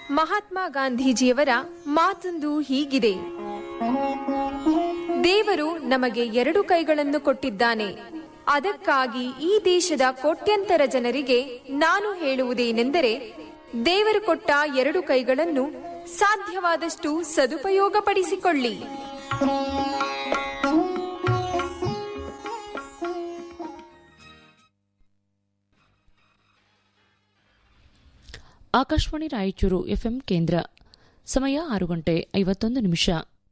ಮಹಾತ್ಮ ಗಾಂಧೀಜಿಯವರ ಮಾತೊಂದು ಹೀಗಿದೆ ದೇವರು ನಮಗೆ ಎರಡು ಕೈಗಳನ್ನು ಕೊಟ್ಟಿದ್ದಾನೆ ಅದಕ್ಕಾಗಿ ಈ ದೇಶದ ಕೋಟ್ಯಂತರ ಜನರಿಗೆ ನಾನು ಹೇಳುವುದೇನೆಂದರೆ ದೇವರು ಕೊಟ್ಟ ಎರಡು ಕೈಗಳನ್ನು ಸಾಧ್ಯವಾದಷ್ಟು ಸದುಪಯೋಗಪಡಿಸಿಕೊಳ್ಳಿ ಆಕಾಶವಾಣಿ ರಾಯಚೂರು ಎಫ್ಎಂ ಕೇಂದ್ರ ಸಮಯ ಆರು ಗಂಟೆ ಐವತ್ತೊಂದು ನಿಮಿಷ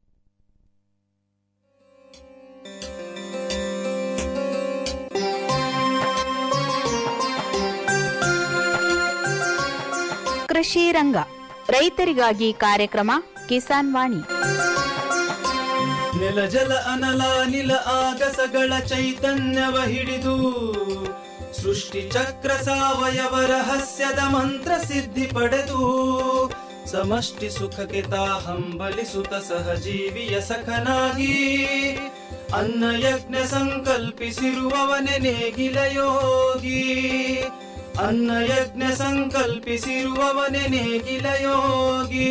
ಕೃಷಿ ರಂಗ ರೈತರಿಗಾಗಿ ಕಾರ್ಯಕ್ರಮ ಕಿಸಾನ್ ವಾಣಿ ನೆಲ ಜಲ ಅನಲ ನಿಲ ಆಗಸಗಳ ಚೈತನ್ಯವ ಹಿಡಿದು ಸೃಷ್ಟಿ ಚಕ್ರ ಸಾವಯವ ರಹಸ್ಯದ ಮಂತ್ರ ಸಿದ್ಧಿ ಪಡೆದು ಸಮಷ್ಟಿ ಸುಖಕ್ಕೆ ತಾ ಹಂಬಲಿಸುತ್ತ ಸಹಜೀವಿಯ ಸಖನಾಗಿ ಅನ್ನ ಯಜ್ಞ ಸಂಕಲ್ಪಿಸಿರುವವನೆ ನೇಗಿಲ ಯೋಗಿ ಅನ್ನ ಯಜ್ಞ ಸಂಕಲ್ಪಿಸಿರುವವನೆ ನೇಗಿಲ ಯೋಗಿ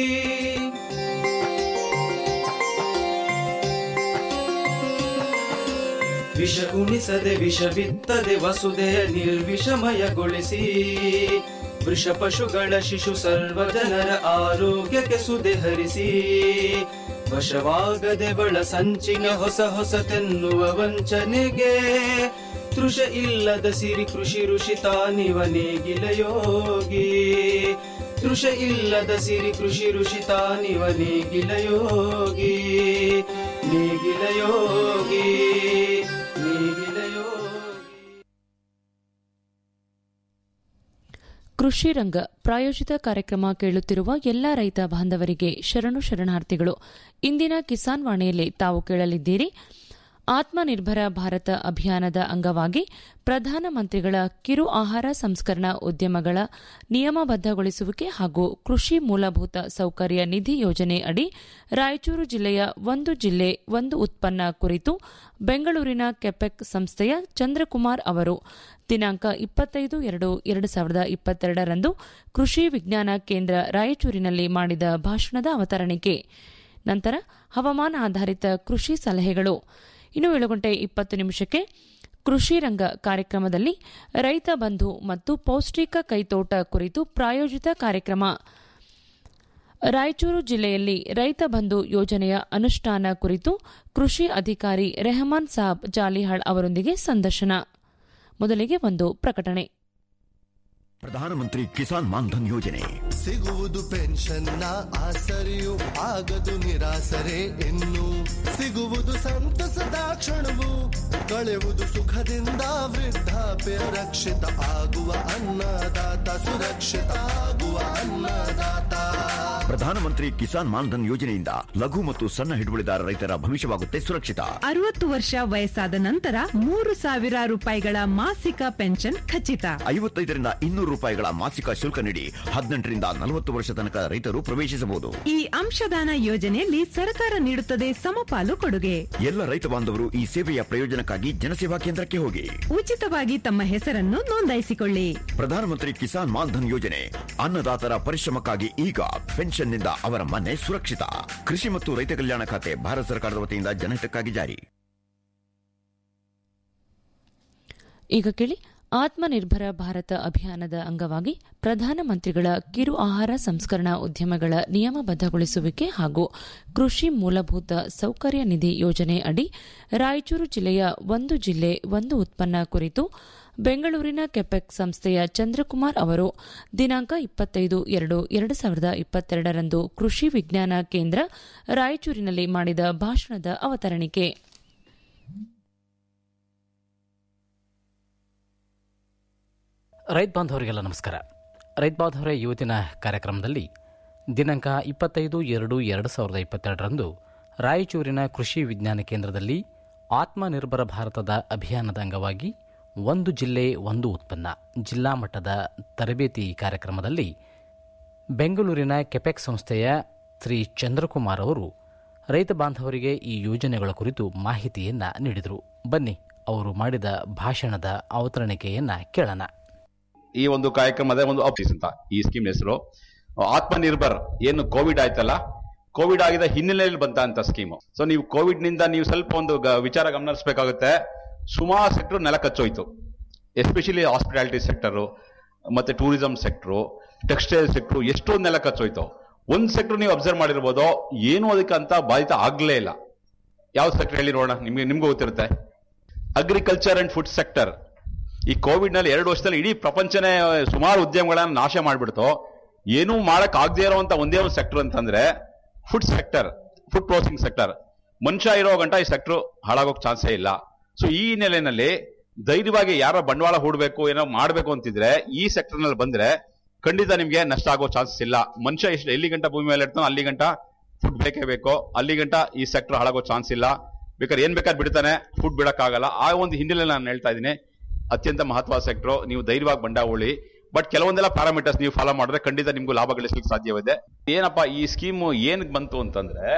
ವಿಷ ಉಣಿಸದೆ ವಿಷ ಬಿತ್ತದೆ ವಸುದೆಯ ನಿರ್ವಿಷಮಯಗೊಳಿಸಿ ವೃಷ ಪಶುಗಳ ಶಿಶು ಸರ್ವ ಜನರ ಆರೋಗ್ಯಕ್ಕೆ ಸುದೆ ಹರಿಸಿ ವಶವಾಗದೆ ಬಳ ಸಂಚಿನ ಹೊಸ ಹೊಸತೆನ್ನುವ ವಂಚನೆಗೆ ತೃಷ ಇಲ್ಲದ ಸಿರಿ ಕೃಷಿ ಋಷಿ ತಾನಿವ ನೇಗಿಲ ಯೋಗಿ ತೃಷ ಇಲ್ಲದ ಸಿರಿ ಕೃಷಿ ಋಷಿ ತಾನಿವ ನೇಗಿಲ ಯೋಗಿ ನೇಗಿಲ ಯೋಗಿ ನೇಗಿಲ ಯೋಗಿ ಕೃಷಿ ರಂಗ ಪ್ರಾಯೋಜಿತ ಕಾರ್ಯಕ್ರಮ ಕೇಳುತ್ತಿರುವ ಎಲ್ಲಾ ರೈತ ಬಾಂಧವರಿಗೆ ಶರಣು ಶರಣಾರ್ಥಿಗಳು ಇಂದಿನ ಕಿಸಾನ್ ವಾಣಿಯಲ್ಲಿ ತಾವು ಕೇಳಲಿದ್ದೀರಿ ಆತ್ಮನಿರ್ಭರ ಭಾರತ ಅಭಿಯಾನದ ಅಂಗವಾಗಿ ಪ್ರಧಾನಮಂತ್ರಿಗಳ ಕಿರು ಆಹಾರ ಸಂಸ್ಕರಣಾ ಉದ್ಯಮಗಳ ನಿಯಮಬದ್ದಗೊಳಿಸುವಿಕೆ ಹಾಗೂ ಕೃಷಿ ಮೂಲಭೂತ ಸೌಕರ್ಯ ನಿಧಿ ಯೋಜನೆ ಅಡಿ ರಾಯಚೂರು ಜಿಲ್ಲೆಯ ಒಂದು ಜಿಲ್ಲೆ ಒಂದು ಉತ್ಪನ್ನ ಕುರಿತು ಬೆಂಗಳೂರಿನ ಕೆಪೆಕ್ ಸಂಸ್ಥೆಯ ಚಂದ್ರಕುಮಾರ್ ಅವರು ದಿನಾಂಕ ಇಪ್ಪತ್ತೈದು ಎರಡು ಎರಡು ಸಾವಿರದ ಇಪ್ಪತ್ತೆರಡರಂದು ಕೃಷಿ ವಿಜ್ಞಾನ ಕೇಂದ್ರ ರಾಯಚೂರಿನಲ್ಲಿ ಮಾಡಿದ ಭಾಷಣದ ಅವತರಣಿಕೆ ನಂತರ ಹವಾಮಾನ ಆಧಾರಿತ ಕೃಷಿ ಸಲಹೆಗಳು ಇನ್ನು ಏಳು ಗಂಟೆ ಇಪ್ಪತ್ತು ನಿಮಿಷಕ್ಕೆ ಕೃಷಿ ರಂಗ ಕಾರ್ಯಕ್ರಮದಲ್ಲಿ ರೈತ ಬಂಧು ಮತ್ತು ಪೌಷ್ಟಿಕ ಕೈತೋಟ ಕುರಿತು ಪ್ರಾಯೋಜಿತ ಕಾರ್ಯಕ್ರಮ ರಾಯಚೂರು ಜಿಲ್ಲೆಯಲ್ಲಿ ರೈತ ಬಂಧು ಯೋಜನೆಯ ಅನುಷ್ಠಾನ ಕುರಿತು ಕೃಷಿ ಅಧಿಕಾರಿ ರೆಹಮಾನ್ ಸಾಬ್ ಜಾಲಿಹಾಳ್ ಅವರೊಂದಿಗೆ ಸಂದರ್ಶನ ಮೊದಲಿಗೆ ಒಂದು ಪ್ರಕಟಣೆ ಪ್ರಧಾನಮಂತ್ರಿ ಕಿಸಾನ್ ಮಾನ್ಧನ್ ಯೋಜನೆ ಸಿಗುವುದು ಪೆನ್ಷನ್ನ ಆಸರೆಯು ಆಗದು ನಿರಾಸರೆ ಇನ್ನು ಸಿಗುವುದು ಸಂತಸದ ಕ್ಷಣವು ಕಳೆವುದು ಸುಖದಿಂದ ವೃದ್ಧಾಪ್ಯ ರಕ್ಷಿತ ಆಗುವ ಅನ್ನದಾತ ಸುರಕ್ಷಿತ ಆಗುವ ಅನ್ನದಾತ ಪ್ರಧಾನಮಂತ್ರಿ ಕಿಸಾನ್ ಮಾನ್ಧನ್ ಯೋಜನೆಯಿಂದ ಲಘು ಮತ್ತು ಸಣ್ಣ ಹಿಡುವಳಿದಾರ ರೈತರ ಭವಿಷ್ಯವಾಗುತ್ತೆ ಸುರಕ್ಷಿತ ಅರವತ್ತು ವರ್ಷ ವಯಸ್ಸಾದ ನಂತರ ಮೂರು ಸಾವಿರ ರೂಪಾಯಿಗಳ ಮಾಸಿಕ ಪೆನ್ಷನ್ ಖಚಿತ ಐವತ್ತೈದರಿಂದ ಇನ್ನೂರು ರೂಪಾಯಿಗಳ ಮಾಸಿಕ ಶುಲ್ಕ ನೀಡಿ ಹದಿನೆಂಟರಿಂದ ನಲವತ್ತು ವರ್ಷ ತನಕ ರೈತರು ಪ್ರವೇಶಿಸಬಹುದು ಈ ಅಂಶದಾನ ಯೋಜನೆಯಲ್ಲಿ ಸರ್ಕಾರ ನೀಡುತ್ತದೆ ಸಮಪಾಲು ಕೊಡುಗೆ ಎಲ್ಲ ರೈತ ಬಾಂಧವರು ಈ ಸೇವೆಯ ಪ್ರಯೋಜನಕ್ಕಾಗಿ ಜನಸೇವಾ ಕೇಂದ್ರಕ್ಕೆ ಹೋಗಿ ಉಚಿತವಾಗಿ ತಮ್ಮ ಹೆಸರನ್ನು ನೋಂದಾಯಿಸಿಕೊಳ್ಳಿ ಪ್ರಧಾನಮಂತ್ರಿ ಕಿಸಾನ್ ಮಾನ್ಧನ್ ಯೋಜನೆ ಅನ್ನದಾತರ ಪರಿಶ್ರಮಕ್ಕಾಗಿ ಈಗ ಪೆನ್ಷನ್ನಿಂದ ಅವರ ಮನೆ ಸುರಕ್ಷಿತ ಕೃಷಿ ಮತ್ತು ರೈತ ಕಲ್ಯಾಣ ಖಾತೆ ಭಾರತ ಸರ್ಕಾರದ ವತಿಯಿಂದ ಜನಹಿತಕ್ಕಾಗಿ ಜಾರಿ ಈಗ ಕೇಳಿ ಆತ್ಮನಿರ್ಭರ ಭಾರತ ಅಭಿಯಾನದ ಅಂಗವಾಗಿ ಪ್ರಧಾನಮಂತ್ರಿಗಳ ಕಿರು ಆಹಾರ ಸಂಸ್ಕರಣಾ ಉದ್ಯಮಗಳ ನಿಯಮಬದ್ದಗೊಳಿಸುವಿಕೆ ಹಾಗೂ ಕೃಷಿ ಮೂಲಭೂತ ಸೌಕರ್ಯ ನಿಧಿ ಯೋಜನೆ ಅಡಿ ರಾಯಚೂರು ಜಿಲ್ಲೆಯ ಒಂದು ಜಿಲ್ಲೆ ಒಂದು ಉತ್ಪನ್ನ ಕುರಿತು ಬೆಂಗಳೂರಿನ ಕೆಪೆಕ್ ಸಂಸ್ಥೆಯ ಚಂದ್ರಕುಮಾರ್ ಅವರು ದಿನಾಂಕ ಇಪ್ಪತ್ತೈದು ಎರಡು ಎರಡು ಸಾವಿರದ ಇಪ್ಪತ್ತೆರಡರಂದು ಕೃಷಿ ವಿಜ್ಞಾನ ಕೇಂದ್ರ ರಾಯಚೂರಿನಲ್ಲಿ ಮಾಡಿದ ಭಾಷಣದ ಅವತರಣಿಕೆ ರೈತ ಬಾಂಧವರಿಗೆಲ್ಲ ನಮಸ್ಕಾರ ರೈತ ಬಾಂಧವರ ಇವತ್ತಿನ ಕಾರ್ಯಕ್ರಮದಲ್ಲಿ ದಿನಾಂಕ ಇಪ್ಪತ್ತೈದು ಎರಡು ಎರಡು ಸಾವಿರದ ಇಪ್ಪತ್ತೆರಡರಂದು ರಾಯಚೂರಿನ ಕೃಷಿ ವಿಜ್ಞಾನ ಕೇಂದ್ರದಲ್ಲಿ ಆತ್ಮನಿರ್ಭರ ಭಾರತದ ಅಭಿಯಾನದ ಅಂಗವಾಗಿ ಒಂದು ಜಿಲ್ಲೆ ಒಂದು ಉತ್ಪನ್ನ ಜಿಲ್ಲಾ ಮಟ್ಟದ ತರಬೇತಿ ಕಾರ್ಯಕ್ರಮದಲ್ಲಿ ಬೆಂಗಳೂರಿನ ಕೆಪೆಕ್ ಸಂಸ್ಥೆಯ ಶ್ರೀ ಚಂದ್ರಕುಮಾರ್ ಅವರು ರೈತ ಬಾಂಧವರಿಗೆ ಈ ಯೋಜನೆಗಳ ಕುರಿತು ಮಾಹಿತಿಯನ್ನು ನೀಡಿದರು ಬನ್ನಿ ಅವರು ಮಾಡಿದ ಭಾಷಣದ ಅವತರಣಿಕೆಯನ್ನು ಕೇಳೋಣ ಈ ಒಂದು ಕಾರ್ಯಕ್ರಮದ ಒಂದು ಆಫೀಸ್ ಅಂತ ಈ ಸ್ಕೀಮ್ ಹೆಸರು ಆತ್ಮನಿರ್ಭರ್ ಏನು ಕೋವಿಡ್ ಆಯ್ತಲ್ಲ ಕೋವಿಡ್ ಆಗಿದ ಹಿನ್ನೆಲೆಯಲ್ಲಿ ಬಂತ ಅಂತ ಸ್ಕೀಮು ಸೊ ನೀವು ಕೋವಿಡ್ ನಿಂದ ನೀವು ಸ್ವಲ್ಪ ಒಂದು ಗ- ವಿಚಾರ ಗಮನಿಸಬೇಕಾಗುತ್ತೆ ಸುಮಾರು ಸೆಕ್ಟರ್ ನೆಲ ಕಚ್ಚೋಯ್ತು ಎಸ್ಪೆಷಲಿ ಹಾಸ್ಪಿಟಾಲಿಟಿ ಸೆಕ್ಟರು ಮತ್ತೆ ಟೂರಿಸಂ ಸೆಕ್ಟ್ರು ಟೆಕ್ಸ್ಟೈಲ್ ಸೆಕ್ಟ್ರು ಎಷ್ಟೊಂದು ನೆಲ ಕಚ್ಚೋಯ್ತು ಒಂದ್ ಸೆಕ್ಟರ್ ನೀವು ಅಬ್ಸರ್ವ್ ಮಾಡಿರ್ಬೋದು ಏನು ಅದಕ್ಕೆ ಅಂತ ಬಾಧಿತ ಆಗ್ಲೇ ಇಲ್ಲ ಯಾವ ಸೆಕ್ಟರ್ ಹೇಳಿ ನೋಡೋಣ ನಿಮ್ಗೆ ನಿಮ್ಗೂ ಗೊತ್ತಿರುತ್ತೆ ಅಗ್ರಿಕಲ್ಚರ್ ಅಂಡ್ ಫುಡ್ ಸೆಕ್ಟರ್ ಈ ಕೋವಿಡ್ ನಲ್ಲಿ ಎರಡು ವರ್ಷದಲ್ಲಿ ಇಡೀ ಪ್ರಪಂಚನೇ ಸುಮಾರು ಉದ್ಯಮಗಳನ್ನ ನಾಶ ಮಾಡ್ಬಿಡ್ತು ಏನೂ ಮಾಡಕ್ ಆಗದೆ ಇರುವಂತ ಒಂದೇ ಒಂದು ಸೆಕ್ಟರ್ ಅಂತಂದ್ರೆ food sector food processing sector ಮನುಷ್ಯ ಇರೋ ಗಂಟ ಈ ಸೆಕ್ಟರ್ ಹಾಳಾಗೋಕ್ ಚಾನ್ಸೇ ಇಲ್ಲ ಸೊ ಈ ನೆಲೆಯಲ್ಲಿ ಧೈರ್ಯವಾಗಿ ಯಾರ ಬಂಡವಾಳ ಹೂಡಬೇಕು ಏನೋ ಮಾಡಬೇಕು ಅಂತಿದ್ರೆ ಈ ಸೆಕ್ಟರ್ ನಲ್ಲಿ ಬಂದ್ರೆ ಖಂಡಿತ ನಿಮ್ಗೆ ನಷ್ಟ ಆಗೋ ಚಾನ್ಸಸ್ ಇಲ್ಲ ಮನುಷ್ಯ ಎಷ್ಟು ಎಲ್ಲಿ ಗಂಟ ಭೂಮಿ ಮೇಲೆ ಇರ್ತಾನೋ ಅಲ್ಲಿ ಗಂಟ ಫುಡ್ ಬೇಕೇ ಬೇಕು ಅಲ್ಲಿ ಗಂಟ ಈ ಸೆಕ್ಟರ್ ಹಾಳಾಗೋ ಚಾನ್ಸ್ ಇಲ್ಲ ಬೇಕಾದ್ರೆ ಏನ್ ಬೇಕಾದ್ರೆ ಬಿಡ್ತಾನೆ ಫುಡ್ ಬಿಡಕ್ಕಾಗಲ್ಲ ಆ ಒಂದು ಹಿನ್ನೆಲೆ ನಾನು ಹೇಳ್ತಾ ಇದ್ದೀನಿ ಅತ್ಯಂತ ಮಹತ್ವ ಸೆಕ್ಟರ್ ನೀವು ಧೈರ್ಯವಾಗಿ ಬಂಡ ಉಳಿ ಬಟ್ ಕೆಲವೊಂದೆಲ್ಲ ಪ್ಯಾರಾಮೀಟರ್ಸ್ ನೀವು ಫಾಲೋ ಮಾಡಿದ್ರೆ ಖಂಡಿತ ನಿಮ್ಗೂ ಲಾಭ ಗಳಿಸ್ಲಿಕ್ಕೆ ಸಾಧ್ಯವಿದೆ ಏನಪ್ಪಾ ಈ ಸ್ಕೀಮ್ ಏನ್ ಬಂತು ಅಂತಂದ್ರೆ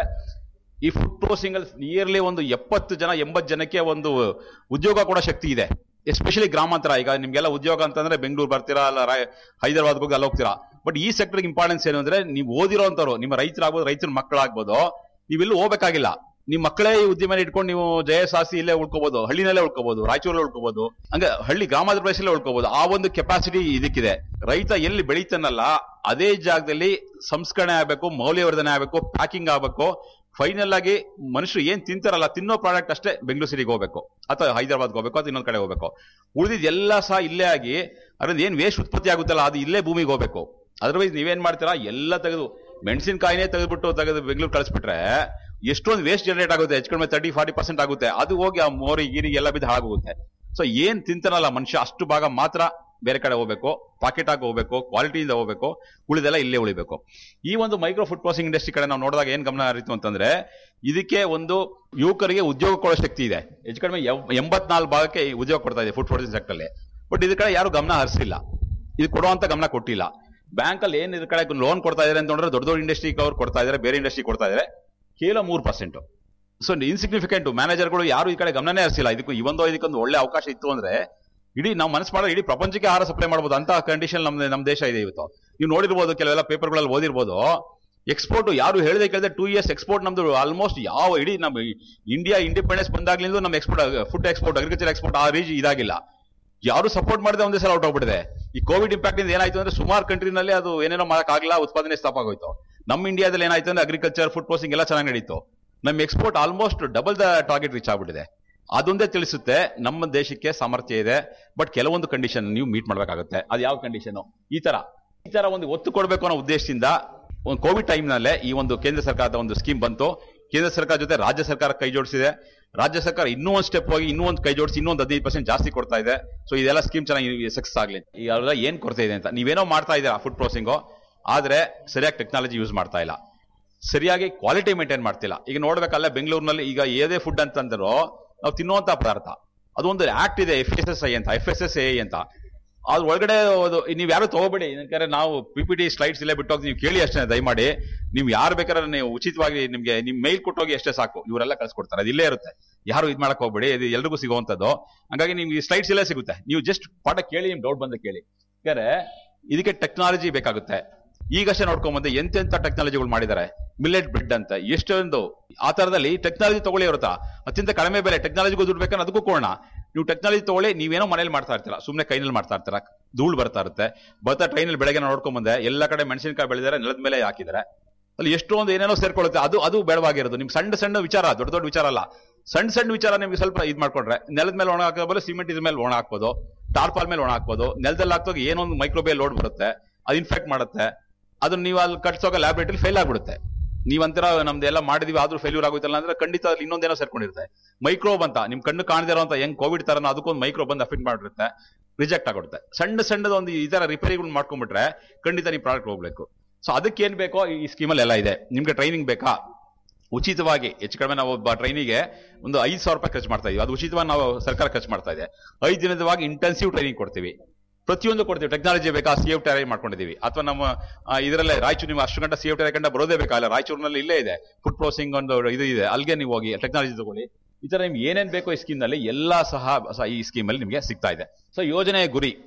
ಈ ಫುಡ್ ಪ್ರೋಸಿಂಗ್ ನಿಯರ್ಲಿ ಒಂದು ಎಪ್ಪತ್ತು ಜನ ಎಂಬತ್ತು ಜನಕ್ಕೆ ಒಂದು ಉದ್ಯೋಗ ಕೂಡ ಶಕ್ತಿ ಇದೆ ಎಸ್ಪೆಷಲಿ ಗ್ರಾಮಾಂತರ ಈಗ ನಿಮ್ಗೆಲ್ಲ ಉದ್ಯೋಗ ಅಂತಂದ್ರೆ ಬೆಂಗಳೂರು ಬರ್ತೀರಾ ಅಲ್ಲ ರಾಯ್- ಹೈದರಾಬಾದ್ಗೆ ಹೋಗಿ ಅಲ್ಲಿ ಹೋಗ್ತೀರಾ ಬಟ್ ಈ ಸೆಕ್ಟರ್ ಇಂಪಾರ್ಟೆನ್ಸ್ ಏನು ಅಂದ್ರೆ ನೀವು ಓದಿರೋಂಥವ್ರು ನಿಮ್ಮ ರೈತರಾಗ್ಬೋದು ರೈತರ ಮಕ್ಕಳಾಗ್ಬೋದು ನೀವೆಲ್ಲೂ ಹೋಗ್ಬೇಕಾಗಿಲ್ಲ ನಿಮ್ ಮಕ್ಕಳೇ ಈ ಉದ್ಯಮ ಇಟ್ಕೊಂಡು ನೀವು ಜಯ ಸಾಸಿ ಇಲ್ಲೇ ಉಳ್ಕೋಬಹುದು ಹಳ್ಳಿನಲ್ಲೇ ಉಳ್ಕೋಬಹುದು ರಾಯಚೂರಲ್ಲೇ ಉಳ್ಕೋಬಹುದು ಹಂಗೆ ಹಳ್ಳಿ ಗ್ರಾಮಾಂತರ ಪ್ರದೇಶದಲ್ಲೇ ಉಳ್ಕೋಬಹುದು ಆ ಒಂದು ಕೆಪಾಸಿಟಿ ಇದಕ್ಕಿದೆ ರೈತ ಎಲ್ಲಿ ಬೆಳೀತಾನಲ್ಲ ಅದೇ ಜಾಗದಲ್ಲಿ ಸಂಸ್ಕರಣೆ ಆಗ್ಬೇಕು ಮೌಲ್ಯವರ್ಧನೆ ಆಗ್ಬೇಕು ಪ್ಯಾಕಿಂಗ್ ಆಗ್ಬೇಕು ಫೈನಲ್ ಆಗಿ ಮನುಷ್ಯರು ಏನ್ ತಿಂತಾರಲ್ಲ ತಿನ್ನೋ ಪ್ರಾಡಕ್ಟ್ ಅಷ್ಟೇ ಬೆಂಗಳೂರು ಸಿಟಿಗೆ ಹೋಗ್ಬೇಕು ಅಥವಾ ಹೈದರಾಬಾದ್ಗೆ ಹೋಗ್ಬೇಕು ಅಥವಾ ಇನ್ನೊಂದ್ ಕಡೆ ಹೋಗ್ಬೇಕು ಉಳಿದಿದ್ ಎಲ್ಲ ಸಹ ಇಲ್ಲೇ ಆಗಿ ಅದ್ರಲ್ಲಿ ಏನ್ ವೇಸ್ಟ್ ಉತ್ಪತ್ತಿ ಆಗುತ್ತಲ್ಲ ಅದು ಇಲ್ಲೇ ಭೂಮಿಗೆ ಹೋಗ್ಬೇಕು ಅದರ್ವೈಸ್ ನೀವೇನ್ ಮಾಡ್ತೀರಾ ಎಲ್ಲ ತೆಗೆದು ಮೆಣಸಿನಕಾಯಿನೇ ತೆಗೆದ್ಬಿಟ್ಟು ತೆಗೆದು ಬೆಂಗಳೂರು ಕಳಿಸ್ಬಿಟ್ರೆ ಎಷ್ಟೊಂದು ವೇಸ್ಟ್ ಜನರೇಟ್ ಆಗುತ್ತೆ ಹೆಚ್ಚು ಕಡಿಮೆ ತರ್ಟಿ ಫಾರ್ಟಿ ಪರ್ಸೆಂಟ್ ಆಗುತ್ತೆ ಅದು ಹೋಗಿ ಆ ಮೋರಿ ಗೀರಿ ಎಲ್ಲ ಬಿದ್ದು ಹಾಳಾಗೋಗುತ್ತೆ ಸೊ ಏನ್ ತಿಂತಾನಲ್ಲ ಮನುಷ್ಯ ಅಷ್ಟು ಭಾಗ ಮಾತ್ರ ಬೇರೆ ಕಡೆ ಹೋಗ್ಬೇಕು ಪಾಕೆಟ್ ಆಗಿ ಹೋಗ್ಬೇಕು ಕ್ವಾಲಿಟಿಯಿಂದ ಹೋಗ್ಬೇಕು ಉಳಿದೆಲ್ಲ ಇಲ್ಲೇ ಉಳಿಬೇಕು ಈ ಒಂದು ಮೈಕ್ರೋ ಫುಡ್ ಪ್ರೊಸೆಸಿಂಗ್ ಇಂಡಸ್ಟ್ರಿ ಕಡೆ ನಾವು ನೋಡಿದಾಗ ಏನ್ ಗಮನ ಹರಿತು ಅಂತಂದ್ರೆ ಇದಕ್ಕೆ ಒಂದು ಯುವಕರಿಗೆ ಉದ್ಯೋಗ ಕೊಡೋ ಶಕ್ತಿ ಇದೆ ಹೆಚ್ಚು ಕಡಿಮೆ ಎವ್- ಎಂಬತ್ನಾಲ್ಕು ಭಾಗಕ್ಕೆ ಈ ಉದ್ಯೋಗ ಕೊಡ್ತಾ ಇದೆ ಫುಡ್ ಪ್ರೊಸೆಸಿಂಗ್ ಸೆಕ್ಟರ್ ಅಲ್ಲಿ ಬಟ್ ಇದ್ರ ಕಡೆ ಯಾರು ಗಮನ ಹರಿಸಿಲ್ಲ ಇದು ಕೊಡುವಂತ ಗಮನ ಕೊಟ್ಟಿಲ್ಲ ಬ್ಯಾಂಕ್ ಅಲ್ಲಿ ಏನ್ ಇದ್ರ ಕಡೆ ಲೋನ್ ಕೊಡ್ತಾ ಇದಾರೆ ಅಂತ ನೋಡಿದ್ರೆ ದೊಡ್ಡ ದೊಡ್ಡ ಇಂಡಸ್ಟ್ರಿ ಅವ್ರು ಕೊಡ್ತಾ ಇದಾರೆ ಬೇರೆ ಇಂಡಸ್ಟ್ರಿ ಕೊಡ್ತಾ ಇದಾರೆ ಕೇವಲ ಮೂರು ಪರ್ಸೆಂಟ್ ಸೊ ಇನ್ಸಿಗ್ನಿಫಿಕೆಂಟ್ ಮ್ಯಾನೇಜರ್ಗಳು ಯಾರು ಈ ಕಡೆ ಗಮನನೇ ಹರಿಸಿಲ್ಲ ಇದಕ್ಕೂ ಇವೊಂದು ಇದಕ್ಕೊಂದು ಒಳ್ಳೆ ಅವಕಾಶ ಇತ್ತು ಅಂದ್ರೆ ಇಡೀ ನಾವು ಮನಸ್ಸು ಮಾಡಿದ್ರೆ ಇಡೀ ಪ್ರಪಂಚಕ್ಕೆ ಆಹಾರ ಸಪ್ಲೈ ಮಾಡಬಹುದು ಅಂತ ಕಂಡೀಷನ್ ನಮ್ ನಮ್ ದೇಶ ಇದೆ ಇವತ್ತು ನೀವು ನೋಡಿರ್ಬೋದು ಕೆಲವೆಲ್ಲ ಪೇಪರ್ಗಳಲ್ಲಿ ಓದಿರ್ಬೋದು ಎಕ್ಸ್ಪೋರ್ಟ್ ಯಾರು ಹೇಳಿದೆ ಕೇಳಿದ್ರೆ ಟೂ ಇಯರ್ಸ್ ಎಕ್ಸ್ಪೋರ್ಟ್ ನಮ್ದು ಆಲ್ಮೋಸ್ಟ್ ಯಾವ ಇಡೀ ನಮ್ಮ ಇಂಡಿಯಾ ಇಂಡಿಪೆಂಡೆನ್ಸ್ ಬಂದಾಗ್ಲಿಂದ ನಮ್ಮ export food export agriculture export ಆ ರೀತಿ ಇದಾಗಿಲ್ಲ ಯಾರು ಸಪೋರ್ಟ್ ಮಾಡದೆ ಒಂದೇ ಸಲ ಔಟ್ ಹೋಗ್ಬಿಟ್ಟಿದೆ ಈ ಕೋವಿಡ್ ಇಂಪ್ಯಾಕ್ಟ್ ಇಂದ ಏನಾಯ್ತು ಅಂದ್ರೆ ಸುಮಾರು ಕಂಟ್ರಿನಲ್ಲಿ ಅದು ಏನೇನೋ ಆಗಲ್ಲ ಉತ್ಪಾದನೆ ಸ್ಟಾಪ್ ಆಗೋಯ್ತು ನಮ್ಮ ಇಂಡಿಯಾದಲ್ಲಿ ಏನಾಯ್ತು ಅಂದ್ರೆ ಅಗ್ರಿಕಲ್ಚರ್ ಫುಡ್ ಪ್ರೊಸೆಸಿಂಗ್ ಎಲ್ಲ ಚೆನ್ನಾಗಿ ನಡೀತು ನಮ್ಮ export almost double the target reach ಆಗ್ಬಿಟ್ಟಿದೆ ಅದೊಂದೇ ತಿಳಿಸುತ್ತೆ ನಮ್ಮ ದೇಶಕ್ಕೆ ಸಾಮರ್ಥ್ಯ ಇದೆ ಬಟ್ ಕೆಲವೊಂದು ಕಂಡೀಷನ್ ನೀವು ಮೀಟ್ ಮಾಡ್ಬೇಕಾಗುತ್ತೆ ಅದು ಯಾವ ಕಂಡೀಷನ್ ಈ ತರ ಈ ತರ ಒಂದು ಒತ್ತು ಕೊಡಬೇಕು ಅನ್ನೋ ಉದ್ದೇಶದಿಂದ ಒಂದು ಕೋವಿಡ್ ಟೈಮ್ ನಲ್ಲೇ ಈ ಒಂದು ಕೇಂದ್ರ ಸರ್ಕಾರದ ಒಂದು ಸ್ಕೀಮ್ ಬಂತು ಕೇಂದ್ರ ಸರ್ಕಾರ ಜೊತೆ ರಾಜ್ಯ ಸರ್ಕಾರ ಕೈ ಜೋಡಿಸಿದೆ ರಾಜ್ಯ ಸರ್ಕಾರ ಇನ್ನೂ ಒಂದು ಸ್ಟೆಪ್ ಹೋಗಿ ಇನ್ನೂ ಒಂದು ಕೈ ಜೋಡಿಸಿ ಇನ್ನೊಂದು ಹದಿನೈದು ಪರ್ಸೆಂಟ್ ಜಾಸ್ತಿ ಕೊಡ್ತಾ ಇದೆ ಸೊ ಇದೆಲ್ಲ ಸ್ಕೀಮ್ ಚೆನ್ನಾಗಿ ಸಕ್ಸಸ್ ಆಗಲಿ ಎಲ್ಲ ಏನ್ ಕೊರತೆ ಇದೆ ಅಂತ ನೀವೇನೋ ಮಾಡ್ತಾ ಇದ್ದೀರಾ ಫುಡ್ ಪ್ರೊಸೆಸಿಂಗು ಆದ್ರೆ ಸರಿಯಾಗಿ ಟೆಕ್ನಾಲಜಿ ಯೂಸ್ ಮಾಡ್ತಾ ಇಲ್ಲ ಸರಿಯಾಗಿ ಕ್ವಾಲಿಟಿ ಮೇಂಟೈನ್ ಮಾಡ್ತಿಲ್ಲ ಈಗ ನೋಡ್ಬೇಕಲ್ಲ ಬೆಂಗಳೂರಿನಲ್ಲಿ ಈಗ ಏದೇ ಫುಡ್ ಅಂತಂದ್ರು ನಾವು ತಿನ್ನುವಂತ ಪದಾರ್ಥ ಅದೊಂದು ಆಕ್ಟ್ ಇದೆ ಎಫ್ ಎಸ್ ಎಸ್ ಐ ಅಂತ ಎಫ್ ಎಸ್ ಎಸ್ ಎ ಅಂತ ಅದ್ರ ಒಳಗಡೆ ಅದು ನೀವು ಯಾರು ತಗೋಬೇಡಿ ಯಾಕಂದ್ರೆ ನಾವು ಪಿ ಪಿ ಟಿ ಸ್ಲೈಡ್ಸ್ ಇಲ್ಲೇ ಬಿಟ್ಟು ಹೋಗಿ ನೀವು ಕೇಳಿ ಅಷ್ಟೇ ದಯಮಾಡಿ ನೀವು ಯಾರು ಬೇಕಾದ್ರೆ ನೀವು ಉಚಿತವಾಗಿ ನಿಮ್ಗೆ ನಿಮ್ ಮೈಲ್ ಕೊಟ್ಟೋಗಿ ಅಷ್ಟೇ ಸಾಕು ಇವರೆಲ್ಲ ಕಳ್ಸಿಕೊಡ್ತಾರೆ ಅದು ಇಲ್ಲೇ ಇರುತ್ತೆ ಯಾರು ಇದು ಮಾಡಕ್ ಹೋಗ್ಬೇಡಿ ಇದು ಎಲ್ರಿಗೂ ಸಿಗುವಂತದ್ದು ಹಂಗಾಗಿ ನಿಮ್ಗೆ ಈ ಸ್ಲೈಡ್ಸ್ ಇಲ್ಲೇ ಸಿಗುತ್ತೆ ನೀವು ಜಸ್ಟ್ ಪಾಠ ಕೇಳಿ ನಿಮ್ ಡೌಟ್ ಬಂದ ಕೇಳಿ ಯಾಕಂದ್ರೆ ಇದಕ್ಕೆ ಟೆಕ್ನಾಲಜಿ ಬೇಕಾಗುತ್ತೆ ಈಗಷ್ಟೇ ನೋಡ್ಕೊಂಬಂದೆ ಎಂತೆಂತ ಟೆಕ್ನಾಲಜಿಗಳು ಮಾಡಿದ್ದಾರೆ ಮಿಲೆಟ್ ಬ್ರೆಡ್ ಅಂತ ಎಷ್ಟೊಂದು ಆ ತರದಲ್ಲಿ ಟೆಕ್ನಾಲಜಿ ತಗೊಳ್ಳಿ ಇರುತ್ತಾ ಅತ್ಯಂತ ಕಡಿಮೆ ಬೆಲೆ ಟೆಕ್ನಾಲಜಿಗೂ ದುಡ್ಡು ಬೇಕಂದ್ರೆ ಅದಕ್ಕೂ ಕೊಡೋಣ ನೀವು ಟೆಕ್ನಾಲಜಿ ತಗೊಳ್ಳಿ ನೀವೇನೋ ಮನೇಲಿ ಮಾಡ್ತಾ ಇರ್ತೀರಾ ಸುಮ್ಮನೆ ಕೈನಲ್ಲಿ ಮಾಡ್ತಾ ಇರ್ತೀರಾ ಧೂಳು ಬರ್ತಾ ಇರುತ್ತೆ ಬರ್ತಾ ಟ್ರೈನಲ್ಲಿ ಬೆಳಗ್ಗೆ ನೋಡ್ಕೊಂಬಂದೆ ಎಲ್ಲ ಕಡೆ ಮೆಣಸಿನಕಾಯಿ ಬೆಳೆದಿದ್ದಾರೆ ನೆಲದ ಮೇಲೆ ಹಾಕಿದ್ದಾರೆ ಅಲ್ಲಿ ಎಷ್ಟೊಂದು ಏನೇನೋ ಸೇರ್ಕೊಳ್ಳುತ್ತೆ ಅದು ಅದು ಬೇಡವಾಗಿರೋದು ನಿಮ್ಗೆ ಸಣ್ಣ ಸಣ್ಣ ವಿಚಾರ ದೊಡ್ಡ ದೊಡ್ಡ ವಿಚಾರ ಅಲ್ಲ ಸಣ್ಣ ಸಣ್ಣ ವಿಚಾರ ನಿಮ್ಗೆ ಸ್ವಲ್ಪ ಇದು ಮಾಡ್ಕೊಂಡ್ರೆ ನೆಲದ ಮೇಲೆ ಒಣ ಹಾಕೋಬೋದು ಸಿಮೆಂಟ್ ಇದ್ರ ಮೇಲೆ ಒಣ ಹಾಕ್ಬೋದು ಟಾರ್ಪಾಲ್ ಮೇಲೆ ಒಣ ಹಾಕ್ಬೋದು ನೆಲದಲ್ಲಿ ಹಾಕ್ದಾಗ ಏನೋ ಒಂದು ಮೈಕ್ರೋಬೇಲ್ ಲೋಡ್ ಬರುತ್ತೆ ಅದು ಇನ್ಫೆಕ್ಟ್ ಮಾಡುತ್ತೆ ಅದನ್ನ ನೀವು ಅಲ್ಲಿ ಕಟ್ಸೋಗ ಲ್ಯಾಬ್ರೇಟರಿ ಫೇಲ್ ಆಗ್ಬಿಡುತ್ತೆ ನೀವಂತರ ನಮ್ದೆಲ್ಲ ಮಾಡಿದೀವಿ ಆದ್ರೂ ಫೇಲ್ಯೂರ್ ಆಗುತ್ತಲ್ಲ ಅಂದ್ರೆ ಖಂಡಿತ ಅಲ್ಲಿ ಇನ್ನೊಂದೇನೋ ಸೇರ್ಕೊಂಡಿರುತ್ತೆ ಮೈಕ್ರೋಬ್ ಅಂತ ನಿಮ್ ಕಣ್ಣು ಕಾಣದೇ ಇರೋಂತ ಹೆಂಗ್ ಕೋವಿಡ್ ತರ ಅದಕ್ಕೊಂದು ಮೈಕ್ರೋಬ್ ಬಂದು ಅಫೆಕ್ಟ್ ಮಾಡಿರುತ್ತೆ ರಿಜೆಕ್ಟ್ ಆಗಿರುತ್ತೆ ಸಣ್ಣ ಸಣ್ಣದ ಒಂದು ಈ ತರ ರಿಪೇರಿಗಳು ಮಾಡ್ಕೊಂಡ್ಬಿಟ್ರೆ ಖಂಡಿತ ನೀವು ಪ್ರಾಡಕ್ಟ್ ಹೋಗ್ಬೇಕು ಸೊ ಅದಕ್ಕೆ ಏನ್ ಬೇಕೋ ಈ ಸ್ಕೀಮಲ್ಲಿ ಎಲ್ಲ ಇದೆ ನಿಮ್ಗೆ ಟ್ರೈನಿಂಗ್ ಬೇಕಾ ಉಚಿತವಾಗಿ ಹೆಚ್ಚು ಕಡಿಮೆ ನಾವು ಒಬ್ಬ ಟ್ರೈನಿಗೆ ಒಂದು ಐದು ಸಾವಿರ ರೂಪಾಯಿ ಖರ್ಚು ಮಾಡ್ತಾ ಇದೀವಿ ಅದು ಉಚಿತವಾಗಿ ನಾವು ಸರ್ಕಾರ ಖರ್ಚು ಮಾಡ್ತಾ ಇದೆ ಐದು ದಿನದವಾಗಿ ಇಂಟೆನ್ಸಿವ್ ಟ್ರೈನಿಂಗ್ ಕೊಡ್ತೀವಿ ಪ್ರತಿಯೊಂದು ಕೊಡ್ತೀವಿ ಟೆಕ್ನಾಲಜಿ ಬೇಕಾ ಸಿ ಎಫ್ ಟಿ ಅರೇಂಜ್ ಮಾಡ್ಕೊಂಡಿದೀವಿ ಅಥವಾ ನಮ್ಮ ಆ, ಇದರಲ್ಲೇ ರಾಯಚೂರು ನೀವು ಅಷ್ಟು ಗಂಟೆ ಸಿ ಎಫ್ ಟಿ ಕಂಡ ಬರೋದೇ ಬೇಕಾಗಿಲ್ಲ ರಾಯಚೂರಿನಲ್ಲಿ ಇಲ್ಲೇ ಇದೆ ಫುಡ್ ಪ್ರೊಸೆಸಿಂಗ್ ಒಂದು ಇದು ಇದೆ ಅಲ್ಲಿಗೆ ನೀವು ಹೋಗಿ ಟೆಕ್ನಾಲಜಿ ತಗೊಳ್ಳಿ ಈ ತರ ನಿಮ್ಗೆ ಏನೇನ್ ಬೇಕೋ ಈ ಸ್ಕೀಮ್ ನಲ್ಲಿ ಎಲ್ಲಾ ಸಹ ಸಹ ಈ ಸ್ಕೀಮ್ ಅಲ್ಲಿ ನಿಮಗೆ ಸಿಗ್ತಾ ಇದೆ ಸೊ ಯೋಜನೆಯ ಗುರಿ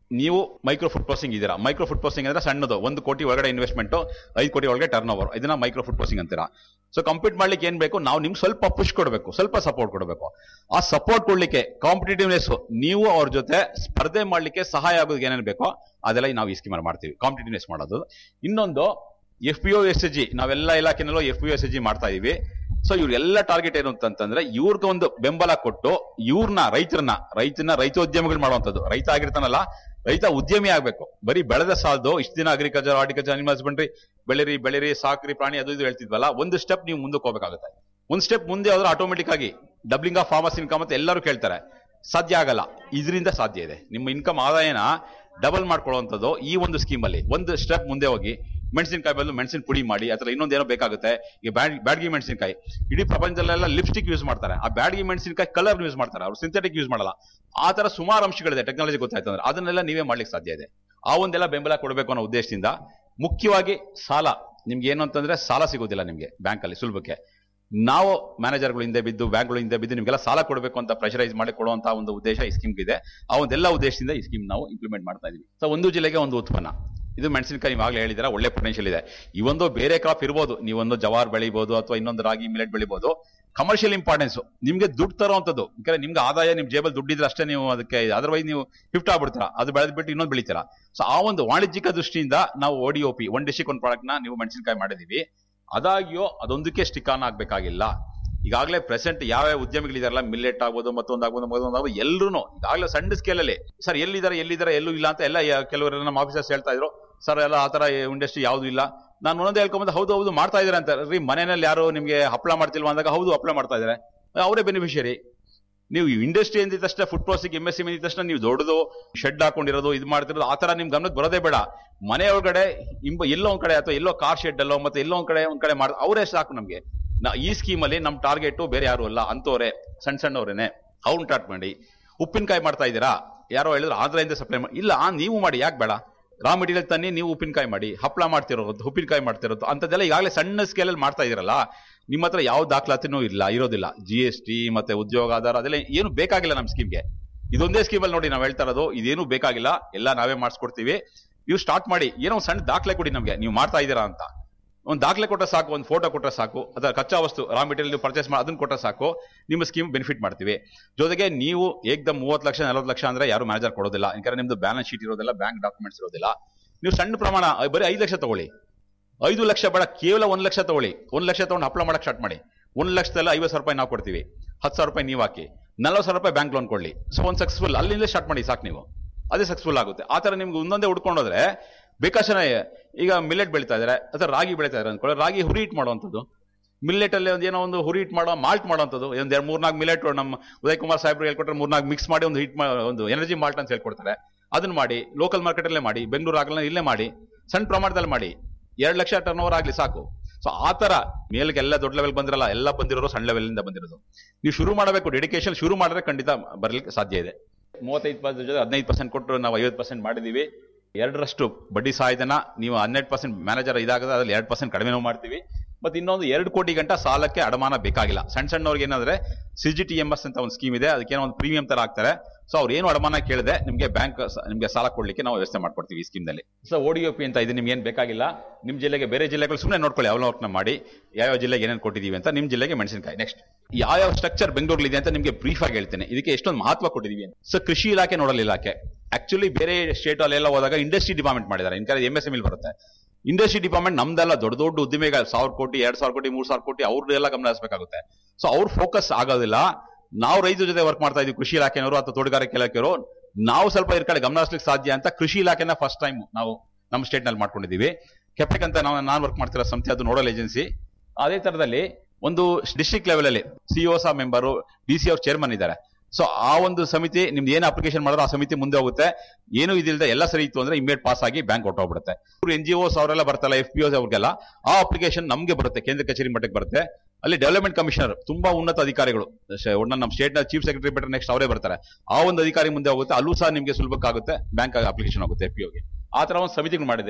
ನೀವು ಮೈಕ್ರೋ ಫುಡ್ ಪ್ರೊಸೆಸಿಂಗ್ ಇದ್ದೀರಾ ಮೈಕ್ರೋ ಫುಡ್ ಪ್ರೊಸೆಸಿಂಗ್ ಅಂದ್ರೆ ಸಣ್ಣದು ಒಂದು ಕೋಟಿ ಒಳಗಡೆ ಇನ್ವೆಸ್ಟ್ಮೆಂಟ್ ಐದು ಕೋಟಿ ಒಳಗೆ ಟರ್ನ್ ಓವರ್ ಇದನ್ನ ಮೈಕ್ರೋ ಫುಡ್ ಪ್ರೊಸೆಸಿಂಗ್ ಅಂತೀರಾ ಸೊ ಕಂಪ್ಲೀಟ್ ಮಾಡ್ಲಿಕ್ಕೆ ಏನ್ ಬೇಕು ನಾವು ನಿಮ್ಗೆ ಸ್ವಲ್ಪ ಪುಷ್ ಕೊಡಬೇಕು ಸ್ವಲ್ಪ ಸಪೋರ್ಟ್ ಕೊಡಬೇಕು ಆ ಸಪೋರ್ಟ್ ಕೊಡ್ಲಿಕ್ಕೆ ಕಾಂಪಿಟೇಟಿವ್ನೆಸ್ ನೀವು ಅವ್ರ ಜೊತೆ ಸ್ಪರ್ಧೆ ಮಾಡ್ಲಿಕ್ಕೆ ಸಹಾಯ ಆಗೋದಕ್ಕೆ ಏನೇನು ಬೇಕೋ ಅದೆಲ್ಲ ನಾವು ಈ ಸ್ಕೀಮಲ್ಲಿ ಮಾಡ್ತೀವಿ ಕಾಂಪಿಟೇಟಿವ್ನೆಸ್ ಮಾಡೋದು ಇನ್ನೊಂದು F P O S G ನಾವೆಲ್ಲ ಇಲಾಖೆನಲ್ಲೂ F P O S G ಮಾಡ್ತಾ ಇದೀವಿ ಸೊ ಇವ್ರೆಲ್ಲ ಟಾರ್ಗೆಟ್ ಏನು ಅಂತಂದ್ರೆ ಇವ್ರಿಗೆ ಒಂದು ಬೆಂಬಲ ಕೊಟ್ಟು ಇವ್ರನ್ನ ರೈತರನ್ನ ರೈತನ ರೈತೋದ್ಯಮಿಗಳು ಮಾಡುವಂತದ್ದು ರೈತ ಆಗಿರ್ತಾನಲ್ಲ ರೈತ ಉದ್ಯಮಿ ಆಗ್ಬೇಕು ಬರೀ ಬೆಳೆದ ಸಾಲದು ಇಷ್ಟು ದಿನ ಅಗ್ರಿಕಲ್ಚರ್ ಹಾರ್ಟಿಕಲ್ಚರ್ ಅನಿಮಲ್ ಹಸ್ಬೆಂಡ್ರಿ ಬೆಳೆರಿ ಬೆಳೆರಿ ಸಾಕ್ರಿ ಪ್ರಾಣಿ ಅದು ಇದು ಹೇಳ್ತಿದ್ವಲ್ಲ ಒಂದು ಸ್ಟೆಪ್ ನೀವು ಮುಂದಕ್ಕೆ ಹೋಗಬೇಕಾಗುತ್ತೆ ಒಂದು ಸ್ಟೆಪ್ ಮುಂದೆ ಹೋದ್ರೆ ಆಟೋಮೆಟಿಕ್ ಆಗಿ ಡಬ್ಲಿಂಗ್ ಆಫ್ ಫಾರ್ಮರ್ಸ್ ಇನ್ಕಮ್ ಅಂತ ಎಲ್ಲರೂ ಕೇಳ್ತಾರೆ ಸಾಧ್ಯ ಆಗಲ್ಲ ಇದರಿಂದ ಸಾಧ್ಯ ಇದೆ ನಿಮ್ಮ ಇನ್ಕಮ್ ಆದಾಯನ ಡಬಲ್ ಮಾಡ್ಕೊಳ್ಳುವಂಥದ್ದು ಈ ಒಂದು ಸ್ಕೀಮ್ ಅಲ್ಲಿ ಒಂದು ಸ್ಟೆಪ್ ಮುಂದೆ ಹೋಗಿ ಮೆಣಸಿನಕಾಯಿ ಬದಲು ಮೆಣಸಿನ ಪುಡಿ ಮಾಡಿ ಅಥವಾ ಇನ್ನೊಂದೇನೋ ಬೇಕಾಗುತ್ತೆ ಈಗ ಬ್ಯಾಡ್ ಬ್ಯಾಡ್ಗಿ ಮೆಣಸಿನಕಾಯಿ ಇಡೀ ಪ್ರಪಂಚದಲ್ಲೆಲ್ಲ ಲಿಪ್ಸ್ಟಿಕ್ ಯೂಸ್ ಮಾಡ್ತಾರೆ ಆ ಬ್ಯಾಡ್ಗಿ ಮೆಣಸಿನಕಾಯಿ ಕಲರ್ ಯೂಸ್ ಮಾಡ್ತಾರೆ ಅವ್ರು ಸಿಂಥೆಟಿಕ್ ಯೂಸ್ ಮಾಡಲ್ಲ ಆ ತರ ಸುಮಾರು ಅಂಶಗಳಿದೆ ಟೆಕ್ನಾಲಜಿ ಗೊತ್ತಾಯ್ತು ಅಂದ್ರೆ ಅದನ್ನೆಲ್ಲ ನೀವೇ ಮಾಡ್ಲಿಕ್ಕೆ ಸಾಧ್ಯ ಇದೆ ಆ ಒಂದೆಲ್ಲ ಬೆಂಬಲ ಕೊಡಬೇಕು ಅನ್ನೋ ಉದ್ದೇಶದಿಂದ ಮುಖ್ಯವಾಗಿ ಸಾಲ ನಿಮ್ಗೆ ಏನು ಅಂತಂದ್ರೆ ಸಾಲ ಸಿಗೋದಿಲ್ಲ ನಿಮ್ಗೆ ಬ್ಯಾಂಕ್ ಅಲ್ಲಿ ಸುಲಭಕ್ಕೆ ನಾವು ಮ್ಯಾನೇಜರ್ಗಳು ಹಿಂದೆ ಬಿದ್ದು ಬ್ಯಾಂಕ್ಗಳು ಹಿಂದೆ ಬಿದ್ದು ನಿಮ್ಗೆಲ್ಲ ಸಾಲ ಕೊಡಬೇಕು ಅಂತ ಪ್ರೆಷರೈಸ್ ಮಾಡಿ ಕೊಡುವಂತ ಒಂದು ಉದ್ದೇಶ ಈ ಸ್ಕೀಮ್ ಇದೆ ಆ ಒಂದೆಲ್ಲ ಉದ್ದೇಶದಿಂದ ಈ ಸ್ಕೀಮ್ ನಾವು ಇಂಪ್ಲಿಮೆಂಟ್ ಮಾಡ್ತಾ ಇದೀವಿ ಸೊ ಒಂದು ಜಿಲ್ಲೆಗೆ ಒಂದು ಉತ್ಪನ್ನ ಇದು ಮೆಣಸಿನಕಾಯಿ ಈಗಾಗಲೇ ಹೇಳಿದಾರೆ ಒಳ್ಳೆ ಪೊಟೆನ್ಷಿಯಲ್ ಇದೆ ಈ ಒಂದು ಬೇರೆ ಕ್ರಾಪ್ ಇರ್ಬೋದು ನೀವೊಂದು ಜವಾರ್ ಬೆಳಿಬಹುದು ಅಥವಾ ಇನ್ನೊಂದು ರಾಗಿ ಮಿಲೆಟ್ ಬೆಳಿಬಹುದು ಕಮರ್ಷಿಯಲ್ ಇಂಪಾರ್ಟೆನ್ಸ್ ನಿಮ್ಗೆ ದುಡ್ಡು ತರೋಂಥದ್ದು ಯಾಕಂದ್ರೆ ನಿಮ್ಗೆ ಆದಾಯ ನಿಮ್ ಜೇಬಲ್ ದುಡ್ಡಿದ್ರೆ ಅಷ್ಟೇ ನೀವು ಅದಕ್ಕೆ ಅದರ್ವೈಸ್ ನೀವು ಶಿಫ್ಟ್ ಆಗ್ಬಿಡ್ತೀರಾ ಅದು ಬೆಳೆದ್ ಬಿಟ್ಟು ಇನ್ನೊಂದು ಬೆಳಿತೀರಾ ಸೊ ಆ ಒಂದು ವಾಣಿಜ್ಯಿಕ ದೃಷ್ಟಿಯಿಂದ ನಾವು O D O P one district ಒಂದು ಪ್ರಾಡಕ್ಟ್ ನ ನೀವು ಮೆಣಸಿನಕಾಯಿ ಮಾಡಿದೀವಿ ಅದಾಗಿಯೋ ಅದೊಂದಕ್ಕೆ ಸ್ಟಿಕ್ ಆನ್ ಆಗ್ಬೇಕಾಗಿಲ್ಲ ಈಗಾಗಲೇ ಪ್ರೆಸೆಂಟ್ ಯಾವ್ಯಾವ ಉದ್ಯಮಿಗಳಿದಾರಲ್ಲ ಮಿಲ್ಲೆಟ್ ಆಗ್ಬೋದು ಮತ್ತೊಂದು ಆಗ್ಬೋದು ಮತ್ತೊಂದು ಆಗ್ಬೋದು ಎಲ್ಲರೂ ಈಗಾಗಲೇ ಸಣ್ಣ ಸ್ಕೇಲ್ ಅಲ್ಲಿ ಸರ್ ಎಲ್ಲಿದ್ದಾರೆ ಎಲ್ಲಿದ್ದಾರೆ ಎಲ್ಲೂ ಇಲ್ಲ ಅಂತ ಎಲ್ಲ ಯ- ಕೆಲವರು ನಮ್ಮ ಆಫೀಸರ್ಸ್ ಹೇಳ್ತಾ ಇದ್ರು ಸರ್ ಎಲ್ಲ ಆತರ ಇಂಡಸ್ಟ್ರಿ ಯಾವ್ದು ಇಲ್ಲ ನಾನು ಒಂದೊಂದೇ ಹೇಳ್ಕೊಂಬಂದು ಹೌದು ಹೌದು ಮಾಡ್ತಾ ಇದಾರೆ ಅಂತ ರೀ ಮನೆಯಲ್ಲಿ ಯಾರು ನಿಮ್ಗೆ ಹಪ್ಪಳ ಮಾಡ್ತಿಲ್ವಾ ಅಂದಾಗ ಹೌದು ಹಪ್ಪಳ ಮಾಡ್ತಾ ಇದಾರೆ ಅವರೇ ಬೆನಿಫಿಷಿಯರಿ ನೀವು ಇಂಡಸ್ಟ್ರಿ ಅಂದಿದ ತಕ್ಷಣ food processing M S C ಅಂದಿದ ತಕ್ಷಣ ನೀವು ದೊಡ್ಡದು ಶೆಡ್ ಹಾಕೊಂಡಿರೋದು ಇದು ಮಾಡ್ತಿರೋದು ಆ ತರ ನಿಮ್ ಗಮನಕ್ಕೆ ಬರೋದೇ ಬೇಡ ಮನೆ ಒಳಗಡೆ ಇಂಬ ಎಲ್ಲೋ ಒಂದ್ ಕಡೆ ಅಥವಾ ಎಲ್ಲೋ ಕಾರ್ ಶೆಡ್ ಅಲ್ಲೋ ಮತ್ತೆ ಎಲ್ಲೋ ಒಂದ್ ಕಡೆ ಒಂದ್ ಕಡೆ ಮಾಡ್ ಅವರೇ ಸಾಕು ನಮ್ಗೆ ನಾ ಈ ಸ್ಕೀಮ್ ಅಲ್ಲಿ ನಮ್ ಟಾರ್ಗೆಟ್ ಬೇರೆ ಯಾರು ಅಲ್ಲ ಅಂತವ್ರೆ ಸಣ್ಣ ಸಣ್ಣವ್ರೇನೆ ಅವ್ನ್ ಟಾರ್ಟ್ ಮಾಡಿ ಉಪ್ಪಿನಕಾಯಿ ಮಾಡ್ತಾ ಇದ್ದೀರಾ ಯಾರೋ ಹೇಳಿದ್ರು ಆಂಧ್ರದಿಂದ ಸಪ್ಲೈ ಮಾಡಿ ಇಲ್ಲ ಆ ನೀವು ಮಾಡಿ ಯಾಕೆ ಬೇಡ ರಾ ಮೆಟೀರಿಯಲ್ ತನ್ನಿ ನೀವು ಉಪ್ಪಿನಕಾಯಿ ಮಾಡಿ ಹಪ್ಪಳ ಮಾಡ್ತಿರೋದು ಉಪ್ಪಿನಕಾಯಿ ಮಾಡ್ತಿರೋದು ಅಂತದೆಲ್ಲ ಈಗಾಗಲೇ ಸಣ್ಣ ಸ್ಕೇಲಲ್ಲಿ ಮಾಡ್ತಾ ಇದ್ದೀರಲ್ಲ ನಿಮ್ಮ ಹತ್ರ ಯಾವ ದಾಖಲಾತಿನೂ ಇಲ್ಲ ಇರೋದಿಲ್ಲ ಜಿ ಎಸ್ ಟಿ ಮತ್ತೆ ಉದ್ಯೋಗ ಆಧಾರ ಅದೆಲ್ಲ ಏನು ಬೇಕಾಗಿಲ್ಲ ನಮ್ಮ ಸ್ಕೀಮ್ಗೆ ಇದೊಂದೇ ಸ್ಕೀಮಲ್ಲಿ ನೋಡಿ ನಾವು ಹೇಳ್ತಾ ಇರೋದು ಇದೇನು ಬೇಕಾಗಿಲ್ಲ ಎಲ್ಲ ನಾವೇ ಮಾಡಿಸ್ಕೊಡ್ತೀವಿ ನೀವು ಸ್ಟಾರ್ಟ್ ಮಾಡಿ ಏನೋ ಒಂದು ಸಣ್ಣ ದಾಖಲೆ ಕೊಡಿ ನಮಗೆ ನೀವು ಮಾಡ್ತಾ ಇದ್ದೀರಾ ಅಂತ ಒಂದು ದಾಖಲೆ ಕೊಟ್ಟರೆ ಸಾಕು ಒಂದು ಫೋಟೋ ಕೊಟ್ಟರೆ ಸಾಕು ಅದರ ಕಚ್ಚಾ ವಸ್ತು ರಾ ಮೆಟೀರಿಯಲ್ ನೀವು ಪರ್ಚೇಸ್ ಮಾಡಿ ಅದನ್ನ ಕೊಟ್ಟರೆ ಸಾಕು ನಿಮ್ಮ ಸ್ಕೀಮ್ ಬೆನಿಫಿಟ್ ಮಾಡ್ತೀವಿ ಜೊತೆಗೆ ನೀವು ಏಕ್ದಮ್ ಮೂವತ್ತು ಲಕ್ಷ ನಲವತ್ತು ಲಕ್ಷ ಅಂದ್ರೆ ಯಾರು ಮ್ಯಾನೇಜರ್ ಕೊಡೋದಿಲ್ಲ ಯಾಕಂದ್ರೆ ನಿಮ್ದು ಬ್ಯಾಲೆನ್ಸ್ ಶೀಟ್ ಇರೋದಿಲ್ಲ ಬ್ಯಾಂಕ್ ಡಾಕ್ಯುಮೆಂಟ್ಸ್ ಇರೋದಿಲ್ಲ ನೀವು ಸಣ್ಣ ಪ್ರಮಾಣ ಬರೀ ಐದು ಲಕ್ಷ ತಗೊಳ್ಳಿ ಐದು ಲಕ್ಷ ಬೇಡ ಕೇವಲ ಒಂದು ಲಕ್ಷ ತಗೊಳ್ಳಿ ಒಂದು ಲಕ್ಷ ತಗೊಂಡು ಹಪ್ಪಳ ಮಾಡಕ್ ಸ್ಟಾರ್ಟ್ ಮಾಡಿ ಒಂದು ಲಕ್ಷದಲ್ಲಿ ಐವತ್ತು ಸಾವಿರ ರೂಪಾಯಿ ನಾವು ಕೊಡ್ತೀವಿ ಹತ್ತು ಸಾವಿರ ರೂಪಾಯಿ ನೀವು ಹಾಕಿ ನಲ್ವತ್ತು ಸಾವಿರ ರೂಪಾಯಿ ಬ್ಯಾಂಕ್ ಲೋನ್ ಕೊಡ್ಲಿ ಸೊ ಒಂದು ಸಕ್ಸಸ್ಫುಲ್ ಅಲ್ಲಿಂದ ಸ್ಟಾರ್ಟ್ ಮಾಡಿ ಸಾಕು ನೀವು ಅದೇ ಸಕ್ಸಸ್ಫುಲ್ ಆಗುತ್ತೆ ಆ ಥರ ನಿಮ್ಗೆ ಒಂದೊಂದೇ ಹುಡ್ಕೊಂಡೋದ್ರೆ ಬೇಕಾಷ್ಟು ಜನ ಈಗ ಮಿಲೆಟ್ ಬೆಳಿತಾ ಇದಾರೆ ಅಥವಾ ರಾಗಿ ಬೆಳಿತಾ ಇದಾರೆ ಅನ್ಕೊಳ್ಳಿ ರಾಗಿ ಹುರಿ ಇಟ್ ಮಾಡುವಂಥದ್ದು ಮಿಲ್ಲೆಟ್ ಅಲ್ಲಿ ಒಂದು ಏನೋ ಒಂದು ಹುರಿ ಹಿಟ್ ಮಾಡೋ ಮಾಲ್ಟ್ ಮಾಡುವಂಥದ್ದು ಒಂದು ಎರಡು ಮೂರ್ನಾಲ್ಕು ಮಿಲೆಟ್ ನಮ್ಮ ಉದಯ್ ಕುಮಾರ್ ಸಾಹೇಬ್ರು ಹೇಳ್ಕೊಟ್ರೆ ಮೂರ್ನಾಲ್ಕು ಮಿಕ್ಸ್ ಮಾಡಿ ಒಂದು ಹಿಟ್ ಒಂದು ಎನರ್ಜಿ ಮಾಲ್ಟ್ ಅಂತ ಹೇಳ್ಕೊಡ್ತಾರೆ ಅದನ್ನ ಮಾಡಿ ಲೋಕಲ್ ಮಾರ್ಕೆಟ್ ಅಲ್ಲೇ ಮಾಡಿ ಬೆಂಗಳೂರು ಆಗಲ್ಲ ಇಲ್ಲೇ ಮಾಡಿ ಸಣ್ಣ ಪ್ರಮಾಣದಲ್ಲಿ ಮಾಡಿ ಎರಡು ಲಕ್ಷ ಟರ್ನ್ ಓವರ್ ಆಗ್ಲಿ ಸಾಕು ಸೊ ಆ ತರ ಮೇಲ್ಗೆ ಎಲ್ಲ ದೊಡ್ಡ ಲೆವೆಲ್ ಬಂದಿರಲ್ಲ ಎಲ್ಲ ಬಂದಿರೋರು ಸಣ್ಣ ಲೆವೆಲ್ ಇಂದ ಬಂದಿರೋದು ನೀವು ಶುರು ಮಾಡಬೇಕು ಡೆಡಿಕೇಶನ್ ಶುರು ಮಾಡಿದ್ರೆ ಖಂಡಿತ ಬರ್ಲಿಕ್ಕೆ ಸಾಧ್ಯ ಇದೆ ಮೂವತ್ತೈದು ಪರ್ಸೆಂಟ್ ಜೊತೆ ಹದಿನೈದು ಪರ್ಸೆಂಟ್ ಕೊಟ್ಟರು ನಾವು ಐವತ್ತು ಪರ್ಸೆಂಟ್ ಮಾಡಿದೀವಿ ಎರಡರಷ್ಟು ಬಡ್ಡಿ ಸಹಾಯಧನ ನೀವು ಹನ್ನೆರಡು ಪರ್ಸೆಂಟ್ ಮ್ಯಾನೇಜರ್ ಇದಾಗದ ಅದ್ರಲ್ಲಿ ಎರಡು ಪರ್ಸೆಂಟ್ ಕಡಿಮೆ ಮಾಡ್ತೀವಿ ಮತ್ತೆ ಇನ್ನೊಂದು ಎರಡು ಕೋಟಿ ಗಂಟ ಸಾಲಕ್ಕೆ ಅಡಮಾನ ಬೇಕಾಗಿಲ್ಲ ಸಣ್ಣ ಸಣ್ಣವ್ರಿಗೆ ಏನಂದ್ರೆ C G T M S ಅಂತ ಒಂದು ಸ್ಕೀಮ್ ಇದೆ ಅದಕ್ಕೇನೋ ಒಂದು ಪ್ರೀಮಿಯಂ ತರ ಹಾಕ್ತಾರೆ ಸೊ ಅವ್ರು ಏನು ಅಡಮಾನ ಕೇಳಿದೆ ನಿಮಗೆ ಬ್ಯಾಂಕ್ ನಿಮಗೆ ಸಾಲ ಕೊಡ್ಲಿಕ್ಕೆ ನಾವು ವ್ಯವಸ್ಥೆ ಮಾಡ್ಕೊಡ್ತೀವಿ ಈ ಸ್ಕೀಮ್ ನಲ್ಲಿ ಸೊ ಓಡಿಒಪಿ ಅಂತ ಇದೆ ನಿಮ್ಗೆ ಏನು ಬೇಕಾಗಿಲ್ಲ ನಿಮ್ಮ ಜಿಲ್ಲೆಗೆ ಬೇರೆ ಜಿಲ್ಲೆಗಳು ಸುಮ್ಮನೆ ನೋಡ್ಕೊಳ್ಳಿ ಅವಲೋಕನ ಮಾಡಿ ಯಾವ ಜಿಲ್ಲೆಗೆ ಏನೇನು ಕೊಟ್ಟಿದ್ದೀವಿ ಅಂತ ನಿಮ್ಮ ಜಿಲ್ಲೆಗೆ ಮೆಣಸಿನಕಾಯಿ ನೆಕ್ಸ್ಟ್ ಯಾವ ಸ್ಟ್ರಕ್ಚರ್ ಬೆಂಗಳೂರಲ್ಲಿ ಇದೆ ಅಂತ ನಿಮಗೆ ಬ್ರೀಫ್ ಆಗಿ ಹೇಳ್ತೇನೆ ಇದಕ್ಕೆ ಎಷ್ಟೊಂದು ಮಹತ್ವ ಕೊಟ್ಟಿದ್ದೀವಿ ಅಂತ ಸೊ ಕೃಷಿ ಇಲಾಖೆ ನೋಡಲ್ ಇಲಾಖೆ ಆಕ್ಚುಲಿ ಬೇರೆ ಸ್ಟೇಟ್ ಅಲ್ಲೆಲ್ಲ ಹೋದಾಗ ಇಂಡಸ್ಟ್ರಿ ಡಿಪಾರ್ಟ್ಮೆಂಟ್ ಮಾಡಿದ್ದಾರೆ ಇನ್ಕಾ ಎಂ ಎಸ್ ಎಂ ಇಲ್ ಬರುತ್ತೆ ಇಂಡಸ್ಟ್ರಿ ಡಿಪಾರ್ಟ್ಮೆಂಟ್ ನಮ್ದೆಲ್ಲ ದೊಡ್ಡ ದೊಡ್ಡ ಉದ್ದಿಮೆಗಳು ಸಾವಿರ ಕೋಟಿ ಎರಡ್ ಸಾವಿರ ಕೋಟಿ ಮೂರ್ ಸಾವಿರ ಕೋಟಿ ಅವ್ರದ್ದೆಲ್ಲ ಗಮನ ಹರಿಸಬೇಕಾಗುತ್ತೆ ಸೊ ಅವ್ರ ಫೋಕಸ್ ಆಗೋದಿಲ್ಲ ನಾವು ರೈತರ ಜೊತೆ ವರ್ಕ್ ಮಾಡ್ತಾ ಇದೀವಿ ಕೃಷಿ ಇಲಾಖೆನವರು ಅಥವಾ ತೋಟಗಾರಿಕೆ ಇಲಾಖೆಯವರು ನಾವು ಸ್ವಲ್ಪ ಇದ್ರ ಕಡೆ ಗಮನ ಹರಿಸ್ಲಿಕ್ಕೆ ಸಾಧ್ಯ ಅಂತ ಕೃಷಿ ಇಲಾಖೆನ ಫಸ್ಟ್ ಟೈಮ್ ನಾವು ನಮ್ಮ ಸ್ಟೇಟ್ ನಲ್ಲಿ ಮಾಡ್ಕೊಂಡಿದೀವಿ ಕೆಪೆಕ್ ಅಂತ ನಾವು ನಾನು ವರ್ಕ್ ಮಾಡ್ತಿರೋ ಸಂಸ್ಥೆ ಅದು ನೋಡಲ್ ಏಜೆನ್ಸಿ ಅದೇ ತರದಲ್ಲಿ ಒಂದು ಡಿಸ್ಟ್ರಿಕ್ಟ್ ಲೆವೆಲ್ ಅಲ್ಲಿ ಸಿಒ ಸಹ ಮೆಂಬರು ಡಿ ಸಿ ಅವ್ರ ಚೇರ್ಮನ್ ಇದ್ದಾರೆ ಸೊ ಆ ಒಂದು ಸಮಿತಿ ನಿಮ್ದು ಏನು ಅಪ್ಲಿಕೇಶನ್ ಮಾಡಿದ್ರೆ ಆ ಸಮಿತಿ ಮುಂದೆ ಹೋಗುತ್ತೆ ಏನು ಇದಿಲ್ಲದೆ ಎಲ್ಲ ಸರಿ ಇತ್ತು ಅಂದ್ರೆ ಇಮಿಡಿಯೇಟ್ ಪಾಸ್ ಆಗಿ ಬ್ಯಾಂಕ್ ಹೊಟ್ಟೋಗ್ಬಿಡುತ್ತೆ ಇವರು ಎನ್ ಜಿ ಓಸ್ ಅವರೆಲ್ಲ ಬರ್ತಲ್ಲ ಎಫ್ ಪಿ ಓಸ್ ಅವ್ರಿಗೆಲ್ಲ ಆ ಅಪ್ಲಿಕೇಶನ್ ನಮಗೆ ಬರುತ್ತೆ ಕೇಂದ್ರ ಕಚೇರಿ ಮಟ್ಟಕ್ಕೆ ಬರುತ್ತೆ ಅಲ್ಲಿ ಡೆವಲಪ್ಮೆಂಟ್ ಕಮಿಷನರ್ ತುಂಬಾ ಉನ್ನತ ಅಧಿಕಾರಿಗಳು ಶ- ಒಟ್ನಲ್ಲಿ ನಮ್ಮ ಸ್ಟೇಟ್ ನ ಚೀಫ್ ಸೆಕ್ರೆಟರಿ ಬಿಟ್ಟರೆ ನೆಕ್ಸ್ಟ್ ಅವರೇ ಬರ್ತಾರೆ ಆ ಒಂದು ಅಧಿಕಾರಿ ಮುಂದೆ ಹೋಗುತ್ತೆ ಅಲ್ಲೂ ಸಹ ನಿಮಗೆ ಸುಲಭಕ್ಕಾಗುತ್ತೆ ಬ್ಯಾಂಕ್ ಅಪ್ಲಿಕೇಶನ್ ಹೋಗುತ್ತೆ ಎಫ್ ಪಿ ಓಗೆ ಆ ತರ ಒಂದು ಸಮಿತಿಗಳು ಮಾಡಿದ್ದೇವೆ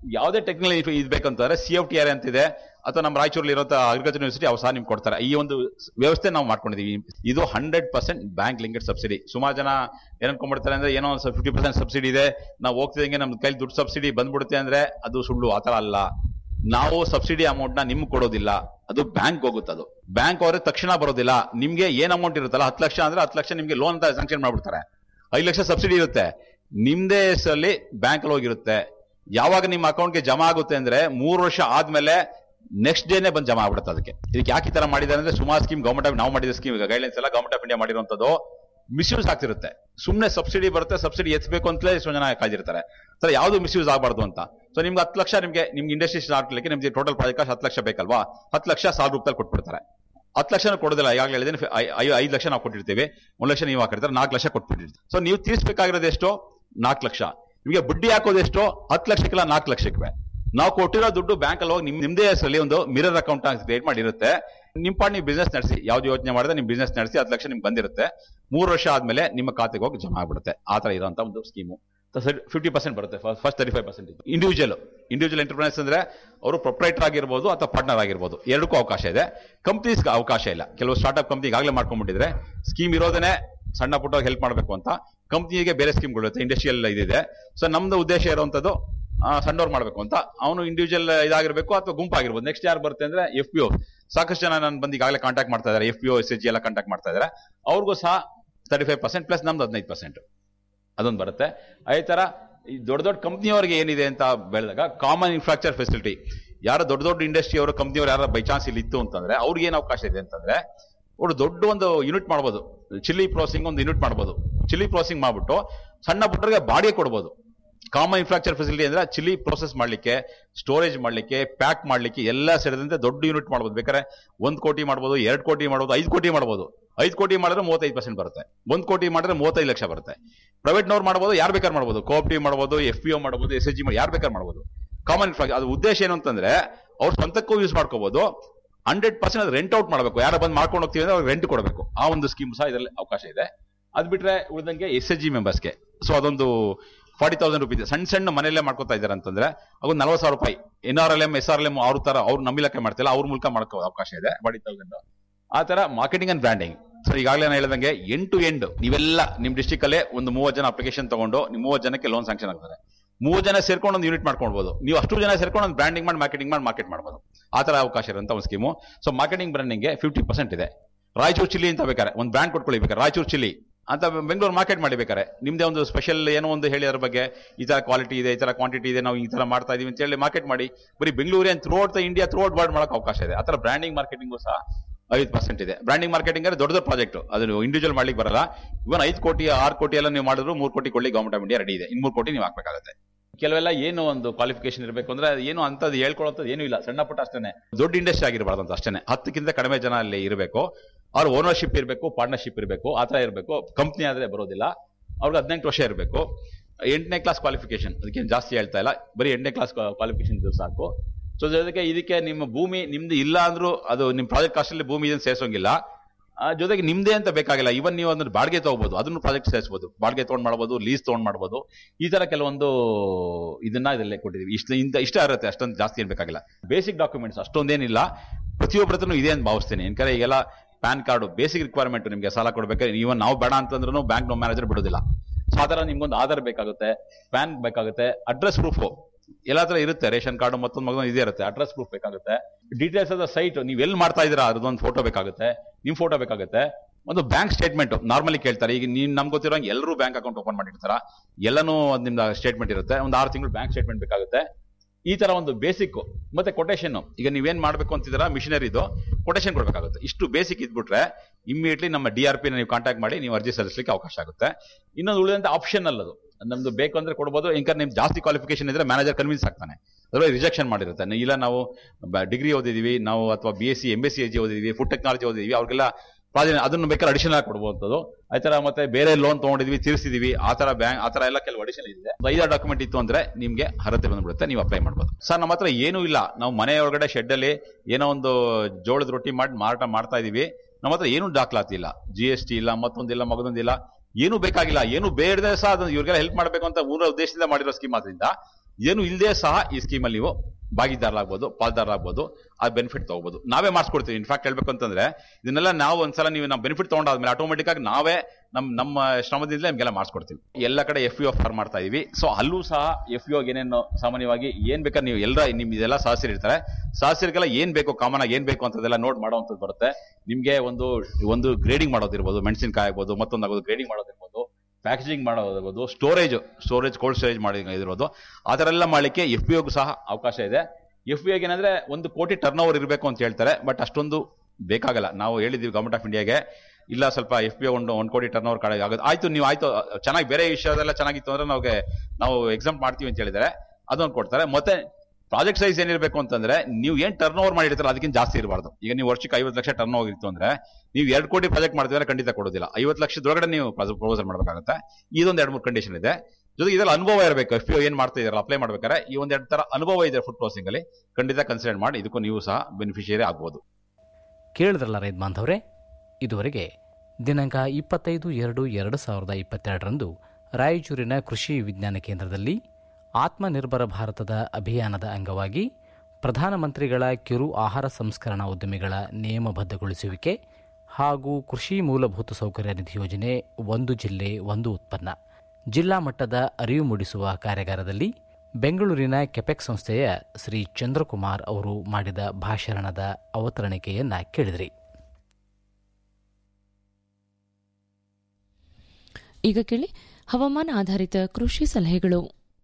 ಯಾವುದೇ ಟೆಕ್ನಾಲಜಿ ಇದು ಬೇಕಂತಂದ್ರೆ ಸಿ ಎಫ್ ಟಿ ಆರ್ ಅಂತಿದೆ ಅಥವಾ ನಮ್ಮ ರಾಯಚೂರಲ್ಲಿ ಇರೋ ಅಗ್ರಿಕಲ್ಚರ್ ಯೂನಿವರ್ಸಿಟಿ ಅವ್ರು ಸಹ ನಿಮ್ಗೆ ಕೊಡ್ತಾರೆ ಈ ಒಂದು ವ್ಯವಸ್ಥೆ ನಾವು ಮಾಡ್ಕೊಂಡಿದೀವಿ ಇದು hundred percent bank linked subsidy ಸುಮಾರು ಜನ ಏನ್ ಅನ್ಕೊಂಡ್ಬಿಡ್ತಾರೆ ಅಂದ್ರೆ ಏನೋ ಒಂದು ಫಿಫ್ಟಿ ಪರ್ಸೆಂಟ್ ಸಬ್ಸಿಡಿ ಇದೆ ನಾವು ಹೋಗ್ತಿದಂಗೆ ನಮ್ಮ ಕೈಲಿ ದುಡ್ಡು ಸಬ್ಸಿಡಿ ಬಂದ್ಬಿಡುತ್ತೆ ಅಂದ್ರೆ ಅದು ಸುಳ್ಳು ಆತರ ಅಲ್ಲ ನಾವು ಸಬ್ಸಿಡಿ ಅಮೌಂಟ್ ನ ನಿಮ್ಗೆ ಕೊಡೋದಿಲ್ಲ ಅದು ಬ್ಯಾಂಕ್ ಹೋಗುತ್ತೆ ಅದು ಬ್ಯಾಂಕ್ ಅವರೇ ತಕ್ಷಣ ಬರೋದಿಲ್ಲ ನಿಮ್ಗೆ ಏನ್ ಅಮೌಂಟ್ ಇರುತ್ತಲ್ಲ ಹತ್ತು ಲಕ್ಷ ಅಂದ್ರೆ ಹತ್ತು ಲಕ್ಷ ನಿಮ್ಗೆ ಲೋನ್ ಅಂತ ಸ್ಯಾಂಕ್ಷನ್ ಮಾಡ್ಬಿಡ್ತಾರೆ ಐದು ಲಕ್ಷ ಸಬ್ಸಿಡಿ ಇರುತ್ತೆ ನಿಮ್ದೇ ಹೆಸರಲ್ಲಿ ಬ್ಯಾಂಕ್ ಹೋಗಿರುತ್ತೆ ಯಾವಾಗ ನಿಮ್ಮ ಅಕೌಂಟ್ಗೆ ಜಮಾ ಆಗುತ್ತೆ ಅಂದ್ರೆ ಮೂರು ವರ್ಷ ಆದ್ಮೇಲೆ ನೆಕ್ಸ್ಟ್ ಡೇನೆ ಬಂದು ಜಮಾ ಆಗ್ಬಿಡುತ್ತೆ ಅದಕ್ಕೆ ಇದಕ್ಕೆ ಯಾಕೆ ಈ ತರ ಮಾಡಿದ್ದಾರೆ ಅಂದ್ರೆ ಸುಮಾರು ಸ್ಕೀಮ್ ಗೌರ್ಮೆಂಟ್ ಆಫ್ ನಾವು ಮಾಡಿದ ಸ್ಕೀಮ್ ಗೈಡ್ಲೈನ್ಸ್ ಎಲ್ಲ ಗೌರ್ಮೆಂಟ್ ಆಫ್ ಇಂಡಿಯಾ ಮಾಡಿರುವಂತದ್ದು ಮಿಸ್ಯೂಸ್ ಆಗ್ತಿರುತ್ತೆ ಸುಮ್ನೆ ಸಬ್ಸಿಡಿ ಬರುತ್ತೆ ಸಬ್ಸಿಡಿ ಎತ್ಬೇಕು ಅಂತಲೇ ಎಷ್ಟೋ ಜನ ಕಾಯ್ದಿರ್ತಾರೆ ಸರ್ ಯಾವ್ದು ಮಿಸ್ಯೂಸ್ ಆಗಬಾರ್ದು ಅಂತ ಸೊ ನಿಮ್ಗೆ ಹತ್ತು ಲಕ್ಷ ನಿಮ್ಗೆ ನಿಮ್ಗೆ ಇಂಡಸ್ಟ್ರಿ ಸ್ಟಾರ್ಟ್ ಮಾಡ್ಲಿಕ್ಕೆ ನಿಮ್ಗೆ ಟೋಟಲ್ ಪ್ರಾಜೆಕ್ಟ್ ಹತ್ತು ಲಕ್ಷ ಬೇಕಲ್ವಾ ಹತ್ತು ಲಕ್ಷ ಸಾಲ ರೂಪದಲ್ಲಿ ಕೊಟ್ಬಿಡ್ತಾರೆ ಹತ್ತು ಲಕ್ಷ ಕೊಡೋದಿಲ್ಲ ಈಗಾಗಲೇ ಹೇಳಿದ್ರೆ ಐದು ಲಕ್ಷ ನಾವು ಕೊಟ್ಟಿರ್ತೀವಿ ಒಂದು ಲಕ್ಷ ನೀವು ಹಾಕಿರ್ತಾರೆ ನಾಲ್ಕು ಲಕ್ಷ ಕೊಟ್ಬಿಟ್ಟಿರ್ತೀವಿ ಸೊ ನೀವು ತೀರಿಸಬೇಕಾಗಿರೋದು ಎಷ್ಟು ನಾಲ್ಕು ಲಕ್ಷ ನಿಮಗೆ ಬಡ್ಡಿ ಹಾಕೋದು ಎಷ್ಟು ಹತ್ತು ಲಕ್ಷಕ್ಕಿಲ್ಲ ನಾಲ್ಕು ಲಕ್ಷಕ್ಕೆ ನಾವು ಕೊಟ್ಟಿರೋ ದುಡ್ಡು ಬ್ಯಾಂಕ್ ಅಲ್ಲಿ ಹೋಗಿ ನಿಮ್ ನಿಮ್ದೇ ಹೆಸರಲ್ಲಿ ಒಂದು ಮಿರರ್ ಅಕೌಂಟ್ ಕ್ರಿಯೇಟ್ ಮಾಡಿರುತ್ತೆ ನಿಮ್ ಪಾಡ್ ನೀವು ಬಿಸ್ನೆಸ್ ನಡೆಸಿ ಯಾವ್ದು ಯೋಚನೆ ಮಾಡಿದ್ರೆ ನಿಮ್ ಬಿಸ್ನೆಸ್ ನಡೆಸಿ ಹತ್ತು ಲಕ್ಷ ನಿಮ್ಗೆ ಬಂದಿರುತ್ತೆ ಮೂರು ವರ್ಷ ಆದ್ಮೇಲೆ ನಿಮ್ಮ ಖಾತೆಗೆ ಹೋಗಿ ಜಮಾ ಆಗ್ಬಿಡುತ್ತೆ ಆ ತರ ಇರುವಂತ ಒಂದು ಸ್ಕೀಮು ಫಿಫ್ಟಿ ಪರ್ಸೆಂಟ್ ಬರುತ್ತೆ first thirty five percent individual individual enterprise ಅಂದ್ರೆ ಅವರು ಪ್ರೊಪ್ರೈಟರ್ ಆಗಿರ್ಬೋದು ಅಥವಾ ಪಾರ್ಟ್ನರ್ ಆಗಿರ್ಬೋದು ಎರಡಕ್ಕೂ ಅವಕಾಶ ಇದೆ ಕಂಪ್ನೀಸ್ಗೆ ಅವಕಾಶ ಇಲ್ಲ ಕೆಲವು ಸ್ಟಾರ್ಟ್ಅಪ್ ಕಂಪ್ನಿ ಈಗಾಗಲೇ ಮಾಡ್ಕೊಂಡ್ಬಿಟ್ಟಿದ್ರೆ ಸ್ಕೀಮ್ ಇರೋದನ್ನೇ ಸಣ್ಣ ಪುಟ್ಟ ಹೆಲ್ಪ್ ಮಾಡಬೇಕು ಅಂತ ಕಂಪ್ನಿಗೆ ಬೇರೆ ಸ್ಕೀಮ್ಗಳು ಇರುತ್ತೆ ಇಂಡಸ್ಟ್ರಿಯಲ್ ಇದಿದೆ ಸೊ ನಮ್ದು ಉದ್ದೇಶ ಇರುವಂತದ್ದು ಸಣ್ಣವ್ರು ಮಾಡಬೇಕು ಅಂತ ಅವನು ಇಂಡಿವಿಜುವಲ್ ಇದಾಗಿರ್ಬೇಕು ಅಥವಾ ಗುಂಪಾಗಿರ್ಬೋದು ನೆಕ್ಸ್ಟ್ ಯಾರು ಬರುತ್ತೆ ಅಂದ್ರೆ ಎಫ್ ಪಿ ಒ ಸಾಕಷ್ಟು ಜನ ನಾನು ಬಂದು ಈಗಾಗಲೇ ಕಾಂಟ್ಯಾಕ್ಟ್ ಮಾಡ್ತಾ ಇದ್ದಾರೆ F P O S H G ಎಲ್ಲ ಕಾಂಟ್ಯಾಕ್ಟ್ ಮಾಡ್ತಾ ಇದ್ದಾರೆ ಅವ್ರಿಗೂ ಸಹ ತರ್ಟಿ ಫೈವ್ ಪರ್ಸೆಂಟ್ ಪ್ಲಸ್ ನಮ್ದು ಹದಿನೈದು ಪರ್ಸೆಂಟ್ ಅದೊಂದು ಬರುತ್ತೆ ಅದೇ ತರ ಈ ದೊಡ್ಡ ದೊಡ್ಡ ಕಂಪ್ನಿಯವರಿಗೆ ಏನಿದೆ ಅಂತ ಬೆಳೆದಾಗ ಕಾಮನ್ ಇನ್ಫ್ರಾಸ್ಟ್ರಕ್ಚರ್ ಫೆಸಿಲಿಟಿ ಯಾರು ದೊಡ್ಡ ದೊಡ್ಡ ಇಂಡಸ್ಟ್ರಿ ಅವರು ಕಂಪ್ನಿಯವರು ಯಾರು ಬೈ ಚಾನ್ಸ್ ಇಲ್ಲಿ ಇತ್ತು ಅಂತಂದ್ರೆ ಅವ್ರಿಗೆ ಏನು ಅವಕಾಶ ಇದೆ ಅಂತಂದ್ರೆ ಅವರು ದೊಡ್ಡ ಒಂದು ಯೂನಿಟ್ ಮಾಡ್ಬೋದು ಚಿಲ್ಲಿ ಪ್ರೋಸಿಂಗ್ ಒಂದು ಯೂನಿಟ್ ಮಾಡ್ಬೋದು ಚಿಲ್ಲಿ ಪ್ರೋಸಿಂಗ್ ಮಾಡ್ಬಿಟ್ಟು ಸಣ್ಣ ಪುಟ್ಟರಿಗೆ ಬಾಡಿಗೆ ಕೊಡ್ಬೋದು ಕಾಮನ್ ಇನ್ಫ್ರಾಸ್ಟ್ರಕ್ಚರ್ ಫೆಸಿಲಿಟಿ ಅಂದ್ರೆ ಚಿಲ್ಲಿ ಪ್ರೋಸೆಸ್ ಮಾಡ್ಲಿಕ್ಕೆ ಸ್ಟೋರೇಜ್ ಮಾಡ್ಲಿಕ್ಕೆ ಪ್ಯಾಕ್ ಮಾಡ್ಲಿಕ್ಕೆ ಎಲ್ಲ ಸೇರಿದಂತೆ ದೊಡ್ಡ ಯೂನಿಟ್ ಮಾಡ್ಬೋದು ಬೇಕಾದ್ರೆ ಒಂದ್ ಕೋಟಿ ಮಾಡ್ಬೋದು ಎರಡ್ ಕೋಟಿ ಮಾಡ್ಬೋದು ಐದು ಕೋಟಿ ಮಾಡ್ಬೋದು ಐದು ಕೋಟಿ ಮಾಡಿದ್ರೆ ಮೂವತ್ತೈದು ಪರ್ಸೆಂಟ್ ಬರುತ್ತೆ ಒಂದ್ ಕೋಟಿ ಮಾಡಿದ್ರೆ ಮೂವತ್ತೈದು ಲಕ್ಷ ಬರುತ್ತೆ ಪ್ರೈವೇಟ್ನವ್ರು ಮಾಡ್ಬೋದು ಯಾರು ಬೇಕಾದ್ರೆ ಮಾಡ್ಬೋದು ಕೋಆಪ್ಟಿವ್ ಮಾಡ್ಬೋದು ಎಫ್ ಪಿ ಒ ಮಾಡ್ಬೋದು ಎಸ್ ಎಚ್ ಜಿ ಯಾರು ಬೇಕಾದ್ರೆ ಮಾಡ್ಬೋದು ಕಾಮನ್ ಇನ್ಫ್ರಾ ಅದು ಉದ್ದೇಶ ಏನು ಅಂತಂದ್ರೆ ಅವ್ರ ಸ್ವಂತಕ್ಕೂ ಯೂಸ್ ಮಾಡ್ಕೋಬಹುದು ಹಂಡ್ರೆಡ್ ಪರ್ಸೆಂಟ್ ಅದು ರೆಂಟ್ ಔಟ್ ಮಾಡಬೇಕು ಯಾರು ಬಂದು ಮಾಡ್ಕೊಂಡು ಹೋಗ್ತೀವಿ ಅಂದ್ರೆ ಅವ್ರಿಗೆ ರೆಂಟ್ ಕೊಡಬೇಕು ಆ ಒಂದು ಸ್ಕೀಮ್ ಸಹ ಇದರಲ್ಲಿ ಅವಕಾಶ ಇದೆ ಅದ್ ಬಿಟ್ರೆ ಉಳಿದಂಗೆ ಎಸ್ ಎಚ್ ಜಿ ಮೆಂಬರ್ಸ್ಗೆ ಸೊ ಅದೊಂದು ಫಾರ್ಟಿ ತೌಸಂಡ್ ರುಪೀಸ್ ಸಣ್ಣ ಸಣ್ಣ ಮನೆಯಲ್ಲೇ ಮಾಡ್ಕೊತಾ ಇದ್ದಾರೆ ಅಂತಂದ್ರೆ ಅದೊಂದು ನಲ್ವತ್ತು ಸಾವಿರ ರೂಪಾಯಿ N R L M S R L M ಅವ್ರ ತರ ಅವ್ರು ನಮ್ಮಿಲಕ್ಕೆ ಮಾಡ್ತಿಲ್ಲ ಅವ್ರ ಮೂಲಕ ಮಾಡ್ಕೋ ಅವಕಾಶ ಇದೆ ಫಾರ್ಟಿ ತೌಸಂಡ್ ಆ ತರ ಮಾರ್ಕೆಟಿಂಗ್ ಅಂಡ್ ಬ್ರ್ಯಾಂಡಿಂಗ್ ಸೊ ಈಗಾಗಲೇ ನಾನು ಹೇಳ್ದಂಗೆ ಎಂಡ್ ಟು ಎಂಡ್ ನೀವೆಲ್ಲ ನಿಮ್ ಡಿಸ್ಟಿಕ್ ಅಲ್ಲೇ ಒಂದು ಮೂವತ್ತು ಜನ ಅಪ್ಲಿಕೇಶನ್ ತಗೊಂಡು ನೀವು ಮೂವತ್ತು ಜನಕ್ಕೆ ಲೋನ್ ಸ್ಯಾಂಕ್ಷನ್ ಆಗ್ತಾರೆ ಮೂವತ್ತು ಜನ ಸೇರ್ಕೊಂಡು ಒಂದು ಯೂನಿಟ್ ಮಾಡ್ಕೊಳ್ಬಹುದು ನೀವು ಅಷ್ಟು ಜನ ಸೇರ್ಕೊಂಡು ಒಂದು ಬ್ರ್ಯಾಂಡಿಂಗ್ ಮಾಡಿ ಮಾರ್ಕೆಟಿಂಗ್ ಮಾಡಿ ಮಾರ್ಕೆಟ್ ಮಾಡ್ಬೋದು ಆ ತರ ಅವಕಾಶ ಇರುವಂತ ಒಂದು ಸ್ಕೀಮು ಸೊ ಮಾರ್ಕೆಟಿಂಗ್ ಬ್ರ್ಯಾಂಡಿಂಗ್ಗೆ ಫಿಫ್ಟಿ ಪರ್ಸೆಂಟ್ ಇದೆ ರಾಯಚೂರು ಚಿಲ್ಲಿ ಅಂತ ಬೇಕಾರೆ ಒಂದು ಬ್ರ್ಯಾಂಡ್ ಕೊಟ್ಕೊಳ್ಳಿ ಬೇಕಾರೆ ರಾಯಚೂರು ಚಿಲ್ಲಿ ಅಂತ ಬೆಂಗಳೂರು ಮಾರ್ಕೆಟ್ ಮಾಡಿ ಬೇಕಾರೆ ನಿಮ್ದೇ ಒಂದು ಸ್ಪೆಷಲ್ ಏನೋ ಒಂದು ಹೇಳಿ ಅದ್ರ ಬಗ್ಗೆ ಈ ತರ ಕ್ವಾಲಿಟಿ ಇದೆ ಈ ತರ ಕ್ವಾಂಟಿಟಿ ಇದೆ ನಾವು ಈ ತರ ಮಾಡ್ತಾ ಇದೀವಿ ಅಂತ ಹೇಳಿ ಮಾರ್ಕೆಟ್ ಮಾಡಿ ಬರೀ ಬೆಂಗಳೂರು ಏನ್ through the India throughout world ಮಾಡಕ್ಕೆ ಅವಕಾಶ ಇದೆ ಆ ತರ ಬ್ರ್ಯಾಂಡಿಂಗ್ ಮಾರ್ಕೆಟಿಂಗು ಸಹ ಐದು ಪರ್ಸೆಂಟ್ ಇದೆ ಬ್ರ್ಯಾಂಡಿಂಗ್ ಮಾರ್ಕೆಟಿಂಗ್ ಅಂದ್ರೆ ದೊಡ್ಡ ದೊಡ್ಡ ಪ್ರಾಜೆಕ್ಟ್ ಅದು ಇಂಡಿವಿಜುವಲ್ ಮಾಡ್ಲಿಕ್ಕೆ ಬರಲ್ಲ ಇವನ್ ಐದು ಕೋಟಿ ಆರು ಕೋಟಿ ಎಲ್ಲ ನೀವು ಮಾಡಿದ್ರು ಮೂರು ಕೋಟಿ ಕೊಡ್ಲಿ ಗೌರ್ಮೆಂಟ್ ಆಫ್ ಇಂಡಿಯಾ ರೆಡಿ ಇದೆ ಇನ್ ಮೂರು ಕೋಟಿ ನೀವು ಹಾಕ್ಬೇಕಾಗುತ್ತೆ ಕೆಲವೆಲ್ಲ ಏನು ಒಂದು ಕ್ವಾಲಿಫಿಕೇಶನ್ ಇರಬೇಕು ಅಂದ್ರೆ ಏನು ಅಂತದ್ದು ಹೇಳ್ಕೊಳ್ಳೋಂಥದ್ದು ಏನೂ ಇಲ್ಲ ಸಣ್ಣ ಪುಟ್ಟ ಅಷ್ಟೇ ದೊಡ್ಡ ಇಂಡಸ್ಟ್ರಿ ಆಗಿರಬಾರ್ದು ಅಂತ ಅಷ್ಟೇ ಹತ್ತಕ್ಕಿಂತ ಕಡಿಮೆ ಜನ ಅಲ್ಲಿ ಇರಬೇಕು ಅವ್ರ ಓನರ್ಶಿಪ್ ಇರಬೇಕು ಪಾರ್ಟ್ನರ್ಶಿಪ್ ಇರಬೇಕು ಆ ಥರ ಇರಬೇಕು ಕಂಪ್ನಿ ಆದ್ರೆ ಬರೋದಿಲ್ಲ ಅವ್ರಿಗೆ ಹದಿನೆಂಟು ವರ್ಷ ಇರಬೇಕು ಎಂಟನೇ ಕ್ಲಾಸ್ ಕ್ವಾಲಿಫಿಕೇಶನ್ ಅದಕ್ಕೇನು ಜಾಸ್ತಿ ಹೇಳ್ತಾ ಇಲ್ಲ ಬರೀ ಎಂಟನೇ ಕ್ಲಾಸ್ ಕ್ವಾಲಿಫಿಕೇಶನ್ ಸಾಕು ಸೊ ಜೊತೆಗೆ ಇದಕ್ಕೆ ನಿಮ್ಮ ಭೂಮಿ ನಿಮ್ದು ಇಲ್ಲ ಅಂದ್ರೂ ಅದು ನಿಮ್ಮ ಪ್ರಾಜೆಕ್ಟ್ ಕಾಸ್ಟಲ್ಲಿ ಭೂಮಿ ಇದನ್ನು ಸೇರಿಸೋಂಗಿಲ್ಲ ಆ, ಜೊತೆಗೆ ನಿಮ್ದೇ ಅಂತ ಬೇಕಾಗಿಲ್ಲ ಇವನ್ ನೀವು ಅದನ್ನ ಬಾಡಿಗೆ ತಗೋಬಹುದು ಅದನ್ನು ಪ್ರಾಜೆಕ್ಟ್ ಸೇರಿಸಬಹುದು ಬಾಡಿಗೆ ತಗೊಂಡ್ ಮಾಡ್ಬೋದು ಲೀಸ್ ತಗೊಂಡ್ ಮಾಡ್ಬೋದು ಈ ತರ ಕೆಲವೊಂದು ಇದನ್ನ ಇದರಲ್ಲೇ ಕೊಟ್ಟಿದೀವಿ ಇಷ್ಟ ಇಂತ ಇಷ್ಟ ಇರುತ್ತೆ ಅಷ್ಟೊಂದು ಜಾಸ್ತಿ ಏನ್ ಬೇಕಾಗಿಲ್ಲ ಬೇಸಿಕ್ ಡಾಕ್ಯುಮೆಂಟ್ಸ್ ಅಷ್ಟೊಂದೇನಿಲ್ಲ ಪ್ರತಿಯೊಬ್ಬರ ಹತ್ರನೂ ಇದೆ ಅಂತ ಭಾವಿಸ್ತೀನಿ ಯಾಕಂದ್ರೆ ಈಗೆಲ್ಲ ಪ್ಯಾನ್ ಕಾರ್ಡು ಬೇಸಿಕ್ ರಿಕ್ವೈರ್ಮೆಂಟ್ ನಿಮಗೆ ಸಾಲ ಕೊಡ್ಬೇಕಾದ್ರೆ ಇವನ್ ನಾವು ಬೇಡ ಅಂತಂದ್ರೂ ಬ್ಯಾಂಕ್ ಮ್ಯಾನೇಜರ್ ಬಿಡೋದಿಲ್ಲ ಸೊ ಆ ಥರ ನಿಮ್ಗೊಂದು ಆಧಾರ್ ಬೇಕಾಗುತ್ತೆ ಪ್ಯಾನ್ ಬೇಕಾಗುತ್ತೆ ಅಡ್ರೆಸ್ ಪ್ರೂಫ್ ಎಲ್ಲ ತರ ಇರುತ್ತೆ ರೇಷನ್ ಕಾರ್ಡ್ ಮತ್ತೊಂದು ಮಗದೊಂದು ಇದೇ ಇರುತ್ತೆ ಅಡ್ರೆಸ್ ಪ್ರೂಫ್ ಬೇಕಾಗುತ್ತೆ ಡೀಟೇಲ್ಸ್ ಆದ ಸೈಟ್ ನೀವು ಎಲ್ಲಿ ಮಾಡ್ತಾ ಇದ್ದೀರಾ ಅದೊಂದು ಫೋಟೋ ಬೇಕಾಗುತ್ತೆ ನಿಮ್ ಫೋಟೋ ಬೇಕಾಗುತ್ತೆ ಒಂದು ಬ್ಯಾಂಕ್ ಸ್ಟೇಟ್ಮೆಂಟ್ ನಾರ್ಮಲಿ ಕೇಳ್ತಾರೆ ಈಗ ನೀನ್ ನಮ್ಗೆ ಗೊತ್ತಿರೋ ಎಲ್ಲರೂ ಬ್ಯಾಂಕ್ ಅಕೌಂಟ್ ಓಪನ್ ಮಾಡಿರ್ತಾರ ಎಲ್ಲನೂ ಅದ್ ನಿಮ್ದು ಸ್ಟೇಟ್ಮೆಂಟ್ ಇರುತ್ತೆ ಒಂದು ಆರು ತಿಂಗಳು ಬ್ಯಾಂಕ್ ಸ್ಟೇಟ್ಮೆಂಟ್ ಬೇಕಾಗುತ್ತೆ ಈ ತರ ಒಂದು ಬೇಸಿಕ್ ಮತ್ತೆ ಕೊಟೇಶನ್ ಈಗ ನೀವೇನ್ ಮಾಡ್ಬೇಕು ಅಂತಿದ್ದೀರಾ ಮಿಷನರಿದು ಕೊಟೇಶನ್ ಕೊಡಬೇಕಾಗುತ್ತೆ ಇಷ್ಟು ಬೇಸಿಕ್ ಇದ್ಬಿಟ್ರೆ ಇಮಿಡಿಯೇಟ್ಲಿ ನಮ್ಮ ಡಿ ಆರ್ ಪಿ ನೀವು ಕಾಂಟ್ಯಾಕ್ಟ್ ಮಾಡಿ ನೀವು ಅರ್ಜಿ ಸಲ್ಲಿಸಲಿಕ್ಕೆ ಅವಕಾಶ ಆಗುತ್ತೆ ಇನ್ನೊಂದು ಉಳಿದಂತೆ ಆಪ್ಷನ್ ಅಲ್ಲದು ನಮ್ದು ಬೇಕು ಅಂದ್ರೆ ಕೊಡ್ಬೋದು ಇಂಕ ನಿಮ್ ಜಾಸ್ತಿ ಕ್ವಾಲಿಫಿಕೇಶನ್ ಇದ್ರೆ ಮ್ಯಾನೇಜರ್ ಕನ್ವಿನ್ಸ್ ಆಗ್ತಾನೆ ಅದ್ರಲ್ಲಿ ರಿಜೆಕ್ಷನ್ ಮಾಡಿರುತ್ತೆ ನೀವು ಇಲ್ಲ ನಾವು ಡಿಗ್ರಿ ಓದಿದೀವಿ ನಾವು ಅಥವಾ B S C M S C ag ಓದಿದೀವಿ ಫುಡ್ ಟೆಕ್ನಾಲಜಿ ಓದಿದೀವಿ ಅವ್ರಿಗೆಲ್ಲ ಪ್ರಾಜೆಕ್ಟ್ ಅದನ್ನು ಬೇಕಾದ್ರೆ ಅಡಿಷನಲ್ ಆಗಿ ಕೊಡ್ಬೋದಂಥದ್ದು ಆ ಥರ ಮತ್ತೆ ಬೇರೆ ಲೋನ್ ತಗೊಂಡಿದ್ವಿ ತೀರಿಸಿದೀವಿ ಆ ಥರ ಬ್ಯಾಂಕ್ ಆ ಥರ ಎಲ್ಲ ಕೆಲವು ಅಡಿಷನಲ್ ಇದೆ ಒಂದು ಐದಾರು ಡಾಕ್ಯುಮೆಂಟ್ ಇತ್ತು ಅಂದ್ರೆ ನಿಮ್ಗೆ ಅರ್ಹತೆ ಬಂದ್ಬಿಡುತ್ತೆ ನೀವು ಅಪ್ಲೈ ಮಾಡ್ಬೋದು ಸರ್ ನಮ್ಮ ಹತ್ರ ಏನೂ ಇಲ್ಲ ನಾವು ಮನೆ ಒಳಗಡೆ ಶೆಡ್ ಅಲ್ಲಿ ಏನೋ ಒಂದು ಜೋಳದ ರೊಟ್ಟಿ ಮಾಡಿ ಮಾರಾಟ ಮಾಡ್ತಾ ಇದೀವಿ ನಮ್ಮ ಹತ್ರ ಏನೂ ದಾಖಲಾತಿ ಇಲ್ಲ ಜಿ ಎಸ್ ಟಿ ಇಲ್ಲ ಮತ್ತೊಂದಿಲ್ಲ ಮಗದೊಂದಿಲ್ಲ ಏನೂ ಬೇಕಾಗಿಲ್ಲ ಏನು ಬೇಡದೆ ಸಹ ಅದನ್ನ ಇವ್ರಿಗೆಲ್ಲ ಹೆಲ್ಪ್ ಮಾಡಬೇಕು ಅಂತ ಮೂಲ ಉದ್ದೇಶದಿಂದ ಮಾಡಿರೋ ಸ್ಕೀಮ್ ಆದ್ರಿಂದ ಏನು ಇಲ್ಲದೆ ಸಹ ಈ ಸ್ಕೀಮಲ್ಲಿ ನೀವು ಭಾಗಿದಾರರಾಗ್ಬೋದು ಪಾಲ್ದಾರರಾಗ್ಬೋದು ಆ ಬೆನಿಫಿಟ್ ತಗೋಬಹುದು ನಾವೇ ಮಾಡಿಸ್ಕೊಡ್ತೀವಿ ಇನ್ಫ್ಯಾಕ್ಟ್ ಹೇಳ್ಬೇಕು ಅಂತಂದ್ರೆ ಇದನ್ನೆಲ್ಲ ನಾವು ಒಂದ್ಸಲ ನೀವು ನಾವು ಬೆನಿಫಿಟ್ ತಗೊಂಡಾದ್ಮೇಲೆ ಆಟೋಮೆಟಿಕ್ ಆಗಿ ನಾವೇ ನಮ್ ನಮ್ಮ ಶ್ರಮದಿಂದಲೇ ನಿಮ್ಗೆಲ್ಲ ಮಾಡಿಸ್ಕೊಡ್ತೀವಿ ಎಲ್ಲ ಕಡೆ ಎಫ್ ಯು ಫಾರ್ ಮಾಡ್ತಾ ಇದೀವಿ ಸೊ ಅಲ್ಲೂ ಸಹ ಎಫ್ ಯು ಏನೇನು ಸಾಮಾನ್ಯವಾಗಿ ಏನ್ ಬೇಕಾದ್ರೆ ನೀವು ಎಲ್ಲ ನಿಮ್ ಇದೆಲ್ಲ ಸಹಸಿರು ಇರ್ತಾರೆ ಸಹಸಿರಿಗೆಲ್ಲ ಏನ್ ಬೇಕು ಕಾಮನ್ ಆಗಿ ಏನ್ ಬೇಕು ಅಂತದೆಲ್ಲ ನೋಟ್ ಮಾಡುವಂಥದ್ದು ಬರುತ್ತೆ ನಿಮ್ಗೆ ಒಂದು ಒಂದು ಗ್ರೇಡಿಂಗ್ ಮಾಡೋದಿರ್ಬೋದು ಮೆಣಸಿನಕಾಯಿ ಆಗ್ಬೋದು ಮತ್ತೊಂದಾಗೋದು ಗ್ರೇಡಿಂಗ್ ಮಾಡೋದಿರ್ಬೋದು ಪ್ಯಾಕೇಜಿಂಗ್ ಮಾಡೋದಿರ್ಬೋದು ಸ್ಟೋರೇಜ್ ಸ್ಟೋರೇಜ್ ಕೋಲ್ಡ್ ಸ್ಟೋರೇಜ್ ಮಾಡಿ ಇದಿರೋದು ಆ ಥರ ಎಲ್ಲ ಮಾಡಲಿಕ್ಕೆ ಎಫ್ ಪಿ ಸಹ ಅವಕಾಶ ಇದೆ ಎಫ್ ಪಿ ಏನಂದ್ರೆ ಒಂದು ಕೋಟಿ ಟರ್ನ್ ಓವರ್ ಇರಬೇಕು ಅಂತ ಹೇಳ್ತಾರೆ ಬಟ್ ಅಷ್ಟೊಂದು ಬೇಕಾಗಲ್ಲ ನಾವು ಹೇಳಿದ್ದೀವಿ ಗವರ್ಮೆಂಟ್ ಆಫ್ ಇಂಡಿಯಾಗೆ ಇಲ್ಲ ಸ್ವಲ್ಪ ಎಫ್ ಪಿ ಒಂದು ಒಂದು ಕೋಟಿ ಟರ್ನ್ ಓವರ್ ಕಡೆ ಆಗೋದು ಆಯ್ತು ನೀವು ಆಯ್ತು ಚೆನ್ನಾಗಿ ಬೇರೆ ವಿಷಯದೆಲ್ಲ ಚೆನ್ನಾಗಿತ್ತು ಅಂದ್ರೆ ನಮಗೆ ನಾವು ಎಕ್ಸಾಮ್ ಮಾಡ್ತೀವಿ ಅಂತ ಹೇಳಿದರೆ ಅದೊಂದು ಕೊಡ್ತಾರೆ ಮತ್ತೆ ಪ್ರಾಜೆಕ್ಟ್ ಸೈಜ್ ಏನಿರಬೇಕು ಅಂತಂದ್ರೆ ನೀವು ಏನ್ ಟರ್ನ್ ಓವರ್ ಮಾಡಿರ್ತಾರೆ ಅದಕ್ಕಿಂತ ಜಾಸ್ತಿ ಇರಬಾರ್ದು ಈಗ ನೀವು ವರ್ಷಕ್ಕೆ ಐವತ್ತು ಲಕ್ಷ ಟರ್ನ್ ಓವರ್ ಇತ್ತು ಅಂದ್ರೆ ನೀವು ಎರಡು ಕೋಟಿ ಪ್ರಾಜೆಕ್ಟ್ ಮಾಡ್ತಿದ್ರೆ ಖಂಡಿತ ಕೊಡೋದಿಲ್ಲ ಐವತ್ತು ಲಕ್ಷದೊಳಗಡೆ ನೀವು ಪ್ರಪೋಸಲ್ ಮಾಡಬೇಕಾಗುತ್ತೆ ಇದೊಂದು ಎರಡು ಮೂರು ಕಂಡೀಷನ್ ಇದೆ ಜೊತೆಗೆ ಇದರಲ್ಲಿ ಅನುಭವ ಇರಬೇಕು ಎಫ್ ಯು ಏನ್ ಮಾಡ್ತಾ ಇದಾರೆ ಅಪ್ಲೈ ಮಾಡ್ಬೇಕಾದ್ರೆ ಈ ಒಂದ್ ಎರಡು ತರ ಅನುಭವ ಇದೆ ಫುಡ್ ಕ್ರಾಸಿಂಗ್ ಅಲ್ಲಿ ಖಂಡಿತ ಕನ್ಸಿಡರ್ ಮಾಡಿ ಇದಕ್ಕೂ ನೀವು ಸಹ ಬೆನಿಫಿಷಿಯರಿ ಆಗ್ಬೋದು ಕೇಳಿದ್ರಲ್ಲ ರೈತ ಬಾಂಧವರೇ ಇದುವರೆಗೆ ದಿನಾಂಕ ಇಪ್ಪತ್ತೈದು ಎರಡು ಎರಡು ಸಾವಿರದ ಇಪ್ಪತ್ತೆರಡರಂದು ರಾಯಚೂರಿನ ಕೃಷಿ ವಿಜ್ಞಾನ ಕೇಂದ್ರದಲ್ಲಿ ಆತ್ಮನಿರ್ಭರ ಭಾರತದ ಅಭಿಯಾನದ ಅಂಗವಾಗಿ ಪ್ರಧಾನಮಂತ್ರಿಗಳ ಕಿರು ಆಹಾರ ಸಂಸ್ಕರಣಾ ಉದ್ಯಮಿಗಳ ನಿಯಮಬದ್ಧಗೊಳಿಸುವಿಕೆ ಹಾಗೂ ಕೃಷಿ ಮೂಲಭೂತ ಸೌಕರ್ಯ ನಿಧಿ ಯೋಜನೆ ಒಂದು ಜಿಲ್ಲೆ ಒಂದು ಉತ್ಪನ್ನ ಜಿಲ್ಲಾ ಮಟ್ಟದ ಅರಿವು ಮೂಡಿಸುವ ಕಾರ್ಯಾಗಾರದಲ್ಲಿ ಬೆಂಗಳೂರಿನ ಕೆಪೆಕ್ ಸಂಸ್ಥೆಯ ಶ್ರೀ ಚಂದ್ರಕುಮಾರ್ ಅವರು ಮಾಡಿದ ಭಾಷಣದ ಅವತರಣಿಕೆಯನ್ನ ಕೇಳಿದ್ರಿ ಈಗ ಕೇಳಿ ಹವಾಮಾನ ಆಧಾರಿತ ಕೃಷಿ ಸಲಹೆಗಳು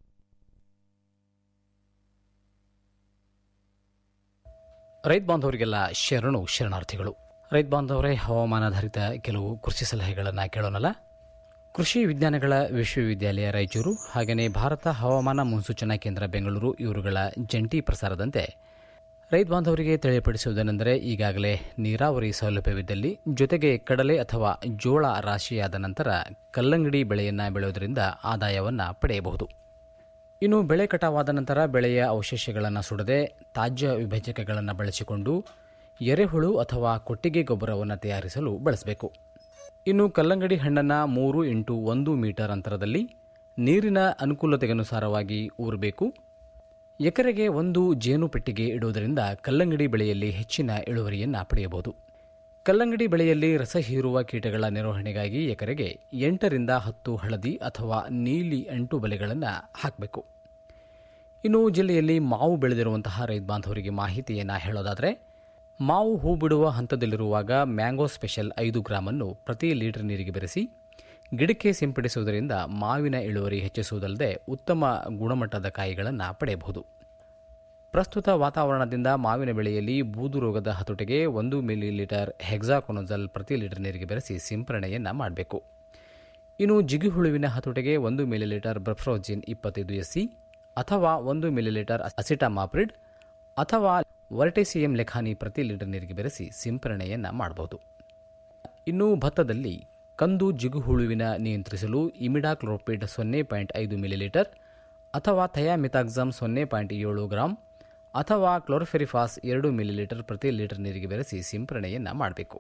ರೈತ ಬಾಂಧವರಿಗೆಲ್ಲ ಶರಣು ಶರಣಾರ್ಥಿಗಳು ರೈತ ಬಾಂಧವರೇ ಹವಾಮಾನಾಧಾರಿತ ಕೆಲವು ಕೃಷಿ ಸಲಹೆಗಳನ್ನು ಕೇಳೋಣಲ್ಲ ಕೃಷಿ ವಿಜ್ಞಾನಗಳ ವಿಶ್ವವಿದ್ಯಾಲಯ ರಾಯಚೂರು ಹಾಗೆಯೇ ಭಾರತ ಹವಾಮಾನ ಮುನ್ಸೂಚನಾ ಕೇಂದ್ರ ಬೆಂಗಳೂರು ಇವರುಗಳ ಜಂಟಿ ಪ್ರಸಾರದಂತೆ ರೈತ ಬಾಂಧವರಿಗೆ ತಿಳಿಯಪಡಿಸುವುದೇನೆಂದರೆ ಈಗಾಗಲೇ ನೀರಾವರಿ ಸೌಲಭ್ಯವಿದ್ದಲ್ಲಿ ಜೊತೆಗೆ ಕಡಲೆ ಅಥವಾ ಜೋಳ ರಾಶಿಯಾದ ನಂತರ ಕಲ್ಲಂಗಡಿ ಬೆಳೆಯನ್ನು ಬೆಳೆಯುವುದರಿಂದ ಆದಾಯವನ್ನು ಪಡೆಯಬಹುದು ಇನ್ನು ಬೆಳೆ ಕಟಾವಾದ ನಂತರ ಬೆಳೆಯ ಅವಶೇಷಗಳನ್ನು ಸುಡದೆ ತಾಜ್ಯ ವಿಭಜಕಗಳನ್ನು ಬಳಸಿಕೊಂಡು ಎರೆಹುಳು ಅಥವಾ ಕೊಟ್ಟಿಗೆ ಗೊಬ್ಬರವನ್ನು ತಯಾರಿಸಲು ಬಳಸಬೇಕು ಇನ್ನು ಕಲ್ಲಂಗಡಿ ಹಣ್ಣನ್ನು ಮೂರು ಇಂಟು ಒಂದು ಮೀಟರ್ ಅಂತರದಲ್ಲಿ ನೀರಿನ ಅನುಕೂಲತೆಗನುಸಾರವಾಗಿ ಊರಬೇಕು ಎಕರೆಗೆ ಒಂದು ಜೇನು ಪೆಟ್ಟಿಗೆ ಇಡುವುದರಿಂದ ಕಲ್ಲಂಗಡಿ ಬೆಳೆಯಲ್ಲಿ ಹೆಚ್ಚಿನ ಇಳುವರಿಯನ್ನು ಪಡೆಯಬಹುದು ಕಲ್ಲಂಗಡಿ ಬೆಳೆಯಲ್ಲಿ ರಸ ಹೀರುವ ಕೀಟಗಳ ನಿರ್ವಹಣೆಗಾಗಿ ಎಕರೆಗೆ ಎಂಟರಿಂದ ಹತ್ತು ಹಳದಿ ಅಥವಾ ನೀಲಿ ಅಂಟು ಬಲೆಗಳನ್ನು ಹಾಕಬೇಕು ಇನ್ನು ಜಿಲ್ಲೆಯಲ್ಲಿ ಮಾವು ಬೆಳೆದಿರುವಂತಹ ರೈತ ಬಾಂಧವರಿಗೆ ಮಾಹಿತಿಯನ್ನು ಹೇಳೋದಾದರೆ ಮಾವು ಹೂ ಬಿಡುವ ಹಂತದಲ್ಲಿರುವಾಗ ಮ್ಯಾಂಗೋ ಸ್ಪೆಷಲ್ ಐದು ಗ್ರಾಮನ್ನು ಪ್ರತಿ ಲೀಟರ್ ನೀರಿಗೆ ಬೆರೆಸಿ ಗಿಡಕ್ಕೆ ಸಿಂಪಡಿಸುವುದರಿಂದ ಮಾವಿನ ಇಳುವರಿ ಹೆಚ್ಚಿಸುವುದಲ್ಲದೆ ಉತ್ತಮ ಗುಣಮಟ್ಟದ ಕಾಯಿಗಳನ್ನು ಪಡೆಯಬಹುದು ಪ್ರಸ್ತುತ ವಾತಾವರಣದಿಂದ ಮಾವಿನ ಬೆಳೆಯಲ್ಲಿ ಬೂದು ರೋಗದ ಹತೋಟಿಗೆ ಒಂದು ಮಿಲಿ ಲೀಟರ್ ಹೆಕ್ಸಾಕೊನೋಜಲ್ ಪ್ರತಿ ಲೀಟರ್ ನೀರಿಗೆ ಬೆರೆಸಿ ಸಿಂಪರಣೆಯನ್ನು ಮಾಡಬೇಕು ಇನ್ನು ಜಿಗಿಹುಳುವಿನ ಹತೋಟಿಗೆ ಒಂದು ಮಿಲಿ ಲೀಟರ್ ಬ್ರಫ್ರೋಜಿನ್ ಇಪ್ಪತ್ತೈದು ಎಸ್ಸಿ ಅಥವಾ ಒಂದು ಮಿಲಿ ಲೀಟರ್ ಅಸಿಟಾಮಾಪ್ರಿಡ್ ಅಥವಾ ವರ್ಟೆಸಿಯಂ ಲೆಖಾನಿ ಪ್ರತಿ ಲೀಟರ್ ನೀರಿಗೆ ಬೆರೆಸಿ ಸಿಂಪರಣೆಯನ್ನು ಮಾಡಬಹುದು ಇನ್ನು ಭತ್ತದಲ್ಲಿ ಕಂದು ಜಿಗುಹುಳುವಿನ ನಿಯಂತ್ರಿಸಲು ಇಮಿಡಾಕ್ಲೋಪಿಡ್ ಸೊನ್ನೆ ಪಾಯಿಂಟ್ ಐದು ಮಿಲಿಲೀಟರ್ ಅಥವಾ ಥಯಾಮಿತಾಕ್ಸಮ್ ಸೊನ್ನೆ ಪಾಯಿಂಟ್ ಏಳು ಗ್ರಾಂ ಅಥವಾ ಕ್ಲೋರ್ಫೆರಿಫಾಸ್ ಎರಡು ಮಿಲಿಲೀಟರ್ ಪ್ರತಿ ಲೀಟರ್ ನೀರಿಗೆ ಬೆರೆಸಿ ಸಿಂಪರಣೆಯನ್ನು ಮಾಡಬೇಕು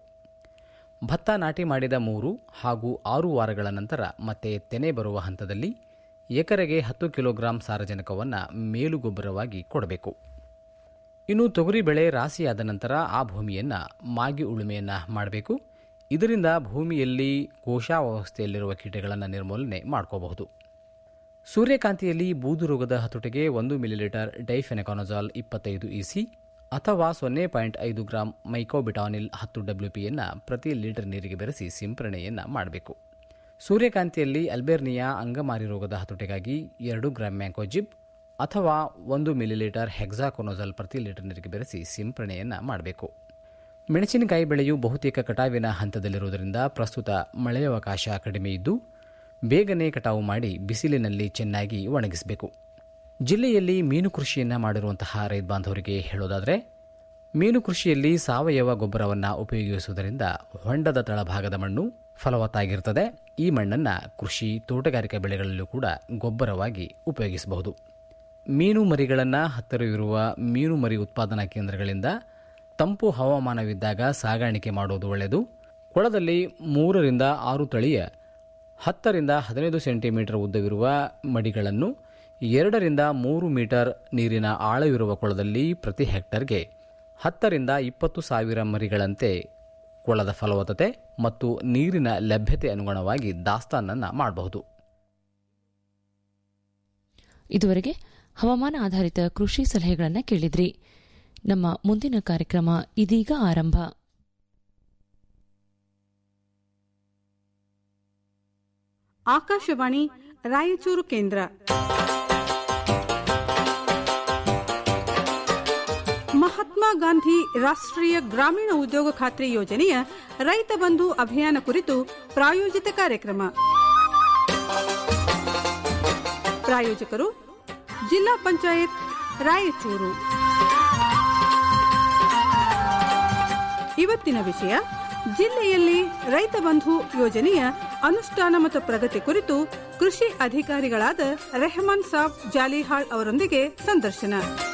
ಭತ್ತ ನಾಟಿ ಮಾಡಿದ ಮೂರು ಹಾಗೂ ಆರು ವಾರಗಳ ನಂತರ ಮತ್ತೆ ತೆನೆ ಬರುವ ಹಂತದಲ್ಲಿ ಎಕರೆಗೆ ಹತ್ತು ಕಿಲೋಗ್ರಾಂ ಸಾರಜನಕವನ್ನು ಮೇಲುಗೊಬ್ಬರವಾಗಿ ಕೊಡಬೇಕು ಇನ್ನು ತೊಗರಿ ಬೆಳೆ ರಾಸಿಯಾದ ನಂತರ ಆ ಭೂಮಿಯನ್ನು ಮಾಗಿ ಉಳುಮೆಯನ್ನು ಮಾಡಬೇಕು ಇದರಿಂದ ಭೂಮಿಯಲ್ಲಿ ಕೋಶಾವಸ್ಥೆಯಲ್ಲಿರುವ ಕೀಟಗಳನ್ನು ನಿರ್ಮೂಲನೆ ಮಾಡ್ಕೋಬಹುದು ಸೂರ್ಯಕಾಂತಿಯಲ್ಲಿ ಬೂದು ರೋಗದ ಹತೋಟಿಗೆ ಒಂದು ಮಿಲಿಲೀಟರ್ ಡೈಫೆನಕಾನಜಾಲ್ ಇಪ್ಪತ್ತೈದು ಇಸಿ ಅಥವಾ ಸೊನ್ನೆ ಪಾಯಿಂಟ್ ಐದು ಗ್ರಾಂ ಮೈಕೋಬಿಟಾನಿಲ್ ಹತ್ತು ಡಬ್ಲ್ಯೂಪಿಯನ್ನು ಪ್ರತಿ ಲೀಟರ್ ನೀರಿಗೆ ಬೆರೆಸಿ ಸಿಂಪರಣೆಯನ್ನು ಮಾಡಬೇಕು ಸೂರ್ಯಕಾಂತಿಯಲ್ಲಿ ಅಲ್ಬೇರ್ನಿಯಾ ಅಂಗಮಾರಿ ರೋಗದ ಹತೋಟಿಗಾಗಿ ಎರಡು ಗ್ರಾಂ ಮ್ಯಾಂಕೋಜಿಬ್ ಅಥವಾ ಒಂದು ಮಿಲಿಲೀಟರ್ ಹೆಕ್ಸಾಕೊನೋಜಲ್ ಪ್ರತಿ ಲೀಟರ್ ನೀರಿಗೆ ಬೆರೆಸಿ ಸಿಂಪರಣೆಯನ್ನು ಮಾಡಬೇಕು ಮೆಣಸಿನಕಾಯಿ ಬೆಳೆಯು ಬಹುತೇಕ ಕಟಾವಿನ ಹಂತದಲ್ಲಿರುವುದರಿಂದ ಪ್ರಸ್ತುತ ಮಳೆಯವಕಾಶ ಕಡಿಮೆ ಇದ್ದು ಬೇಗನೆ ಕಟಾವು ಮಾಡಿ ಬಿಸಿಲಿನಲ್ಲಿ ಚೆನ್ನಾಗಿ ಒಣಗಿಸಬೇಕು ಜಿಲ್ಲೆಯಲ್ಲಿ ಮೀನು ಕೃಷಿಯನ್ನು ಮಾಡಿರುವಂತಹ ರೈತ ಬಾಂಧವರಿಗೆ ಹೇಳೋದಾದರೆ ಮೀನು ಕೃಷಿಯಲ್ಲಿ ಸಾವಯವ ಗೊಬ್ಬರವನ್ನು ಉಪಯೋಗಿಸುವುದರಿಂದ ಹೊಂಡದ ತಳಭಾಗದ ಮಣ್ಣು ಫಲವತ್ತಾಗಿರುತ್ತದೆ ಈ ಮಣ್ಣನ್ನು ಕೃಷಿ ತೋಟಗಾರಿಕಾ ಬೆಳೆಗಳಲ್ಲೂ ಕೂಡ ಗೊಬ್ಬರವಾಗಿ ಉಪಯೋಗಿಸಬಹುದು ಮೀನು ಮರಿಗಳನ್ನು ಹತ್ತಿರವಿರುವ ಮೀನು ಮರಿ ಉತ್ಪಾದನಾ ಕೇಂದ್ರಗಳಿಂದ ತಂಪು ಹವಾಮಾನವಿದ್ದಾಗ ಸಾಗಾಣಿಕೆ ಮಾಡುವುದು ಒಳ್ಳೆಯದು ಕೊಳದಲ್ಲಿ ಮೂರರಿಂದ ಆರು ತಳಿಯ ಹತ್ತರಿಂದ ಹದಿನೈದು ಸೆಂಟಿಮೀಟರ್ ಉದ್ದವಿರುವ ಮಡಿಗಳನ್ನು ಎರಡರಿಂದ ಮೂರು ಮೀಟರ್ ನೀರಿನ ಆಳವಿರುವ ಕೊಳದಲ್ಲಿ ಪ್ರತಿ ಹೆಕ್ಟರ್ಗೆ ಹತ್ತರಿಂದ ಇಪ್ಪತ್ತು ಸಾವಿರ ಮರಿಗಳಂತೆ ಕೊಳದ ಫಲವತ್ತತೆ ಮತ್ತು ನೀರಿನ ಲಭ್ಯತೆ ಅನುಗುಣವಾಗಿ ದಾಸ್ತಾನನ್ನು ಮಾಡಬಹುದು ಇದುವರೆಗೆ ಹವಾಮಾನ ಆಧಾರಿತ ಕೃಷಿ ಸಲಹೆಗಳನ್ನು ಕೇಳಿದ್ರಿ ನಮ್ಮ ಮುಂದಿನ ಕಾರ್ಯಕ್ರಮ ಇದೀಗ ಆರಂಭ ಆಕಾಶವಾಣಿ ರಾಯಚೂರು ಕೇಂದ್ರ ಮಹಾತ್ಮ ಗಾಂಧಿ ರಾಷ್ಟ್ರೀಯ ಗ್ರಾಮೀಣ ಉದ್ಯೋಗ ಖಾತ್ರಿ ಯೋಜನೆಯ ರೈತ ಬಂಧು ಅಭಿಯಾನ ಕುರಿತು ಪ್ರಾಯೋಜಿತ ಕಾರ್ಯಕ್ರಮ ಪ್ರಾಯೋಜಕರು ಜಿಲ್ಲಾ ಪಂಚಾಯತ್ ರಾಯಚೂರು ಇವತ್ತಿನ ವಿಷಯ ಜಿಲ್ಲೆಯಲ್ಲಿ ರೈತ ಬಂಧು ಯೋಜನೆಯ ಅನುಷ್ಠಾನ ಮತ್ತು ಪ್ರಗತಿ ಕುರಿತು ಕೃಷಿ ಅಧಿಕಾರಿಗಳಾದ ರೆಹಮಾನ್ ಸಾಬ್ ಜಾಲಿಹಾಳ್ ಅವರೊಂದಿಗೆ ಸಂದರ್ಶನ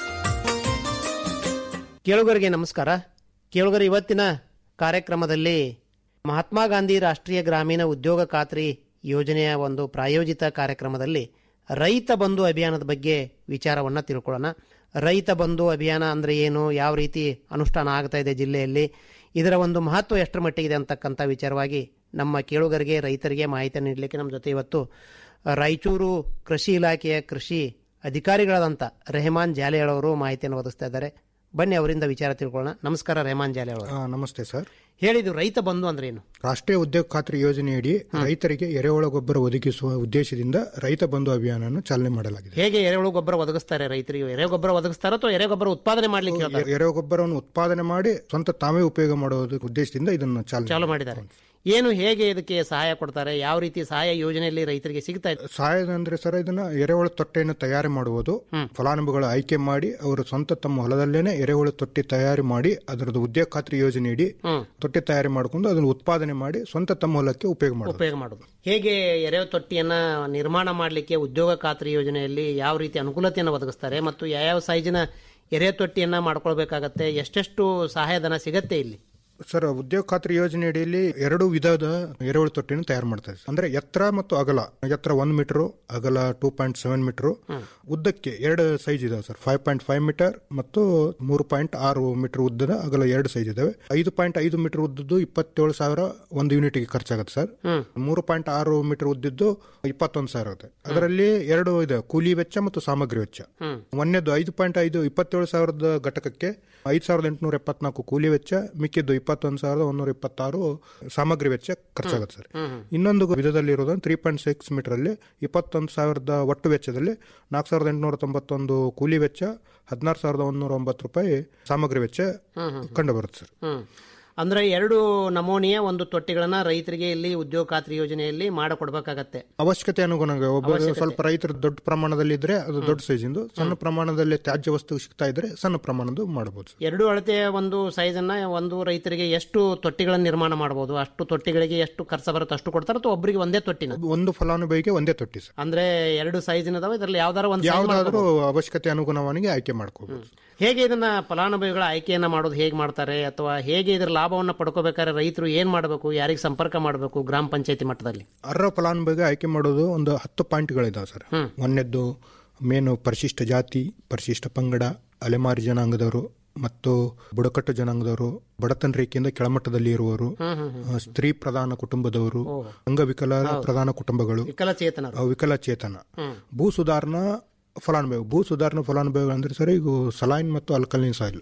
ಕೇಳುಗರಿಗೆ ನಮಸ್ಕಾರ ಕೇಳುಗರ ಇವತ್ತಿನ ಕಾರ್ಯಕ್ರಮದಲ್ಲಿ ಮಹಾತ್ಮ ಗಾಂಧಿ ರಾಷ್ಟ್ರೀಯ ಗ್ರಾಮೀಣ ಉದ್ಯೋಗ ಖಾತ್ರಿ ಯೋಜನೆಯ ಒಂದು ಪ್ರಾಯೋಜಿತ ಕಾರ್ಯಕ್ರಮದಲ್ಲಿ ರೈತ ಬಂಧು ಅಭಿಯಾನದ ಬಗ್ಗೆ ವಿಚಾರವನ್ನು ತಿಳ್ಕೊಳ್ಳೋಣ ರೈತ ಬಂಧು ಅಭಿಯಾನ ಅಂದರೆ ಏನು ಯಾವ ರೀತಿ ಅನುಷ್ಠಾನ ಆಗ್ತಾ ಇದೆ ಜಿಲ್ಲೆಯಲ್ಲಿ ಇದರ ಒಂದು ಮಹತ್ವ ಎಷ್ಟರ ಮಟ್ಟಿಗಿದೆ ಅಂತಕ್ಕಂಥ ವಿಚಾರವಾಗಿ ನಮ್ಮ ಕೇಳುಗರಿಗೆ ರೈತರಿಗೆ ಮಾಹಿತಿ ನೀಡಲಿಕ್ಕೆ ನಮ್ಮ ಜೊತೆ ಇವತ್ತು ರಾಯಚೂರು ಕೃಷಿ ಇಲಾಖೆಯ ಕೃಷಿ ಅಧಿಕಾರಿಗಳಾದಂಥ ರೆಹಮಾನ್ ಜಾಲಿಯಾಳ್ ಅವರು ಮಾಹಿತಿಯನ್ನು ಒದಗಿಸ್ತಾ ಇದ್ದಾರೆ ಬನ್ನಿ ಅವರಿಂದ ವಿಚಾರ ತಿಳ್ಕೊಳ್ಳೋಣ ನಮಸ್ಕಾರ ರೆಹಮಾನ್ ಜಾಲಿಯಾಳ್ ಅವರು ನಮಸ್ತೆ ಸರ್ ಹೇಳಿದ್ದು ರೈತ ಬಂಧು ಅಂದ್ರೆ ಏನು ರಾಷ್ಟ್ರೀಯ ಉದ್ಯೋಗ ಖಾತ್ರಿ ಯೋಜನೆಯಡಿ ರೈತರಿಗೆ ಎರೆಹುಳ ಗೊಬ್ಬರ ಒದಗಿಸುವ ಉದ್ದೇಶದಿಂದ ರೈತ ಬಂಧು ಅಭಿಯಾನವನ್ನು ಚಾಲನೆ ಮಾಡಲಾಗಿದೆ ಹೇಗೆ ಎರೆಹುಳು ಗೊಬ್ಬರ ಒದಗಿಸ್ತಾರೆ ರೈತರಿಗೆ ಎರೆ ಗೊಬ್ಬರ ಒದಗಿಸ್ತಾರ ಅಥವಾ ಎರೆ ಗೊಬ್ಬರ ಉತ್ಪಾದನೆ ಮಾಡ್ಲಿಕ್ಕೆ ಹೇಳ್ತಾರೆ? ಎರೆ ಗೊಬ್ಬರವನ್ನು ಉತ್ಪಾದನೆ ಮಾಡಿ ಸ್ವಂತ ತಾವೇ ಉಪಯೋಗ ಮಾಡುವ ಉದ್ದೇಶದಿಂದ ಇದನ್ನು ಚಾಲನೆ ಚಾಲು ಮಾಡಿದ್ದಾರೆ ಏನು ಹೇಗೆ ಇದಕ್ಕೆ ಸಹಾಯ ಕೊಡ್ತಾರೆ ಯಾವ ರೀತಿ ಸಹಾಯ ಯೋಜನೆಯಲ್ಲಿ ರೈತರಿಗೆ ಸಿಗ್ತಾ ಇದೆ ಸಹಾಯದ ಅಂದ್ರೆ ಸರ್ ಇದನ್ನ ಎರೆಹುಳ ತೊಟ್ಟೆಯನ್ನು ತಯಾರಿ ಮಾಡುವುದು ಫಲಾನುಭವಿಗಳು ಆಯ್ಕೆ ಮಾಡಿ ಅವರು ಸ್ವಂತ ತಮ್ಮ ಹೊಲದಲ್ಲೇನೆ ಎರೆಹುಳ ತೊಟ್ಟಿ ತಯಾರಿ ಮಾಡಿ ಅದರದ್ದು ಉದ್ಯೋಗ ಖಾತ್ರಿ ಯೋಜನೆಯಡಿ ತೊಟ್ಟಿ ತಯಾರಿ ಮಾಡಿಕೊಂಡು ಅದನ್ನು ಉತ್ಪಾದನೆ ಮಾಡಿ ಸ್ವಂತ ತಮ್ಮ ಹೊಲಕ್ಕೆ ಉಪಯೋಗ ಮಾಡುವುದು ಉಪಯೋಗ ಮಾಡೋದು ಹೇಗೆ ಎರೆ ತೊಟ್ಟಿಯನ್ನ ನಿರ್ಮಾಣ ಮಾಡಲಿಕ್ಕೆ ಉದ್ಯೋಗ ಖಾತ್ರಿ ಯೋಜನೆಯಲ್ಲಿ ಯಾವ ರೀತಿ ಅನುಕೂಲತೆಯನ್ನು ಒದಗಿಸ್ತಾರೆ ಮತ್ತು ಯಾವ್ಯಾವ ಸೈಜಿನ ಎರೆ ತೊಟ್ಟಿಯನ್ನ ಮಾಡ್ಕೊಳ್ಬೇಕಾಗತ್ತೆ ಎಷ್ಟೆಷ್ಟು ಸಹಾಯಧನ ಸಿಗತ್ತೆ ಇಲ್ಲಿ ಸರ್ ಉದ್ಯೋಗ ಖಾತ್ರಿ ಯೋಜನೆ ಅಡಿಯಲ್ಲಿ ಎರಡು ವಿಧದ ಎರೆಹುಳು ತೊಟ್ಟಿಯನ್ನು ತಯಾರು ಮಾಡ್ತಾರೆ ಅಂದ್ರೆ ಎತ್ತರ ಮತ್ತು ಅಗಲ ಎತ್ತರ ಒಂದ್ ಮೀಟರ್ ಅಗಲ ಟೂ ಪಾಯಿಂಟ್ ಸೆವೆನ್ ಮೀಟರ್ ಉದ್ದಕ್ಕೆ ಎರಡು ಸೈಜ್ ಇದಾವೆ sir five point five metre ಮತ್ತು ಮೂರು ಪಾಯಿಂಟ್ ಆರು ಮೀಟರ್ ಉದ್ದದ ಅಗಲ ಎರಡು ಸೈಜ್ ಇದಾವೆ ಐದು ಪಾಯಿಂಟ್ ಐದು ಮೀಟರ್ ಉದ್ದದ್ದು ಇಪ್ಪತ್ತೇಳು ಸಾವಿರ ಒಂದು ಯೂನಿಟ್ಗೆ ಖರ್ಚಾಗುತ್ತೆ ಸರ್ ಮೂರು ಪಾಯಿಂಟ್ ಆರು ಮೀಟರ್ ಉದ್ದಿದ್ದು ಇಪ್ಪತ್ತೊಂದು ಸಾವಿರ ಆಗುತ್ತೆ ಅದರಲ್ಲಿ ಎರಡು ಇದೆ ಕೂಲಿ ವೆಚ್ಚ ಮತ್ತು ಸಾಮಗ್ರಿ ವೆಚ್ಚ ಒಂದನೇದು ಐದು ಪಾಯಿಂಟ್ ಐದು ಇಪ್ಪತ್ತೇಳು ಸಾವಿರದ ಘಟಕಕ್ಕೆ ಐದು ಸಾವಿರದ ಎಂಟುನೂರ ಎಪ್ಪತ್ನಾಲ್ಕು ಕೂಲಿ ವೆಚ್ಚ ಮಿಕ್ಕಿದ್ದು ಇಪ್ಪತ್ತೊಂದು ಸಾವಿರದ ಒಂದೂರ ಇಪ್ಪತ್ತಾರು ಸಾಮಗ್ರಿ ವೆಚ್ಚ ಖರ್ಚಾಗುತ್ತೆ ಸರ್ ಇನ್ನೊಂದು ವಿಧದಲ್ಲಿ ಇರೋದು ತ್ರೀ ಪಾಯಿಂಟ್ ಸಿಕ್ಸ್ ಮೀಟರ್ ಅಲ್ಲಿ ಇಪ್ಪತ್ತೊಂದು ಸಾವಿರದ ಒಟ್ಟು ವೆಚ್ಚದಲ್ಲಿ ನಾಲ್ಕು ಸಾವಿರದ ಎಂಟುನೂರ ತೊಂಬತ್ತೊಂದು ಕೂಲಿ ವೆಚ್ಚ ಹದಿನಾರು ಸಾವಿರದ ಒಂದೂರ ಒಂಬತ್ತು ರೂಪಾಯಿ ಸಾಮಗ್ರಿ ವೆಚ್ಚ ಕಂಡು ಬರುತ್ತೆ ಸರ್ ಹ್ಮ್ ಅಂದ್ರೆ ಎರಡು ನಮೂನೆಯ ಒಂದು ತೊಟ್ಟಿಗಳನ್ನ ರೈತರಿಗೆ ಇಲ್ಲಿ ಉದ್ಯೋಗ ಖಾತ್ರಿ ಯೋಜನೆಯಲ್ಲಿ ಮಾಡಿಕೊಡ್ಬೇಕಾಗತ್ತೆ ಅವಶ್ಯಕತೆ ಅನುಗುಣವಾಗಿ ಒಬ್ಬ ಸ್ವಲ್ಪ ರೈತರು ದೊಡ್ಡ ಪ್ರಮಾಣದಲ್ಲಿ ಇದ್ರೆ ಅದು ದೊಡ್ಡ ಸೈಜಿಂದು ಸಣ್ಣ ಪ್ರಮಾಣದಲ್ಲಿ ತ್ಯಾಜ್ಯ ವಸ್ತು ಸಿಗ್ತಾ ಇದ್ರೆ ಸಣ್ಣ ಪ್ರಮಾಣದ ಮಾಡಬಹುದು ಎರಡು ಅಳತೆಯ ಒಂದು ಸೈಜ್ ಅನ್ನ ಒಂದು ರೈತರಿಗೆ ಎಷ್ಟು ತೊಟ್ಟಿಗಳನ್ನ ನಿರ್ಮಾಣ ಮಾಡಬಹುದು ಅಷ್ಟು ತೊಟ್ಟಿಗಳಿಗೆ ಎಷ್ಟು ಖರ್ಚು ಬರುತ್ತೆ ಅಷ್ಟು ಕೊಡ್ತಾರೆ ಅಥವಾ ಒಬ್ಬರಿಗೆ ಒಂದೇ ತೊಟ್ಟಿನ ಒಂದು ಫಲಾನುಭವಿಗೆ ಒಂದೇ ತೊಟ್ಟಿ ಸರ್ ಅಂದ್ರೆ ಎರಡು ಸೈಜ್ ಇದಾವೆ ಇದರಲ್ಲಿ ಯಾವ್ದಾರ ಒಂದು size ಯಾವ್ದಾದ್ರೂ ಮಾಡ್ಕೊಬೋದು. ಅವಶ್ಯಕತೆ ಅನುಗುಣವಾಗಿ ಆಯ್ಕೆ ಮಾಡ್ಕೋಬಹುದು ಹೇಗೆ ಇದನ್ನ ಫಲಾನುಭವಿಗಳ ಆಯ್ಕೆಯನ್ನ ಮಾಡೋದು ಹೇಗೆ ಮಾಡ್ತಾರೆ ಅಥವಾ ಹೇಗೆ ಇದರ ಲಾಭವನ್ನ ಪಡ್ಕೋಬೇಕಾದ್ರೆ ರೈತರು ಏನ್ ಮಾಡಬೇಕು ಯಾರಿಗೆ ಸಂಪರ್ಕ ಮಾಡಬೇಕು ಗ್ರಾಮ ಪಂಚಾಯತಿ ಮಟ್ಟದಲ್ಲಿ ಅರ್ಹ ಫಲಾನುಭವಿಗೆ ಆಯ್ಕೆ ಮಾಡೋದು ಒಂದು ಹತ್ತು ಪಾಯಿಂಟ್ಗಳಿದಾವೆ ಸರ್ ಒಂದನೇದ್ದು ಮೇನು ಪರಿಶಿಷ್ಟ ಜಾತಿ ಪರಿಶಿಷ್ಟ ಪಂಗಡ ಅಲೆಮಾರಿ ಜನಾಂಗದವರು ಮತ್ತು ಬುಡಕಟ್ಟು ಜನಾಂಗದವರು ಬಡತನ ರೇಖೆಯಿಂದ ಕೆಳಮಟ್ಟದಲ್ಲಿ ಇರುವವರು ಆ, ಸ್ತ್ರೀ ಪ್ರಧಾನ ಕುಟುಂಬದವರು ಅಂಗವಿಕಲ ಪ್ರಧಾನ ಕುಟುಂಬಗಳು ವಿಕಲಚೇತನರು ಆ, ವಿಕಲಚೇತನ ಭೂ ಸುಧಾರಣಾ ಫಲಾನುಭವಿ ಭೂ ಸುಧಾರಣಾ ಫಲಾನುಭವಿಗಳು ಅಂದ್ರೆ ಸರ್ ಈಗ ಸಲಾಯಿನ್ ಮತ್ತು ಅಲ್ಕಲಿನ್ ಸಾಯಿಲ್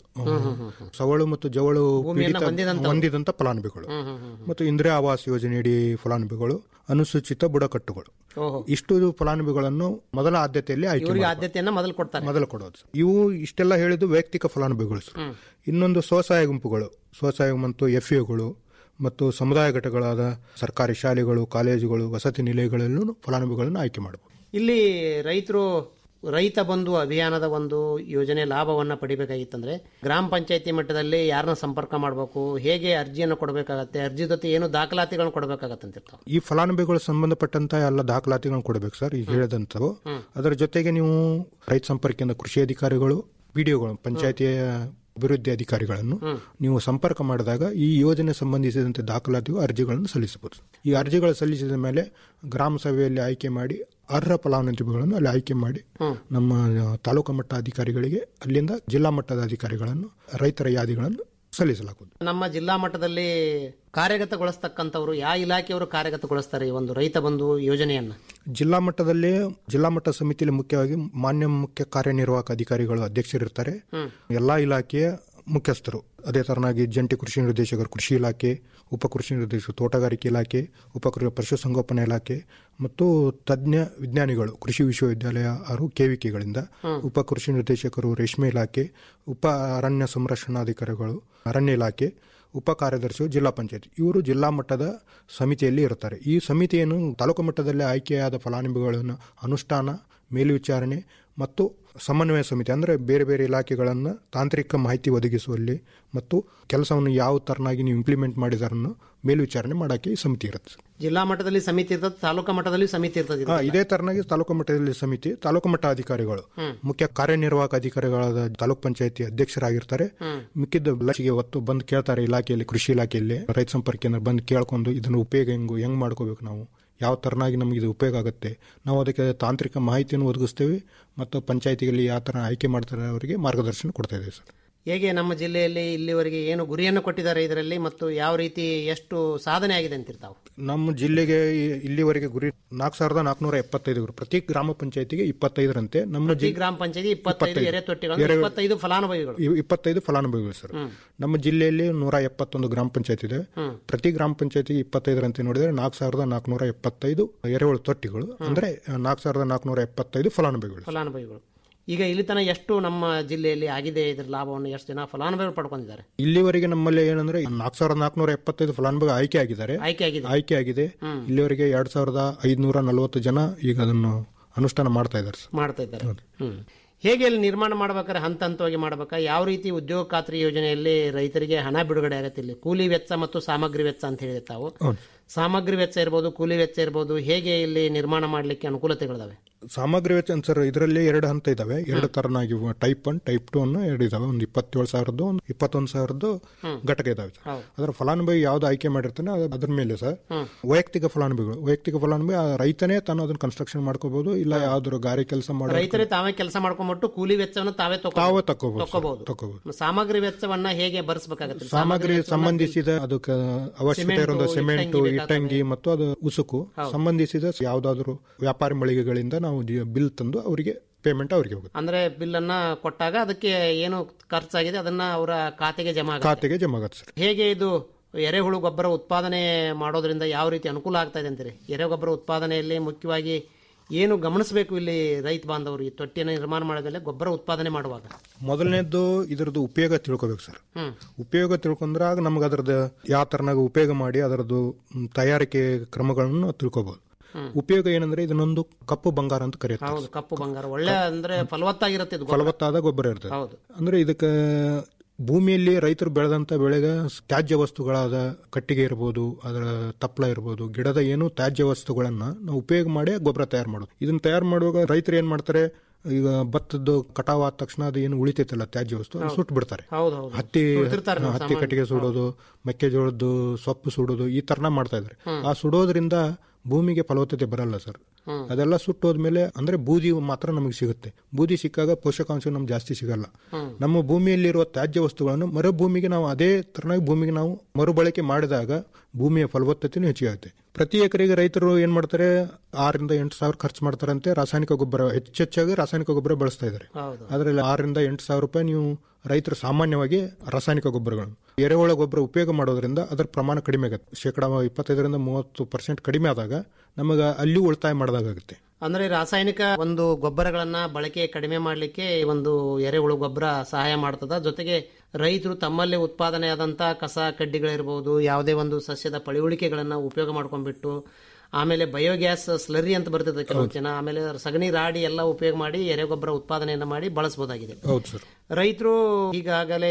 ಸವಳು ಮತ್ತು ಜವಳು ಭೂಮಿಯನ್ನ ಪೀಡಿತ ಹೊಂದಿದಂಥವ್ರು. ಹೊಂದಿದಂತ ಫಲಾನುಭವಿಗಳು ಮತ್ತು ಇಂದಿರಾ ಆವಾಸ್ ಯೋಜನೆಯಡಿ ಫಲಾನುಭವಿಗಳು ಅನುಸೂಚಿತ ಬುಡಕಟ್ಟುಗಳು ಓಹೋ. ಇಷ್ಟು ಫಲಾನುಭವಿಗಳನ್ನು ಮೊದಲ ಆದ್ಯತೆಯಲ್ಲಿ ಆಯ್ಕೆ ಇವರಿಗೆ ಮಾಡ್ಬೇಕು. ಆದ್ಯತೆಯನ್ನ ಮೊದಲು ಕೊಡ್ತಾರೆ ಮೊದಲು ಕೊಡೋದು ಸರ್. ಇವು ಇಷ್ಟೆಲ್ಲ ಹೇಳಿದ್ದು ವೈಯಕ್ತಿಕ ಫಲಾನುಭವಿಗಳು ಸರ್. ಇನ್ನೊಂದು ಸ್ವಸಹಾಯ ಗುಂಪುಗಳು ಸ್ವಸಹಾಯ ಮತ್ತು ಎಫ್ ಗಳು ಮತ್ತು ಸಮುದಾಯ ಘಟಕಗಳಾದ ಸರ್ಕಾರಿ ಶಾಲೆಗಳು ಕಾಲೇಜುಗಳು ವಸತಿ ನಿಲಯಗಳಲ್ಲೂ ಫಲಾನುಭವಿಗಳನ್ನು ಆಯ್ಕೆ ಮಾಡಬಹುದು ಇಲ್ಲಿ ರೈತರು ರೈತ ಬಂಧು ಅಭಿಯಾನದ ಒಂದು ಯೋಜನೆ ಲಾಭವನ್ನ ಪಡಿಬೇಕಾಗಿತ್ತಂದ್ರೆ ಗ್ರಾಮ ಪಂಚಾಯತಿ ಮಟ್ಟದಲ್ಲಿ ಯಾರನ್ನ ಸಂಪರ್ಕ ಮಾಡಬೇಕು ಹೇಗೆ ಅರ್ಜಿಯನ್ನು ಕೊಡಬೇಕಾಗತ್ತೆ ಅರ್ಜಿ ಜೊತೆ ಏನು ದಾಖಲಾತಿಗಳನ್ನು ಕೊಡಬೇಕಾಗತ್ತೆ ಅಂತಿರ್ತಾವ ಈ ಫಲಾನುಭವಿಗಳು ಸಂಬಂಧಪಟ್ಟಂತ ಎಲ್ಲ ದಾಖಲಾತಿಗಳನ್ನು ಕೊಡಬೇಕು ಸರ್ ಈಗ ಹೇಳಿದಂಥವು ಅದರ ಜೊತೆಗೆ ನೀವು ರೈತ ಸಂಪರ್ಕದಿಂದ ಕೃಷಿ ಅಧಿಕಾರಿಗಳು ಪಿಡಿಒಗಳು ಪಂಚಾಯತಿಯ ಅಭಿವೃದ್ಧಿ ಅಧಿಕಾರಿಗಳನ್ನು ನೀವು ಸಂಪರ್ಕ ಮಾಡಿದಾಗ ಈ ಯೋಜನೆ ಸಂಬಂಧಿಸಿದಂತೆ ದಾಖಲಾತಿಗೂ ಅರ್ಜಿಗಳನ್ನು ಸಲ್ಲಿಸಬಹುದು ಈ ಅರ್ಜಿಗಳು ಸಲ್ಲಿಸಿದ ಮೇಲೆ ಗ್ರಾಮ ಸಭೆಯಲ್ಲಿ ಆಯ್ಕೆ ಮಾಡಿ ಅರ್ಹ ಫಲಾನುಭವಿಗಳನ್ನು ಅಲ್ಲಿ ಆಯ್ಕೆ ಮಾಡಿ ನಮ್ಮ ಆ, ತಾಲೂಕು ಮಟ್ಟ ಅಧಿಕಾರಿಗಳಿಗೆ ಅಲ್ಲಿಂದ ಜಿಲ್ಲಾ ಮಟ್ಟದ ಅಧಿಕಾರಿಗಳನ್ನು ರೈತರ ಯಾದಿಗಳನ್ನು ಸಲ್ಲಿಸಲಾಗುವುದು ನಮ್ಮ ಜಿಲ್ಲಾ ಮಟ್ಟದಲ್ಲಿ ಕಾರ್ಯಗತಗೊಳಿಸ್ತಕ್ಕಂಥವ್ರು ಯಾವ ಇಲಾಖೆಯವರು ಕಾರ್ಯಗತಗೊಳಿಸ್ತಾರೆ ಈ ಒಂದು ರೈತ ಬಂಧು ಯೋಜನೆಯನ್ನ ಜಿಲ್ಲಾ ಮಟ್ಟದಲ್ಲಿ ಜಿಲ್ಲಾ ಮಟ್ಟ ಸಮಿತಿಯಲ್ಲಿ ಮುಖ್ಯವಾಗಿ ಮಾನ್ಯ ಮುಖ್ಯ ಕಾರ್ಯನಿರ್ವಾಹಕ ಅಧಿಕಾರಿಗಳು ಅಧ್ಯಕ್ಷರಿರ್ತಾರೆ ಹ್ಮ್. ಎಲ್ಲಾ ಇಲಾಖೆಯ ಮುಖ್ಯಸ್ಥರು ಅದೇ ತರನಾಗಿ ಜಂಟಿ ಕೃಷಿ ನಿರ್ದೇಶಕರು ಕೃಷಿ ಇಲಾಖೆ ಉಪ ಕೃಷಿ ನಿರ್ದೇಶಕರು ತೋಟಗಾರಿಕೆ ಇಲಾಖೆ ಉಪ ಕೃ ಪಶುಸಂಗೋಪನಾ ಇಲಾಖೆ ಮತ್ತು ತಜ್ಞ ವಿಜ್ಞಾನಿಗಳು ಕೃಷಿ ವಿಶ್ವವಿದ್ಯಾಲಯ ಹಾಗೂ ಕೆವಿಕೆಗಳಿಂದ ಉಪ ಕೃಷಿ ನಿರ್ದೇಶಕರು ರೇಷ್ಮೆ ಇಲಾಖೆ ಉಪ ಅರಣ್ಯ ಸಂರಕ್ಷಣಾಧಿಕಾರಿಗಳು ಅರಣ್ಯ ಇಲಾಖೆ ಉಪ ಕಾರ್ಯದರ್ಶಿಗಳು ಜಿಲ್ಲಾ ಪಂಚಾಯತ್ ಇವರು ಜಿಲ್ಲಾ ಮಟ್ಟದ ಸಮಿತಿಯಲ್ಲಿ ಇರ್ತಾರೆ ಈ ಸಮಿತಿಯನ್ನು ತಾಲೂಕು ಮಟ್ಟದಲ್ಲಿ ಆಯ್ಕೆಯಾದ ಫಲಾನುಭವಿಗಳನ್ನು ಅನುಷ್ಠಾನ ಮೇಲ್ವಿಚಾರಣೆ ಮತ್ತು ಸಮನ್ವಯ ಸಮಿತಿ ಅಂದರೆ ಬೇರೆ ಬೇರೆ ಇಲಾಖೆಗಳನ್ನು ತಾಂತ್ರಿಕ ಮಾಹಿತಿ ಒದಗಿಸುವಲ್ಲಿ ಮತ್ತು ಕೆಲಸವನ್ನು ಯಾವ ತರನಾಗಿ ನೀವು ಇಂಪ್ಲಿಮೆಂಟ್ ಮಾಡಿದಾರನ್ನು ಮೇಲ್ವಿಚಾರಣೆ ಮಾಡೋಕ್ಕೆ ಈ ಸಮಿತಿ ಇರುತ್ತೆ ಜಿಲ್ಲಾ ಮಟ್ಟದಲ್ಲಿ ಸಮಿತಿ ಇರ್ತದೆ ತಾಲೂಕಾ ಮಟ್ಟದಲ್ಲಿ ಸಮಿತಿ ಇರ್ತದೆ ಹಾ, ಇದೇ ತರನಾಗಿ ತಾಲೂಕು ಮಟ್ಟದಲ್ಲಿ ಸಮಿತಿ ತಾಲೂಕು ಮಟ್ಟ ಅಧಿಕಾರಿಗಳು ಮುಖ್ಯ ಕಾರ್ಯನಿರ್ವಾಹಕ ಅಧಿಕಾರಿಗಳಾದ ತಾಲೂಕ್ ಪಂಚಾಯತಿ ಅಧ್ಯಕ್ಷರಾಗಿರ್ತಾರೆ ಮಿಕ್ಕಿದ್ದ ಲಸಿಗೆ ಒತ್ತು ಬಂದು ಕೇಳ್ತಾರೆ ಇಲಾಖೆಯಲ್ಲಿ ಕೃಷಿ ಇಲಾಖೆಯಲ್ಲಿ ರೈತ ಸಂಪರ್ಕ ಕೇಂದ್ರ ಬಂದು ಕೇಳ್ಕೊಂಡು ಇದನ್ನು ಉಪಯೋಗ ಹೆಂಗು ಹೆಂಗ್ ಮಾಡ್ಕೋಬೇಕು ನಾವು ಯಾವ ತರನಾಗಿ ನಮಗೆ ಇದು ಉಪಯೋಗ ಆಗುತ್ತೆ ನಾವು ಅದಕ್ಕೆ ತಾಂತ್ರಿಕ ಮಾಹಿತಿಯನ್ನು ಒದಗಿಸ್ತೇವೆ ಮತ್ತು ಪಂಚಾಯತಿಗಳಲ್ಲಿ ಯಾವ ತರ ಆಯ್ಕೆ ಮಾಡ್ತಾರೆ ಅವರಿಗೆ ಮಾರ್ಗದರ್ಶನ ಕೊಡ್ತಾ ಇದ್ದೇವೆ ಸರ್ ಹೇಗೆ ನಮ್ಮ ಜಿಲ್ಲೆಯಲ್ಲಿ ಇಲ್ಲಿವರೆಗೆ ಏನು ಗುರಿಯನ್ನು ಕೊಟ್ಟಿದ್ದಾರೆ ಇದರಲ್ಲಿ ಮತ್ತು ಯಾವ ರೀತಿ ಎಷ್ಟು ಸಾಧನೆ ಆಗಿದೆ ಅಂತಿರ್ತಾವೆ ನಮ್ಮ ಜಿಲ್ಲೆಗೆ ಈ- ಇಲ್ಲಿವರೆಗೆ ಗುರಿ ನಾಲ್ಕು ಸಾವಿರದ ನಾಲ್ಕುನೂರ ಎಪ್ಪತ್ತೈದು ಗುರು. ಪ್ರತಿ ಗ್ರಾಮ ಪಂಚಾಯತಿಗೆ ಇಪ್ಪತ್ತೈದರಂತೆ ನಮ್ಮ ಪ್ರತಿ ಜಿಲ್ಲೆ ಗ್ರಾಮ ಪಂಚಾಯತಿ ಇಪ್ಪತ್ತೈದು ಎರೆ ತೊಟ್ಟಿಗಳು ಎರೆ- ಇಪ್ಪತ್ತೈದು ಫಲಾನುಭವಿಗಳು ಇವ್- ಇಪ್ಪತ್ತೈದು ಫಲಾನುಭವಿಗಳು ಸರ್ ನಮ್ಮ ಜಿಲ್ಲೆಯಲ್ಲಿ ನೂರ ಎಪ್ಪತ್ತೊಂದು ಗ್ರಾಮ ಪಂಚಾಯತ್ ಇದೆ ಪ್ರತಿ ಗ್ರಾಮ ಪಂಚಾಯತಿಗೆ ಇಪ್ಪತ್ತೈದರಂತೆ ನೋಡಿದ್ರೆ ನಾಲ್ಕು ಸಾವಿರದ ನಾಲ್ಕುನೂರ ಎಪ್ಪತ್ತೈದು ಎರೆಹುಳು ತೊಟ್ಟಿಗಳು ಅಂದ್ರೆ ನಾಲ್ಕು ಸಾವಿರದ ನಾಲ್ಕುನೂರ ಎಪ್ಪತ್ತೈದು ಫಲಾನುಭವಿಗಳು ಫಲಾನುಭವಿಗಳು ಈಗ ಇಲ್ಲಿ ತನಕ ಎಷ್ಟು ನಮ್ಮ ಜಿಲ್ಲೆಯಲ್ಲಿ ಆಗಿದೆ ಇದರ ಲಾಭವನ್ನು ಎಷ್ಟು ಜನ ಫಲಾನುಭವಿಗಳು ಪಡ್ಕೊಂಡಿದ್ದಾರೆ ಇಲ್ಲಿವರೆಗೆ ನಮ್ಮಲ್ಲಿ ಏನಂದ್ರೆ ನಾಲ್ಕು ಸಾವಿರದ ನಾಲ್ಕುನೂರ ಎಪ್ಪತ್ತೈದು ಫಲಾನುಭವಿ ಆಯ್ಕೆ ಆಗಿದ್ದಾರೆ ಆಯ್ಕೆ ಆಗಿದೆ ಆಯ್ಕೆ ಆಗಿದೆ ಇಲ್ಲಿವರೆಗೆ ಎರಡ್ ಸಾವಿರದ ಐದುನೂರ ನಲವತ್ತು ಜನ ಈಗ ಅದನ್ನು ಅನುಷ್ಠಾನ ಮಾಡ್ತಾ ಇದ್ದಾರೆ ಸರ್ ಮಾಡ್ತಾ ಇದ್ದಾರೆ ಹ್ಮ್. ಹೇಗೆ ಅಲ್ಲಿ ನಿರ್ಮಾಣ ಮಾಡ್ಬೇಕಾದ್ರೆ ಹಂತ ಹಂತವಾಗಿ ಮಾಡ್ಬೇಕಾ ಯಾವ ರೀತಿ ಉದ್ಯೋಗ ಖಾತ್ರಿ ಯೋಜನೆಯಲ್ಲಿ ರೈತರಿಗೆ ಹಣ ಬಿಡುಗಡೆ ಆಗತ್ತೆ ಇಲ್ಲಿ ಕೂಲಿ ವೆಚ್ಚ ಮತ್ತು ಸಾಮಗ್ರಿ ವೆಚ್ಚ ಅಂತ ಹೇಳಿದೆ ತಾವು ಸಾಮಗ್ರಿ ವೆಚ್ಚ ಇರ್ಬೋದು ಕೂಲಿ ವೆಚ್ಚ ಇರ್ಬೋದು ಹೇಗೆ ಇಲ್ಲಿ ನಿರ್ಮಾಣ ಮಾಡಲಿಕ್ಕೆ ಅನುಕೂಲತೆಗಳಿದಾವೆ ಸಾಮಗ್ರಿ ವೆಚ್ಚ ಸರ್ ಇದರಲ್ಲಿ ಎರಡು ಹಂತ ಇದಾವೆ ಎರಡು ತರನಾಗಿ ಟೈಪ್ ಒನ್ ಟೈಪ್ ಟು ಅನ್ನು ಎರಡು ಇದಾವೆ ಒಂದು ಇಪ್ಪತ್ತೇಳು ಸಾವಿರದ್ದು ಒಂದು ಇಪ್ಪತ್ತೊಂದು ಸಾವಿರದ್ದು ಘಟಕ ಇದಾವೆ ಸರ್ ಅದರ ಫಲಾನುಭವಿ ಯಾವ್ದು ಆಯ್ಕೆ ಮಾಡಿರ್ತಾನೆ ಅದು ಅದ್ರ ಮೇಲೆ ಸರ್ ವೈಯಕ್ತಿಕ ಫಲಾನುಭವಿಗಳು ವೈಯಕ್ತಿಕ ಫಲಾನುಭವಿ ಆ ರೈತನೇ ತಾನು ಅದನ್ನ ಕನ್ಸ್ಟ್ರಕ್ಷನ್ ಮಾಡ್ಕೋಬಹುದು ಇಲ್ಲ ಯಾವ್ದಾದ್ರು ಗಾರೆ ಕೆಲಸ ಮಾಡೋ ರೈತರೇ ತಾವೇ ಕೆಲಸ ಮಾಡ್ಕೊಂಡ್ಬಿಟ್ಟು ಕೂಲಿ ವೆಚ್ಚವನ್ನು ತಾವೇ ತಗೋ- ತಾವೇ ತಕ್ಕೋಬಹುದು ಸರ್, ತಕ್ಕೋಬಹುದು ತಕ್ಕೋಬಹುದು ಸಾಮಗ್ರಿ ವೆಚ್ಚವನ್ನ ಹೇಗೆ ಭರಿಸಬೇಕಾಗತ್ತೆ ಸಾಮಗ್ರಿ ಸಂಬಂಧಿಸಿದ ಅದಕ್ಕೆ ಅವಶ್ಯಕತೆ ಇರೋ ಸಿಮೆಂಟ್ ಇಟ್ಟಂಗಿ ಮತ್ತು ಅದು ಉಸುಕು ಸಂಬಂಧಿಸಿದ ಯಾವ್ದಾದ್ರು ವ್ಯಾಪಾರಿ ಮಳಿಗೆಗಳಿಂದ ನಾವು ಬಿಲ್ ತಂದು ಅವರಿಗೆ ಪೇಮೆಂಟ್ ಅವರಿಗೆ ಹೋಗುತ್ತೆ ಅಂದ್ರೆ ಬಿಲ್ ಅನ್ನ ಕೊಟ್ಟಾಗ ಅದಕ್ಕೆ ಏನು ಖರ್ಚಾಗಿದೆ ಅದನ್ನ ಅವರ ಖಾತೆಗೆ ಜಮಾ ಆಗುತ್ತೆ ಖಾತೆಗೆ ಜಮಾ ಆಗುತ್ತೆ ಸರ್ ಹೇಗೆ ಇದು ಎರೆಹುಳು ಗೊಬ್ಬರ ಉತ್ಪಾದನೆ ಮಾಡೋದ್ರಿಂದ ಯಾವ ರೀತಿ ಅನುಕೂಲ ಆಗ್ತಾ ಇದೆ ಅಂತೀರಿ ಎರೆಗೊಬ್ಬರ ಉತ್ಪಾದನೆಯಲ್ಲಿ ಮುಖ್ಯವಾಗಿ ಏನು ಗಮನಿಸಬೇಕು ಇಲ್ಲಿ ರೈತ ಬಾಂಧವರು ಈ ತೊಟ್ಟಿಯನ್ನು ನಿರ್ಮಾಣ ಮಾಡಿದ್ರೆ ಗೊಬ್ಬರ ಉತ್ಪಾದನೆ ಮಾಡುವಾಗ ಮೊದಲನೇದ್ದು ಇದ್ರದ್ದು ಉಪಯೋಗ ತಿಳ್ಕೊಬೇಕು ಸರ್ ಹ್ಮ್. ಉಪಯೋಗ ತಿಳ್ಕೊಂಡ್ರಾಗ ನಮ್ಗೆ ಅದರದ್ದು ಯಾವ ತರನಾಗ ಉಪಯೋಗ ಮಾಡಿ ಅದರದ್ದು ಮ್, ತಯಾರಿಕೆ ಕ್ರಮಗಳನ್ನು ನಾವು ತಿಳ್ಕೊಬಹುದು ಉಪಯೋಗ ಏನಂದ್ರೆ ಇದನ್ನೊಂದು ಕಪ್ಪು ಬಂಗಾರ ಅಂತ ಕರೆಯುತ್ತೆ ಹೌದು ಕಪ್ಪು ಬಂಗಾರ ಒಳ್ಳೆ ಅಂದ್ರೆ ಫಲವತ್ತಾಗಿರುತ್ತೆ ಇದು ಗೊಬ್ಬರ. ಫಲವತ್ತಾದ ಗೊಬ್ಬರ ಇರ್ತದೆ ಹೌದು ಅಂದ್ರೆ ಇದಕ್ಕೆ ಭೂಮಿಯಲ್ಲಿ ರೈತರು ಬೆಳೆದಂತ ಬೆಳೆಗ ತ್ಯಾಜ್ಯ ವಸ್ತುಗಳಾದ ಕಟ್ಟಿಗೆ ಇರ್ಬೋದು ಅದರ ತಪ್ಪಲ ಇರ್ಬೋದು ಗಿಡದ ಏನು ತ್ಯಾಜ್ಯ ವಸ್ತುಗಳನ್ನ ನಾವು ಉಪಯೋಗ ಮಾಡಿ ಗೊಬ್ಬರ ತಯಾರು ಮಾಡೋದು ಇದನ್ನ ತಯಾರು ಮಾಡುವಾಗ ರೈತರು ಏನ್ ಮಾಡ್ತಾರೆ ಈಗ ಭತ್ತದ್ದು ಕಟಾವ್ ಆದ ತಕ್ಷಣ ಅದು ಏನು ಉಳಿತೈತಲ್ಲ ತ್ಯಾಜ್ಯ ವಸ್ತು ಅದನ್ನ ಸುಟ್ಟು ಬಿಡ್ತಾರೆ ಹೌದು ಹೌದು ಹತ್ತಿ ಸುಡ್ತಿರ್ತಾರೆ ನಾವು ಹತ್ತಿ ಸಾಮಾನ್ಯ. ಕಟ್ಟಿಗೆ ಸುಡೋದು ಮೆಕ್ಕೆಜೋಳದ್ದು ಸೊಪ್ಪು ಸುಡೋದು ಈ ತರನ ಮಾಡ್ತಾ ಇದ್ದಾರೆ ಆ ಸುಡೋದ್ರಿಂದ ಭೂಮಿಗೆ ಫಲವತ್ತತೆ ಬರಲ್ಲ ಸರ್ ಅದೆಲ್ಲ ಸುಟ್ಟೋದ್ಮೇಲೆ ಅಂದ್ರೆ ಬೂದಿ ಮಾತ್ರ ನಮಗೆ ಸಿಗುತ್ತೆ ಬೂದಿ ಸಿಕ್ಕಾಗ ಪೋಷಕಾಂಶ ನಮ್ಗೆ ಜಾಸ್ತಿ ಸಿಗಲ್ಲ ನಮ್ಮ ಭೂಮಿಯಲ್ಲಿರುವ ತ್ಯಾಜ್ಯ ವಸ್ತುಗಳನ್ನು ಮರು ಭೂಮಿಗೆ ನಾವು ಅದೇ ತರನಾಗಿ ಭೂಮಿಗೆ ನಾವು ಮರುಬಳಕೆ ಮಾಡಿದಾಗ ಭೂಮಿಯ ಫಲವತ್ತತೆನೂ ಹೆಚ್ಚಿಗೆ ಪ್ರತಿ ಎಕರೆಗೆ ರೈತರು ಏನ್ ಮಾಡ್ತಾರೆ ಆರರಿಂದ ಎಂಟು ಸಾವಿರ ಖರ್ಚು ಮಾಡ್ತಾರಂತೆ ರಾಸಾಯನಿಕ ಗೊಬ್ಬರ ಹೆಚ್ಚೆಚ್ಚಾಗಿ ರಾಸಾಯನಿಕ ಗೊಬ್ಬರ ಬಳಸ್ತಾ ಇದ್ದಾರೆ ಹೌದು ಅದರಲ್ಲಿ ಆರರಿಂದ ಎಂಟು ಸಾವಿರ ರೂಪಾಯಿ ನೀವು ರೈತರು ಸಾಮಾನ್ಯವಾಗಿ ರಾಸಾಯನಿಕ ಗೊಬ್ಬರಗಳನ್ನು ಎರೆಹುಳ ಗೊಬ್ಬರ ಉಪಯೋಗ ಮಾಡೋದ್ರಿಂದ ಅದರ ಪ್ರಮಾಣ ಕಡಿಮೆ ಆಗುತ್ತೆ ಶೇಕಡ ಇಪ್ಪತ್ತೈದರಿಂದ ಮೂವತ್ತು ಪರ್ಸೆಂಟ್ ಕಡಿಮೆ ಆದಾಗ ನಮಗೆ ಅಲ್ಲಿ ಉಳಿತಾಯ ಮಾಡಿದಾಗುತ್ತೆ ಅಂದ್ರೆ ರಾಸಾಯನಿಕ ಒಂದು ಗೊಬ್ಬರಗಳನ್ನ ಬಳಕೆ ಕಡಿಮೆ ಮಾಡಲಿಕ್ಕೆ ಈ ಒಂದು ಎರೆಹುಳು ಗೊಬ್ಬರ ಸಹಾಯ ಮಾಡ್ತದ ಜೊತೆಗೆ ರೈತರು ತಮ್ಮಲ್ಲಿ ಉತ್ಪಾದನೆ ಆದಂತ ಕಸ ಕಡ್ಡಿಗಳಿರ್ಬೋದು ಯಾವುದೇ ಒಂದು ಸಸ್ಯದ ಪಳಿಯುಳಿಕೆಗಳನ್ನ ಉಪಯೋಗ ಮಾಡ್ಕೊಂಡ್ಬಿಟ್ಟು ಆಮೇಲೆ ಬಯೋಗ್ಯಾಸ್ ಸ್ಲರಿ ಅಂತ ಬರ್ತದೆ ಕೆಲವು ಜನ ಆಮೇಲೆ ಸಗಣಿ ರಾಡಿ ಎಲ್ಲ ಉಪಯೋಗ ಮಾಡಿ ಎರೆಗೊಬ್ಬರ ಉತ್ಪಾದನೆಯನ್ನ ಮಾಡಿ ಬಳಸಬಹುದಾಗಿದೆ ಹೌದು ಸರ್ ರೈತರು ಈಗಾಗಲೇ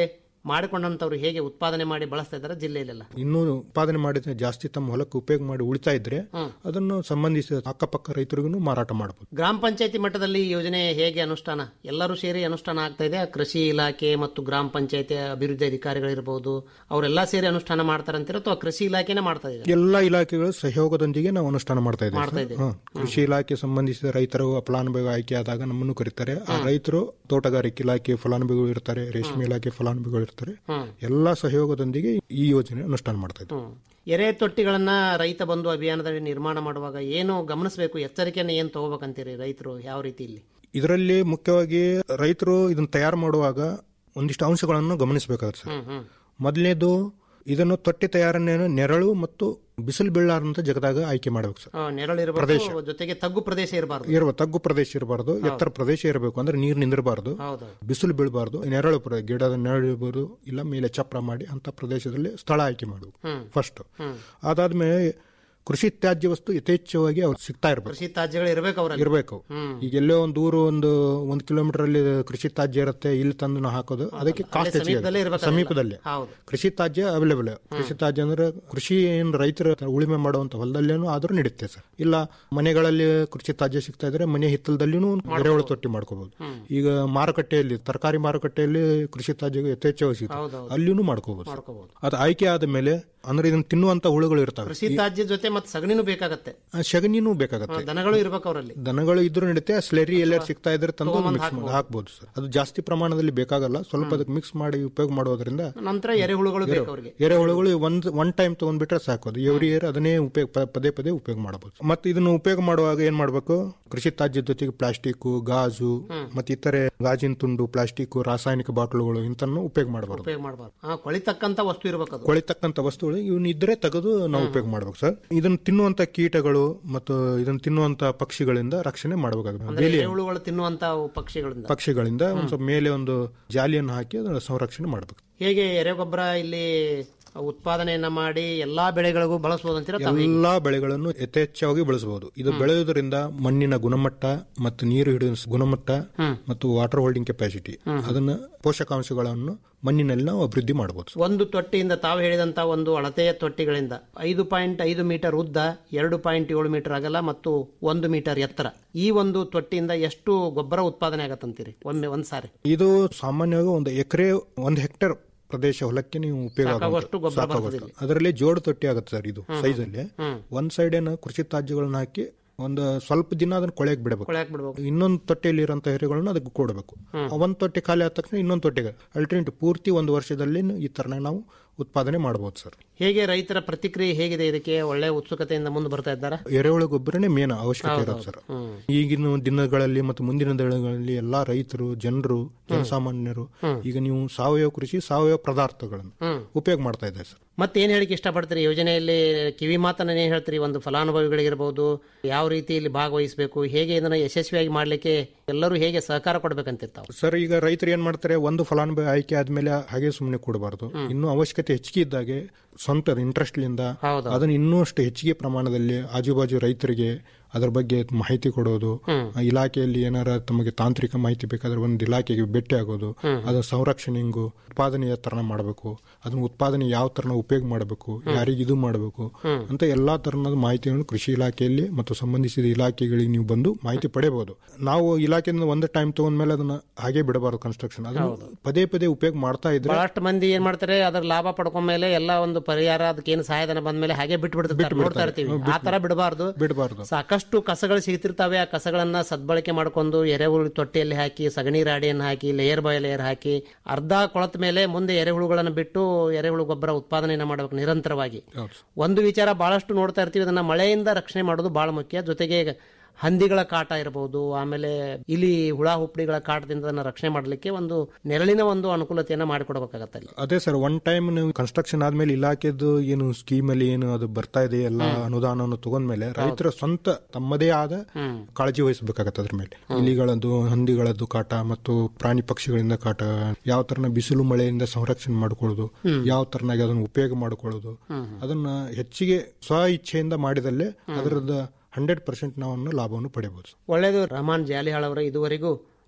ಮಾಡಿಕೊಂಡಂತವ್ರು ಹೇಗೆ ಉತ್ಪಾದನೆ ಮಾಡಿ ಬಳಸ್ತಾ ಇದ್ದಾರೆ ಜಿಲ್ಲೆಯಲ್ಲೆಲ್ಲ ಇನ್ನೂ ಉತ್ಪಾದನೆ ಮಾಡಿದ್ರೆ ಜಾಸ್ತಿ ತಮ್ಮ ಹೊಲಕ್ಕೆ ಉಪಯೋಗ ಮಾಡಿ ಉಳಿತಾ ಇದ್ರೆ ಅದನ್ನು ಸಂಬಂಧಿಸಿದ ಅಕ್ಕಪಕ್ಕ ರೈತರಿಗೂ ಮಾರಾಟ ಮಾಡಬಹುದು ಗ್ರಾಮ ಪಂಚಾಯತಿ ಮಟ್ಟದಲ್ಲಿ ಈ ಯೋಜನೆ ಹೇಗೆ ಅನುಷ್ಠಾನ ಎಲ್ಲರೂ ಸೇರಿ ಅನುಷ್ಠಾನ ಆಗ್ತಾ ಇದೆ ಕೃಷಿ ಇಲಾಖೆ ಮತ್ತು ಗ್ರಾಮ ಪಂಚಾಯತಿ ಅಭಿವೃದ್ಧಿ ಅಧಿಕಾರಿಗಳಿರ್ಬೋದು ಅವರೆಲ್ಲ ಸೇರಿ ಅನುಷ್ಠಾನ ಮಾಡ್ತಾರೆ ಅಂತೀರ ಅಥವಾ ಕೃಷಿ ಇಲಾಖೆನೇ ಮಾಡ್ತಾ ಇದೆ ಎಲ್ಲಾ ಇಲಾಖೆಗಳ ಸಹಯೋಗದೊಂದಿಗೆ ನಾವು ಅನುಷ್ಠಾನ ಮಾಡ್ತಾ ಮಾಡ್ತಾ ಇದ್ದೇವೆ ಇದ್ದೀವಿ. ಹಾ. ಕೃಷಿ ಇಲಾಖೆ ಸಂಬಂಧಿಸಿದ ರೈತರು ಫಲಾನುಭವಿ ಆಯ್ಕೆ ಆದಾಗ ನಮ್ಮನ್ನು ಕರೀತಾರೆ ಆ ರೈತರು ತೋಟಗಾರಿಕೆ ಇಲಾಖೆ ಫಲಾನುಭವಿಗಳು ಇರ್ತಾರೆ ರೇಷ್ಮೆ ಇಲಾಖೆ ಫಲಾನುಭವಿಗಳು ಇರ್ತಾರೆ ಹ್ಮ್. ಎಲ್ಲಾ ಸಹಯೋಗದೊಂದಿಗೆ ಈ ಯೋಜನೆ ಅನುಷ್ಠಾನ ಮಾಡ್ತಾ ಇದ್ದೀವಿ ಹ್ಮ್. ಎರೆ ತೊಟ್ಟಿಗಳನ್ನ ರೈತ ಬಂಧು ಅಭಿಯಾನದಲ್ಲಿ ನಿರ್ಮಾಣ ಮಾಡುವಾಗ ಏನು ಗಮನಿಸಬೇಕು ಎಚ್ಚರಿಕೆಯನ್ನು ಏನು ತಗೋಬೇಕಂತೀರಿ ರೈತರು ಯಾವ ರೀತಿ ಇಲ್ಲಿ ಇದರಲ್ಲಿ ಮುಖ್ಯವಾಗಿ ರೈತರು ಇದನ್ನ ತಯಾರು ಮಾಡುವಾಗ ಒಂದಿಷ್ಟು ಅಂಶಗಳನ್ನು ಗಮನಿಸಬೇಕಾಗುತ್ತೆ ಸರ್ ಹ್ಮ್ ಹ್ಮ್ ಮೊದಲನೇದು ಇದನ್ನು ತೊಟ್ಟಿ ತಯಾರಣೆಯನ್ನು ನೆರಳು ಮತ್ತು ಬಿಸಿಲು ಬೀಳಾರಂತ ಜಗದಾಗ ಆಯ್ಕೆ ಮಾಡಬೇಕು ಸರ್ ಆ, ನೆರಳಿರಬೇಕು ಪ್ರದೇಶ. ಜೊತೆಗೆ ತಗ್ಗು ಪ್ರದೇಶ ಇರಬಾರ್ದು ಇರುವ ತಗ್ಗು ಪ್ರದೇಶ ಇರಬಾರ್ದು ಎತ್ತರ ಪ್ರದೇಶ ಇರಬೇಕು ಅಂದ್ರೆ ನೀರು ನಿಂದಿರಬಾರ್ದು ಹೌದು ಬಿಸಿಲು ಬೀಳಬಾರ್ದು ನೆರಳು ಪ್ರ ಗಿಡದ ನೆರಳು ಇರ್ಬೋದು ಇಲ್ಲ ಮೇಲೆ ಚಪ್ರ ಮಾಡಿ ಅಂತ ಪ್ರದೇಶದಲ್ಲಿ ಸ್ಥಳ ಆಯ್ಕೆ ಮಾಡಬೇಕು ಹ್ಮ್. ಫಸ್ಟ್ ಹ್ಮ್. ಅದಾದ್ಮೇಲೆ ಕೃಷಿ ತ್ಯಾಜ್ಯ ವಸ್ತು ಯಥೇಚ್ಛವಾಗಿ ಅವ್ರು ಸಿಗ್ತಾ ಇರಬೇಕು ಕೃಷಿ ತ್ಯಾಜ್ಯಗಳು ಇರಬೇಕು ಅವರಲ್ಲಿ ಇರಬೇಕು ಹ್ಮ್. ಈಗ ಎಲ್ಲೋ ಒಂದು ಊರು ಒಂದು ಒಂದು ಕಿಲೋಮೀಟರ್ ಅಲ್ಲಿ ಕೃಷಿ ತ್ಯಾಜ್ಯ ಇರುತ್ತೆ ಇಲ್ಲಿ ತಂದು ನಾವು ಹಾಕೋದು ಅದಕ್ಕೆ ಕಾಸ್ಟ್ ಸಮೀಪದಲ್ಲೇ ಹೆಚ್ಚಿಗೆ ಇರ್ಬೇಕು ಅದೆಲ್ಲ. ಸಮೀಪದಲ್ಲೇ ಹೌದು ಕೃಷಿ ತ್ಯಾಜ್ಯ ಅವೈಲೇಬಲ್ ಕೃಷಿ ತ್ಯಾಜ್ಯ ಅಂದ್ರೆ ಕೃಷಿ ಏನ್ ರೈತರ ಉಳಿಮೆ ಮಾಡುವಂತ ಹೊಲದಲ್ಲೇನು ಆದ್ರೂ ನಡೀತೆ ಸರ್ ಇಲ್ಲ ಮನೆಗಳಲ್ಲಿ ಕೃಷಿ ತ್ಯಾಜ್ಯ ಸಿಗ್ತಾ ಇದ್ರೆ ಮನೆ ಹಿತ್ತಲದಲ್ಲಿನೂ ಎರೆಹುಳು ತೊಟ್ಟಿ ಮಾಡ್ಕೋಬಹುದು ಈಗ ಮಾರುಕಟ್ಟೆಯಲ್ಲಿ ತರಕಾರಿ ಮಾರುಕಟ್ಟೆಯಲ್ಲಿ ಕೃಷಿ ತ್ಯಾಜ್ಯ ಯಥೇಚ್ಛವಾಗಿ ಸಿಗುತ್ತೆ ಹೌದೌದು. ಅಲ್ಲಿನೂ ಮಾಡ್ಕೋಬಹುದು ಸರ್. ಮಾಡ್ಕೋಬಹುದು ಅದು ಆಯ್ಕೆ ಆದ ಮೇಲೆ ಅಂದ್ರೆ ಇದನ್ನ ತಿನ್ನುವಂತ ಹುಳುಗಳು ಇರ್ತವೆ ಕೃಷಿ ತ್ಯಾಜ್ಯ ಜೊತೆ ಮತ್ತೆ ಸಗಣಿನೂ ಬೇಕಾಗತ್ತೆ ಆ ಸಗಣಿನೂ ಬೇಕಾಗತ್ತೆ ಆ, ದನಗಳು ಇರ್ಬೇಕು ಅವರಲ್ಲಿ ದನಗಳು ಇದ್ರೂ ನಡೀತೆ ಸ್ಲೆರಿ ಎಲ್ಲರೂ ಸಿಗ್ತಾ ಇದ್ರೆ ತಂದು ತಗೊಂಬಂದು ಮಿಕ್ಸ್ ಹಾಕ್ಬೋದು. ಮಾಡಿ ಹಾಕ್ಬೋದು ಸರ್ ಅದು ಜಾಸ್ತಿ ಪ್ರಮಾಣದಲ್ಲಿ ಬೇಕಾಗಲ್ಲ ಸ್ವಲ್ಪ ಅದಕ್ಕೆ ಮಿಕ್ಸ್ ಮಾಡಿ ಉಪಯೋಗ ಮಾಡೋದ್ರಿಂದ ನಂತರ ಎರೆಹುಳುಗಳು ಬೇಕು ಅವರಿಗೆ ಎರೆಹುಳುಗಳು ಒಂದ್ ಒನ್ ಟೈಮ್ ತಗೊಂಡ್ಬಿಟ್ರೆ ಸಾಕು ಅದು ಎವ್ರಿ ಇಯರ್ ಅದನ್ನೇ ಉಪಯೋಗ ಪ- ಪದೇ ಪದೇ ಉಪಯೋಗ ಮಾಡಬಹುದು ಮತ್ತೆ ಇದನ್ನು ಉಪಯೋಗ ಮಾಡುವಾಗ ಏನ್ ಮಾಡ್ಬೇಕು ಕೃಷಿ ತ್ಯಾಜ್ಯದ ಜೊತೆಗೆ ಪ್ಲಾಸ್ಟಿಕ್ ಗಾಜು ಮತ್ತೆ ಇತರೆ ಗಾಜಿನ ತುಂಡು ಪ್ಲಾಸ್ಟಿಕ್ ರಾಸಾಯನಿಕ ಬಾಟಲುಗಳು ಇಂತನ್ನು ಉಪಯೋಗ ಮಾಡಬಾರ್ದು ಉಪಯೋಗ ಮಾಡಬಾರ್ದು ಹಾ ಕೊಳಿತಕ್ಕಂತ ವಸ್ತು ಇರ್ಬೇಕು ಅದು ಕೊಳಿತಕ್ಕಂತ ವಸ್ತುಗಳು ಇವನ್ ಇದ್ರೆ ತೆಗೆದು ನಾವು ಉಪಯೋಗ ಮಾಡ್ಬೇಕು ಸರ್ ಇದನ್ನ ತಿನ್ನುವಂತ ಕೀಟಗಳು ಮತ್ತು ಇದನ್ನ ತಿನ್ನುವಂತ ಪಕ್ಷಿಗಳಿಂದ ರಕ್ಷಣೆ ಮಾಡಬೇಕಾಗುತ್ತೆ ಅಂದ್ರೆ ಬೇಲಿ ಎರೆಹುಳುಗಳು ತಿನ್ನುವಂತ ಪಕ್ಷಿಗಳಿಂದ ಪಕ್ಷಿಗಳಿಂದ ಒಂದ್ ಸ್ವಲ್ಪ ಮೇಲೆ ಒಂದು ಜಾಲಿಯನ್ನು ಹಾಕಿ ಅದನ್ನ ಸಂರಕ್ಷಣೆ ಮಾಡಬೇಕು ಹೇಗೆ ಎರೆಗೊಬ್ಬರ ಇಲ್ಲಿ ಉತ್ಪಾದನೆಯನ್ನ ಮಾಡಿ ಎಲ್ಲಾ ಬೆಳೆಗಳಿಗೂ ಬಳಸಬಹುದು ಅಂತೀರ ತಾವು ಹೇಗೆ? ಎಲ್ಲಾ ಬೆಳೆಗಳನ್ನು ಯಥೇಚ್ಛವಾಗಿ ಬೆಳೆಸಬಹುದು ಇದು ಬೆಳೆಯುವುದರಿಂದ ಮಣ್ಣಿನ ಗುಣಮಟ್ಟ ಮತ್ತು ನೀರು ಹಿಡಿಯುವ ಗುಣಮಟ್ಟ ಮತ್ತು ವಾಟರ್ ಹೋಲ್ಡಿಂಗ್ ಕೆಪಾಸಿಟಿ ಅದನ್ನ ಪೋಷಕಾಂಶಗಳನ್ನು ಮಣ್ಣಿನಲ್ಲಿ ನಾವು ಅಭಿವೃದ್ಧಿ ಮಾಡಬಹುದು ಒಂದು ತೊಟ್ಟಿಯಿಂದ ತಾವು ಹೇಳಿದಂತ ಒಂದು ಅಳತೆಯ ತೊಟ್ಟಿಗಳಿಂದ ಐದು ಪಾಯಿಂಟ್ ಐದು ಮೀಟರ್ ಉದ್ದ ಎರಡು ಪಾಯಿಂಟ್ ಏಳು ಮೀಟರ್ ಅಗಲ ಮತ್ತು ಒಂದು ಮೀಟರ್ ಎತ್ತರ ಈ ಒಂದು ತೊಟ್ಟಿಯಿಂದ ಎಷ್ಟು ಗೊಬ್ಬರ ಉತ್ಪಾದನೆ ಆಗತ್ತಂತೀರಿ ಒಮ್ಮೆ ಒಂದ್ ಸಾರಿ ಇದು ಸಾಮಾನ್ಯವಾಗಿ ಒಂದು ಎಕರೆ ಒಂದು ಹೆಕ್ಟೇರ್ ಪ್ರದೇಶ ಹೊಲಕ್ಕೆ ನೀವು ಉಪಯೋಗ ಸಾಕಾಗುವಷ್ಟು ಆಗುವಂತ- ಗೊಬ್ಬರ ಸಾಕಾಗುವಷ್ಟು. ಬರ್ತದೆ ಅದರಲ್ಲಿ ಜೋಡು ತೊಟ್ಟಿ ಆಗುತ್ತೆ ಸರ್ ಇದು ಸೈಜ್ ಅಲ್ಲಿ ಹ್ಮ್. ಒಂದ್ ಸೈಡ್ ಏನ ಕೃಷಿ ತ್ಯಾಜ್ಯಗಳನ್ನ ಹಾಕಿ ಒಂದು ಸ್ವಲ್ಪ ದಿನ ಅದನ್ನ ಕೊಳೆಯಕ್ ಬಿಡಬೇಕು ಕೊಳೆಯಾಕ್ ಬಿಡ್ಬೇಕು ಇನ್ನೊಂದು ತೊಟ್ಟಿಯಲ್ಲಿ ಇರುವಂತ ಎರೆಗಳನ್ನ ಅದಕ್ಕೆ ಕೊಡಬೇಕು ಒಂದ್ ತೊಟ್ಟಿ ಖಾಲಿ ಆದ ತಕ್ಷಣ ಇನ್ನೊಂದು ತೊಟ್ಟಿಗೆ ಅಲ್ಟರ್ನೇಟ್ ಪೂರ್ತಿ ಒಂದು ವರ್ಷದಲ್ಲಿ ಈ ತರ ನಾವು ಉತ್ಪಾದನೆ ಮಾಡಬಹುದು ಸರ್ ಹೇಗೆ ರೈತರ ಪ್ರತಿಕ್ರಿಯೆ ಹೇಗಿದೆ ಇದಕ್ಕೆ ಒಳ್ಳೆ ಉತ್ಸುಕತೆಯಿಂದ ಮುಂದೆ ಬರ್ತಾ ಇದ್ದಾರಾ ಎರೆಹುಳು ಗೊಬ್ಬರನೇ ಮೇನ್ ಅವಶ್ಯಕತೆ ಇರೋದು ಸರ್ ಹ್ಮ್. ಈಗಿನ ದಿನಗಳಲ್ಲಿ ಮತ್ತು ಮುಂದಿನ ದಿನಗಳಲ್ಲಿ ಎಲ್ಲಾ ರೈತರು ಜನರು ಜನಸಾಮಾನ್ಯರು ಈಗ ನೀವು ಸಾವಯವ ಕೃಷಿ ಸಾವಯವ ಪದಾರ್ಥಗಳನ್ನು ಹ್ಮ್. ಉಪಯೋಗ ಮಾಡ್ತಾ ಇದ್ದಾರೆ ಸರ್ ಮತ್ತೇನ್ ಹೇಳಿಕೆ ಇಷ್ಟಪಡ್ತೀರಿ ಯೋಜನೆಯಲ್ಲಿ ಕಿವಿ ಮಾತನ್ನ ಏನ್ ಹೇಳ್ತೀರಿ ಒಂದು ಫಲಾನುಭವಿಗಳಿಗಿರ್ಬೋದು ಯಾವ ರೀತಿಯಲ್ಲಿ ಭಾಗವಹಿಸಬೇಕು ಹೇಗೆ ಇದನ್ನ ಯಶಸ್ವಿಯಾಗಿ ಮಾಡ್ಲಿಕ್ಕೆ ಎಲ್ಲರೂ ಹೇಗೆ ಸಹಕಾರ ಕೊಡ್ಬೇಕಂತಿರ್ತಾವ ಸರ್ ಈಗ ರೈತರು ಏನ್ ಮಾಡ್ತಾರೆ ಒಂದು ಫಲಾನುಭವಿ ಆಯ್ಕೆ ಆದ್ಮೇಲೆ ಹಾಗೆ ಸುಮ್ಮನೆ ಕೊಡಬಾರ್ದು ಇನ್ನು ಅವಶ್ಯಕತೆ ಹೆಚ್ಚಿಗೆ ಇದ್ದಾಗೆ ಸ್ವಂತ ಇಂಟ್ರೆಸ್ಟ್ ಲಿಂದ ಹೌದು. ಅದನ್ನ ಇನ್ನೂ ಅಷ್ಟು ಹೆಚ್ಚಿಗೆ ಪ್ರಮಾಣದಲ್ಲಿ ಆಜುಬಾಜು ರೈತರಿಗೆ ಅದರ ಬಗ್ಗೆ ಮಾಹಿತಿ ಕೊಡೋದು ಆ ಇಲಾಖೆಯಲ್ಲಿ ಏನಾರ ತಮಗೆ ತಾಂತ್ರಿಕ ಮಾಹಿತಿ ಬೇಕಾದ್ರೆ ಒಂದು ಇಲಾಖೆಗೆ ಭೇಟಿ ಆಗೋದು ಅದರ ಸಂರಕ್ಷಣೆಂಗು ಉತ್ಪಾದನೆಯ ತರನ ಮಾಡಬೇಕು ಅದನ್ನ ಉತ್ಪಾದನೆ ಯಾವ ತರನ ಉಪಯೋಗ ಮಾಡಬೇಕು ಯಾರಿಗೆ ಇದು ಮಾಡಬೇಕು ಅಂತ ಎಲ್ಲಾ ತರನಾದ ಮಾಹಿತಿಯನ್ನು ಕೃಷಿ ಇಲಾಖೆಯಲ್ಲಿ ಮತ್ತು ಸಂಬಂಧಿಸಿದ ಇಲಾಖೆಗಳಿಗೆ ನೀವು ಬಂದು ಮಾಹಿತಿ ಪಡೆಯಬಹುದು ನಾವು ಇಲಾಖೆಯಿಂದ ಒಂದು ಟೈಮ್ ತಗೊಂಡ್ಮೇಲೆ ಅದನ್ನ ಹಾಗೆ ಬಿಡಬಾರದು ಕನ್ಸ್ಟ್ರಕ್ಷನ್ ಅದನ್ನ ಪದೇ ಪದೇ ಉಪಯೋಗ ಮಾಡ್ತಾ ಇದ್ರೆ ಬಹಳಷ್ಟು ಮಂದಿ ಏನ್ ಮಾಡ್ತಾರೆ ಅದರ ಲಾಭ ಪಡ್ಕೊಂಡ್ಮೇಲೆ ಎಲ್ಲ ಒಂದು ಪರಿಹಾರ ಅದಕ್ಕೇನು ಸಹಾಯಧನ ಬಂದ್ಮೇಲೆ ಹಾಗೆ ಬಿಟ್ಟು ಬಿಡ್ತಾರೆ ನೋಡ್ತಾ ಇರ್ತೀವಿ ಆ ತರ ಬಿಡಬಾರ್ದು ಬಿಡಬಾರ್ದು ಸಾಕಷ್ಟು ಕಸಗಳು ಸಿಗ್ತಿರ್ತಾವೆ ಆ ಕಸಗಳನ್ನ ಸದ್ಬಳಕೆ ಮಾಡ್ಕೊಂಡು ಎರೆಹುಳು ತೊಟ್ಟಿಯಲ್ಲಿ ಹಾಕಿ ಸಗಣಿ ರಾಡಿಯನ್ನು ಹಾಕಿ ಲೇಯರ್ ಬೈ ಲೇಯರ್ ಹಾಕಿ ಅರ್ಧ ಕೊಳತ ಮೇಲೆ ಮುಂದೆ ಎರೆಹುಳುಗಳನ್ನು ಬಿಟ್ಟು ಎರೆಹುಳು ಗೊಬ್ಬರ ಉತ್ಪಾದನೆಯನ್ನ ಮಾಡಬೇಕು ನಿರಂತರವಾಗಿ ಒಂದು ವಿಚಾರ ಬಹಳಷ್ಟು ನೋಡ್ತಾ ಇರ್ತೀವಿ ಇದನ್ನ ಮಳೆಯಿಂದ ರಕ್ಷಣೆ ಮಾಡೋದು ಬಹಳ ಮುಖ್ಯ ಜೊತೆಗೆ ಹಂದಿಗಳ ಕಾಟ ಇರಬಹುದು ಆಮೇಲೆ ಇಲಿ ಹುಳ ಹುಪ್ಪಡಿಗಳ ಕಾಟದಿಂದ ಅದನ್ನ ರಕ್ಷಣೆ ಮಾಡಲಿಕ್ಕೆ ಒಂದು ನೆರಳಿನ ಒಂದು ಅನುಕೂಲತೆಯನ್ನ ಮಾಡಿಕೊಡ್ಬೇಕಾಗತ್ತೆ ಅಲ್ಲಿ ಅದೇ ಸರ್ ಒನ್ ಟೈಮ್ ನೀವು ಕನ್ಸ್ಟ್ರಕ್ಷನ್ ಆದ್ಮೇಲೆ ಇಲಾಖೆದು ಏನು ಸ್ಕೀಮ್ ಅಲ್ಲಿ ಏನು ಅದು ಬರ್ತಾ ಇದೆ ಎಲ್ಲ ಅನುದಾನವನ್ನು ತಗೊಂಡ್ಮೇಲೆ ರೈತರ ಸ್ವಂತ ತಮ್ಮದೇ ಆದ ಕಾಳಜಿ ವಹಿಸಬೇಕಾಗತ್ತೆ ಅದ್ರ ಮೇಲೆ ಇಲಿಗಳದ್ದು ಹಂದಿಗಳದ್ದು ಕಾಟ ಮತ್ತು ಪ್ರಾಣಿ ಪಕ್ಷಿಗಳಿಂದ ಕಾಟ ಯಾವ ತರನ ಬಿಸಿಲು ಮಳೆಯಿಂದ ಸಂರಕ್ಷಣೆ ಮಾಡ್ಕೊಳ್ಳೋದು ಯಾವ ತರನಾಗಿ ಅದನ್ನು ಉಪಯೋಗ ಮಾಡ್ಕೊಳ್ಳೋದು ಅದನ್ನ ಹೆಚ್ಚಿಗೆ ಸ್ವ ಇಚ್ಛೆಯಿಂದ ಮಾಡಿದಲ್ಲೇ ಅದರದ ಹಂಡ್ರೆಡ್ ಪರ್ಸೆಂಟ್ ನಾವು ಲಾಭವನ್ನು ಪಡೆಯಬಹುದು ಒಳ್ಳೆಯದು ರಹಮಾನ್ ಜಾಲಿಹಾಳ್ ಅವರ ಇದುವರೆಗೂ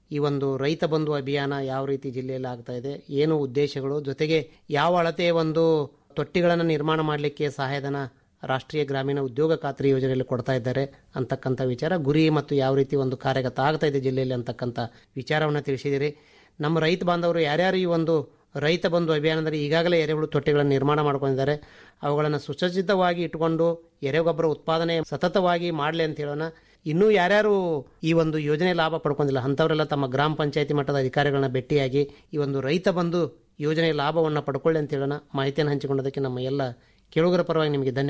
ಈ ಒಂದು ರೈತ ಬಂಧು ಅಭಿಯಾನ ಯಾವ ರೀತಿ ಜಿಲ್ಲೆಯಲ್ಲಿ ಆಗ್ತಾ ಇದೆ ಏನು ಉದ್ದೇಶಗಳು ಜೊತೆಗೆ ಯಾವ ಅಳತೆಯ ಒಂದು ತೊಟ್ಟಿಗಳನ್ನು ನಿರ್ಮಾಣ ಮಾಡಲಿಕ್ಕೆ ಸಹಾಯಧನ ರಾಷ್ಟ್ರೀಯ ಗ್ರಾಮೀಣ ಉದ್ಯೋಗ ಖಾತ್ರಿ ಯೋಜನೆಯಲ್ಲಿ ಕೊಡ್ತಾ ಇದ್ದಾರೆ ಅಂತಕ್ಕಂಥ ವಿಚಾರ ಗುರಿ ಮತ್ತು ಯಾವ ರೀತಿ ಒಂದು ಕಾರ್ಯಗತ ಆಗ್ತಾ ಇದೆ ಜಿಲ್ಲೆಯಲ್ಲಿ ಅಂತಕ್ಕಂಥ ವಿಚಾರವನ್ನು ತಿಳಿಸಿದಿರಿ ನಮ್ಮ ರೈತ ಬಾಂಧವರು ಯಾರ್ಯಾರು ಈ ಒಂದು ರೈತ ಬಂಧು ಅಭಿಯಾನದಲ್ಲಿ ಈಗಾಗಲೇ ಎರೆಹುಳು ತೊಟ್ಟಿಗಳನ್ನು ನಿರ್ಮಾಣ ಮಾಡ್ಕೊಂಡಿದ್ದಾರೆ ಅವುಗಳನ್ನು ಸುಸಜ್ಜಿತವಾಗಿ ಇಟ್ಟುಕೊಂಡು ಎರೆಗೊಬ್ಬರ ಉತ್ಪಾದನೆ ಸತತವಾಗಿ ಮಾಡಲಿ ಅಂತ ಹೇಳೋಣ ಇನ್ನೂ ಯಾರ್ಯಾರು ಈ ಒಂದು ಯೋಜನೆ ಲಾಭ ಪಡ್ಕೊಂಡಿಲ್ಲ ಅಂಥವರೆಲ್ಲ ತಮ್ಮ ಗ್ರಾಮ ಪಂಚಾಯತಿ ಮಟ್ಟದ ಅಧಿಕಾರಿಗಳನ್ನ ಭೇಟಿಯಾಗಿ ಈ ಒಂದು ರೈತ ಬಂಧು ಯೋಜನೆ ಲಾಭವನ್ನು ಪಡ್ಕೊಳ್ಳಿ ಅಂತ ಹೇಳೋಣ ಮಾಹಿತಿಯನ್ನು ಹಂಚಿಕೊಂಡದಕ್ಕೆ ನಮ್ಮ ಎಲ್ಲ ಕೇಳುಗರ ಪರವಾಗಿ ನಿಮಗೆ ಧನ್ಯವಾದ